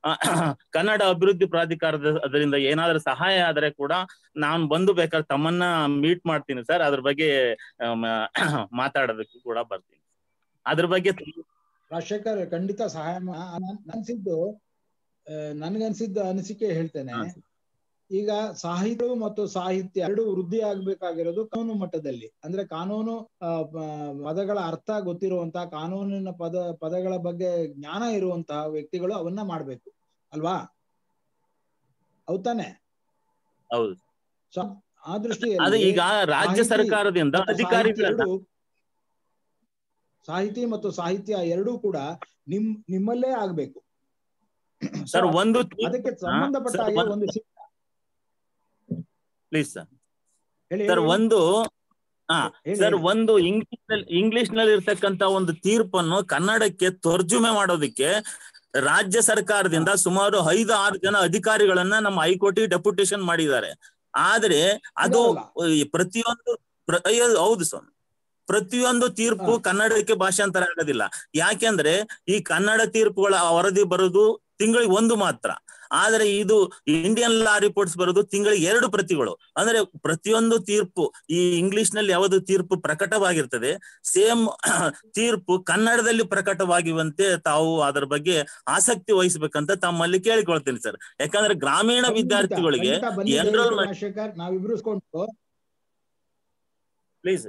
ಕನ್ನಡ ಅಭಿವೃದ್ಧಿ ಪ್ರಾಧಿಕಾರದ ಅದರಿಂದ ಏನಾದ್ರೂ ಸಹಾಯ ಆದ್ರೆ ಕೂಡ ನಾನ್ ಬಂದು ಬೇಕಾದ್ರೆ ತಮ್ಮನ್ನ ಮೀಟ್ ಮಾಡ್ತೀನಿ ಸರ್ ಅದ್ರ ಬಗ್ಗೆ ಆಮ್, ಮಾತಾಡೋದಕ್ಕೆ ಕೂಡ ಬರ್ತೀನಿ ಅದ್ರ ಬಗ್ಗೆ ರಾಜಶೇಖರ್ ಖಂಡಿತ ಸಹಾಯ ಮಾ- ನನ್- ನನ್ಸಿದ್ದು ಆ, ನನ್ಗನ್ಸಿದ್ದ ಅನಿಸಿಕೆ ಹೇಳ್ತೇನೆ ಹಾ. ಈಗ ಸಾಹಿತ್ಯ ಮತ್ತು ಸಾಹಿತ್ಯ ಎರಡು ವೃದ್ಧಿ ಆಗ್ಬೇಕಾಗಿರೋದು ಕಾನೂನು ಮಟ್ಟದಲ್ಲಿ ಅಂದ್ರೆ ಕಾನೂನು ಆ, ಪ- ಪದಗಳ ಅರ್ಥ ಗೊತ್ತಿರುವಂತಹ ಕಾನೂನಿನ ಪದ ಪದಗಳ ಬಗ್ಗೆ ಜ್ಞಾನ ಇರುವಂತಹ ವ್ಯಕ್ತಿಗಳು ಅವನ್ನ ಮಾಡ್ಬೇಕು ಅಲ್ವಾ ಹೌದ್ ತಾನೆ ಹೌದು ಸೊ ಆ ಅದು ದೃಷ್ಟಿಯಲ್ಲಿ ಈಗ ರಾಜ್ಯ ಸಾಹಿತಿ ಸರ್ಕಾರದಿಂದ ಮತ್ತು ಅಧಿಕಾರಿಗಳನ್ನ ಸಾಹಿತ್ಯ ಎರಡೂ- ಸಾಹಿತಿ ಮತ್ತು ಸಾಹಿತ್ಯ ಎರಡೂ ಕೂಡ ನಿಮ್ ನಿಮ್ಮಲ್ಲೇ ಆಗ್ಬೇಕು ಸರ್ ಒಂದು ಅದಕ್ಕೆ ಸಂಬಂಧಪಟ್ಟ ಸರ್, ಹಾಗೆ ಒಂದು- ಒಂದು ಸಿ- ಪ್ಲೀಸ್ ಸರ್ ಹೇಳಿ ಸರ್ ಹೇಳಿ, ಒಂದು ಹಾ ಹೇಳಿ, ಸರ್ ಹೇಳಿ. ಒಂದು ಇಂಗ್ಲಿಷ್ ನಲ್ಲಿ ಇಂಗ್ಲಿಷ್ ನಲ್ಲಿ ಇರ್ತಕ್ಕಂತ ಒಂದು ತೀರ್ಪನ್ನು ಕನ್ನಡಕ್ಕೆ ತರ್ಜುಮೆ ಮಾಡೋದಕ್ಕೆ ರಾಜ್ಯ ಸರ್ಕಾರದಿಂದ ಸುಮಾರು ಐದು ಆರು ಜನ ಅಧಿಕಾರಿಗಳನ್ನ ನಮ್ಮ ಹೈಕೋರ್ಟಿಗೆ ಡೆಪ್ಯುಟೇಷನ್ ಮಾಡಿದ್ದಾರೆ ಆದ್ರೆ ಅದು ಇದಾವಲ್ಲ. ಈ ಪ್ರತಿಯೊಂದು ಪ್ರ- ಅಯ್ಯೋ, ಹೌದು ಸ್ವಾಮಿ ಪ್ರತಿಯೊಂದು ತೀರ್ಪು ಹಾ. ಕನ್ನಡಕ್ಕೆ ಭಾಷಾಂತರ ಆಗೋದಿಲ್ಲ ಯಾಕೆಂದ್ರೆ ಈ ಕನ್ನಡ ತೀರ್ಪುಗಳ ವರದಿ ಬರೋದು ತಿಂಗಳಿಗೆ ಒಂದು ಮಾತ್ರ ಆದ್ರೆ ಇದು ಇಂಡಿಯನ್ ಲಾ ರಿಪೋರ್ಟ್ಸ್ ಬರೋದು ತಿಂಗಳಿಗೆ ಎರಡು ಪ್ರತಿಗಳು ಅಂದ್ರೆ ಪ್ರತಿಯೊಂದು ತೀರ್ಪು ಈ ಇಂಗ್ಲಿಷ್ ನಲ್ಲಿ ಯಾವುದು ತೀರ್ಪು ಪ್ರಕಟವಾಗಿರ್ತದೆ ಸೇಮ್ ತೀರ್ಪು ಕನ್ನಡದಲ್ಲಿ ಪ್ರಕಟವಾಗಿರುವಂತೆ ತಾವು ಅದರ ಬಗ್ಗೆ ಆಸಕ್ತಿ ವಹಿಸ್ಬೇಕಂತ ತಮ್ಮಲ್ಲಿ ಕೇಳಿಕೊಳ್ತೀನಿ ಸರ್ ಯಾಕಂದ್ರೆ ಗ್ರಾಮೀಣ ಖಂಡಿತ, ವಿದ್ಯಾರ್ಥಿಗಳಿಗೆ ಖಂಡಿತ ಬನ್ನಿ ದಯವಿಟ್ಟು ಎನ್ರೋಲ್ಮೆಂಟ್ ರಾಜಶೇಖರ್ ನಾವಿಬ್ರು ಇಸ್ಕೊಂಡು ಪ್ಲೀಸ್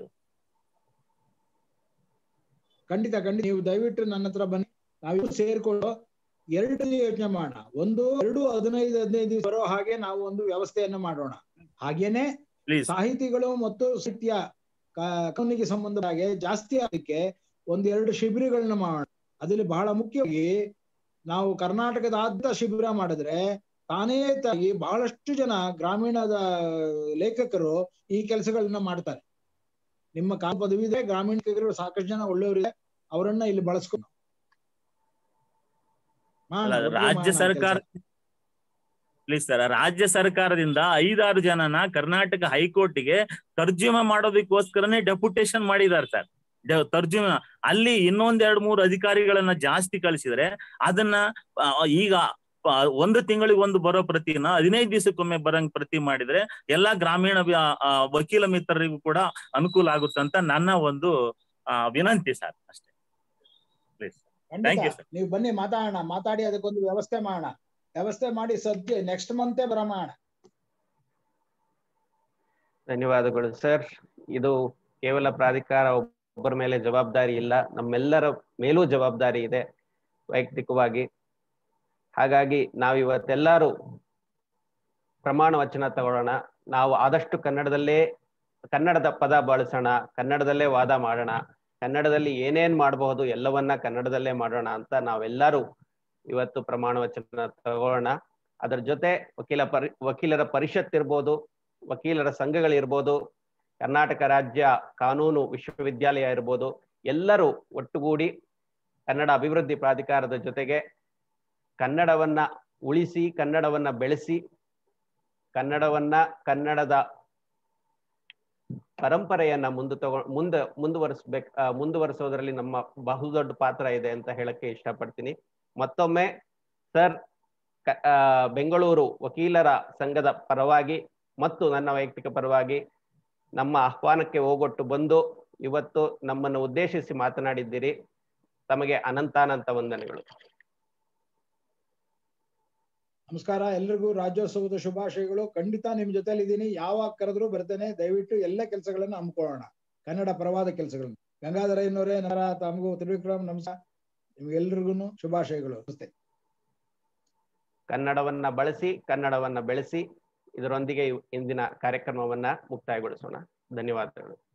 ಖಂಡಿತ ಖಂಡಿತ ನೀವು ದಯವಿಟ್ಟು ನನ್ನ ಹತ್ರ ಬನ್ನಿ ನಾವಿಬ್ರು ಸೇರ್ಕೊಂಡು ಎರಡು ಯೋಚನೆ ಮಾಡೋಣ ಒಂದು ಎರಡು ಹದಿನೈದು ಹದಿನೈದು ದಿವಸ ಬರೋ ಹಾಗೆ ನಾವು ಒಂದು ವ್ಯವಸ್ಥೆಯನ್ನ ಮಾಡೋಣ ಹಾಗೇನೆ ಪ್ಲೀಸ್ ಸಾಹಿತಿಗಳು ಮತ್ತು ಸಾಹಿತ್ಯ ಕಾ- ಕಾನೂನಿಗೆ ಸಂಬಂಧ ಹಾಗೆ ಜಾಸ್ತಿ ಅದಕ್ಕೆ ಒಂದೆರಡು ಶಿಬಿರಗಳನ್ನ ಮಾಡೋಣ ಅದ್ರಲ್ಲಿ ಬಹಳ ಮುಖ್ಯವಾಗಿ ನಾವು ಕರ್ನಾಟಕದಾದ್ಯಂತ ಶಿಬಿರ ಮಾಡಿದ್ರೆ ತಾನೇ ತಾಗಿ ಬಹಳಷ್ಟು ಜನ ಗ್ರಾಮೀಣದ ಲೇಖಕರು ಈ ಕೆಲಸಗಳನ್ನ ಮಾಡ್ತಾರೆ ನಿಮ್ಮ ಕಾಲ ಪದವಿ ಇದೆ ಗ್ರಾಮೀಣ ಲೇಖಕರು ಸಾಕಷ್ಟು ಜನ ಒಳ್ಳೆಯವರಿದೆ ಅವರನ್ನ ಇಲ್ಲಿ ಬಳಸ್ಕೊಂಡು ಮಾಡೋಣ, ಅಲ್ಲ, ಒಟ್ಟಿಗೆ ರಾಜ್ಯ ಮಾಡೋಣ ಸರ್ಕಾರ ಕೆಲ್ಸ. ಪ್ಲೀಸ್ ಸರ್ ರಾಜ್ಯ ಸರ್ಕಾರದಿಂದ ಐದಾರು ಜನನ ಕರ್ನಾಟಕ ಹೈಕೋರ್ಟ್ಗೆ ತರ್ಜುಮೆ ಮಾಡೋದಕ್ಕೋಸ್ಕರನೇ ಡೆಪ್ಯುಟೇಷನ್ ಮಾಡಿದ್ದಾರೆ ಸರ್ ಡೆ- ತರ್ಜುಮೆ ಅಲ್ಲಿ ಇನ್ನೊಂದ್ ಎರಡ್ ಮೂರು ಅಧಿಕಾರಿಗಳನ್ನ ಜಾಸ್ತಿ ಕಳಿಸಿದ್ರೆ ಅದನ್ನ ಆ, ಈಗ ಆ, ಒಂದು ತಿಂಗಳಿಗೆ ಒಂದು ಬರೋ ಪ್ರತಿನ ಹದಿನೈದು ದಿವಸಕ್ಕೊಮ್ಮೆ ಬರಂಗ್ ಪ್ರತಿ ಮಾಡಿದ್ರೆ ಎಲ್ಲಾ ಗ್ರಾಮೀಣ ವ್ಯ- ಆ, ವಕೀಲ ಮಿತ್ರರಿಗೂ ಕೂಡ ಅನುಕೂಲ ಆಗುತ್ತಂತ ನನ್ನ ಒಂದು ಆ, ವಿನಂತಿ ಸರ್ ಅಷ್ಟೇ ಪ್ಲೀಸ್ ಖಂಡಿತ. Thank you, sir. ನೀವು ಬನ್ನಿ ಮಾತಾಡೋಣ ಮಾತಾಡಿ ಅದಕ್ಕೊಂದು ವ್ಯವಸ್ಥೆ ಮಾಡೋಣ ವ್ಯವಸ್ಥೆ ಮಾಡಿ ಸದ್ಯ ನೆಕ್ಸ್ಟ್ ಮಂತೇ ಬರ ಮಾಡೋಣ ಧನ್ಯವಾದಗಳು ಸರ್ ಇದು ಕೇವಲ ಪ್ರಾಧಿಕಾರ ಒಬ್ಬರ ಮೇಲೆ ಜವಾಬ್ದಾರಿ ಇಲ್ಲ ನಮ್ಮೆಲ್ಲರ ಮೇಲೂ ಜವಾಬ್ದಾರಿ ಇದೆ ವೈಯಕ್ತಿಕವಾಗಿ ಹಾಗಾಗಿ ನಾವು ಇವತ್ತೆಲ್ಲರೂ ಪ್ರಮಾಣ ವಚನ ತಗೊಳ್ಳೋಣ ನಾವು ಆದಷ್ಟು ಕನ್ನಡದಲ್ಲೇ ಕನ್ನಡದ ಪದ ಬಳಸೋಣ ಕನ್ನಡದಲ್ಲೇ ವಾದ ಮಾಡೋಣ ಕನ್ನಡದಲ್ಲಿ ಏನೇನ್ ಮಾಡಬಹುದು ಎಲ್ಲವನ್ನ ಕನ್ನಡದಲ್ಲೇ ಮಾಡೋಣ ಅಂತ ನಾವೆಲ್ಲರೂ ಇವತ್ತು ಪ್ರಮಾಣ ವಚನ ತಗೊಳ್ಳೋಣ ಅದರ ಜೊತೆ ವಕೀಲ ಪರಿ ವಕೀಲರ ಪರಿಷತ್ ಇರ್ಬೋದು ವಕೀಲರ ಸಂಘಗಳಿರ್ಬೋದು ಕರ್ನಾಟಕ ರಾಜ್ಯ ಕಾನೂನು ವಿಶ್ವವಿದ್ಯಾಲಯ ಇರ್ಬೋದು ಎಲ್ಲರೂ ಒಟ್ಟುಗೂಡಿ ಕನ್ನಡ ಅಭಿವೃದ್ಧಿ ಪ್ರಾಧಿಕಾರದ ಜೊತೆಗೆ ಕನ್ನಡವನ್ನ ಉಳಿಸಿ ಕನ್ನಡವನ್ನ ಬೆಳೆಸಿ ಕನ್ನಡವನ್ನ ಕನ್ನಡದ ಪರಂಪರೆಯನ್ನ ಮುಂದೆ ತಗೊ ಮುಂದೆ ಮುಂದುವರಿಸ್ಬೇಕು ಆ, ಮುಂದುವರಿಸೋದ್ರಲ್ಲಿ ನಮ್ಮ ಬಹುದೊಡ್ಡ ಪಾತ್ರ ಇದೆ ಅಂತ ಹೇಳಕ್ಕೆ ಇಷ್ಟಪಡ್ತೀನಿ ಮತ್ತೊಮ್ಮೆ ಸರ್ ಕ- ಆ, ಬೆಂಗಳೂರು ವಕೀಲರ ಸಂಘದ ಪರವಾಗಿ ಮತ್ತು ನನ್ನ ವೈಯಕ್ತಿಕ ಪರವಾಗಿ ನಮ್ಮ ಆಹ್ವಾನಕ್ಕೆ ಹೋಗೊಟ್ಟು ಬಂದು ಇವತ್ತು ನಮ್ಮನ್ನು ಉದ್ದೇಶಿಸಿ ಮಾತನಾಡಿದ್ದೀರಿ ತಮಗೆ ಅನಂತಾನಂತ ವಂದನೆಗಳು ನಮಸ್ಕಾರ ಎಲ್ರಿಗೂ ರಾಜ್ಯೋತ್ಸವದ ಶುಭಾಶಯಗಳು ಖಂಡಿತ ನಿಮ್ ಜೊತೆಲಿ ಇದ್ದೀನಿ ಯಾವಾಗ ಕರೆದ್ರು ಬರ್ತೇನೆ ದಯವಿಟ್ಟು ಎಲ್ಲ ಕೆಲಸಗಳನ್ನ ಹಮ್ಮಿಕೊಳ್ಳೋಣ ಕನ್ನಡ ಪರವಾದ ಕೆಲಸಗಳನ್ನ ಗಂಗಾಧರ ಇನ್ನೋರೇ ನರ ತಮಗೂ ತ್ರಿವಿಕ್ರಮ್ ನಮಸ್ಕಾರ ನಿಮ್ಗೆಲ್ರಿಗೂ ಶುಭಾಶಯಗಳು ನಮಸ್ತೆ ಕನ್ನಡವನ್ನ ಬಳಸಿ ಕನ್ನಡವನ್ನ ಬೆಳೆಸಿ ಇದರೊಂದಿಗೆ ಇವ್- ಇಂದಿನ ಕಾರ್ಯಕ್ರಮವನ್ನ ಮುಕ್ತಾಯಗೊಳಿಸೋಣ ಧನ್ಯವಾದಗಳು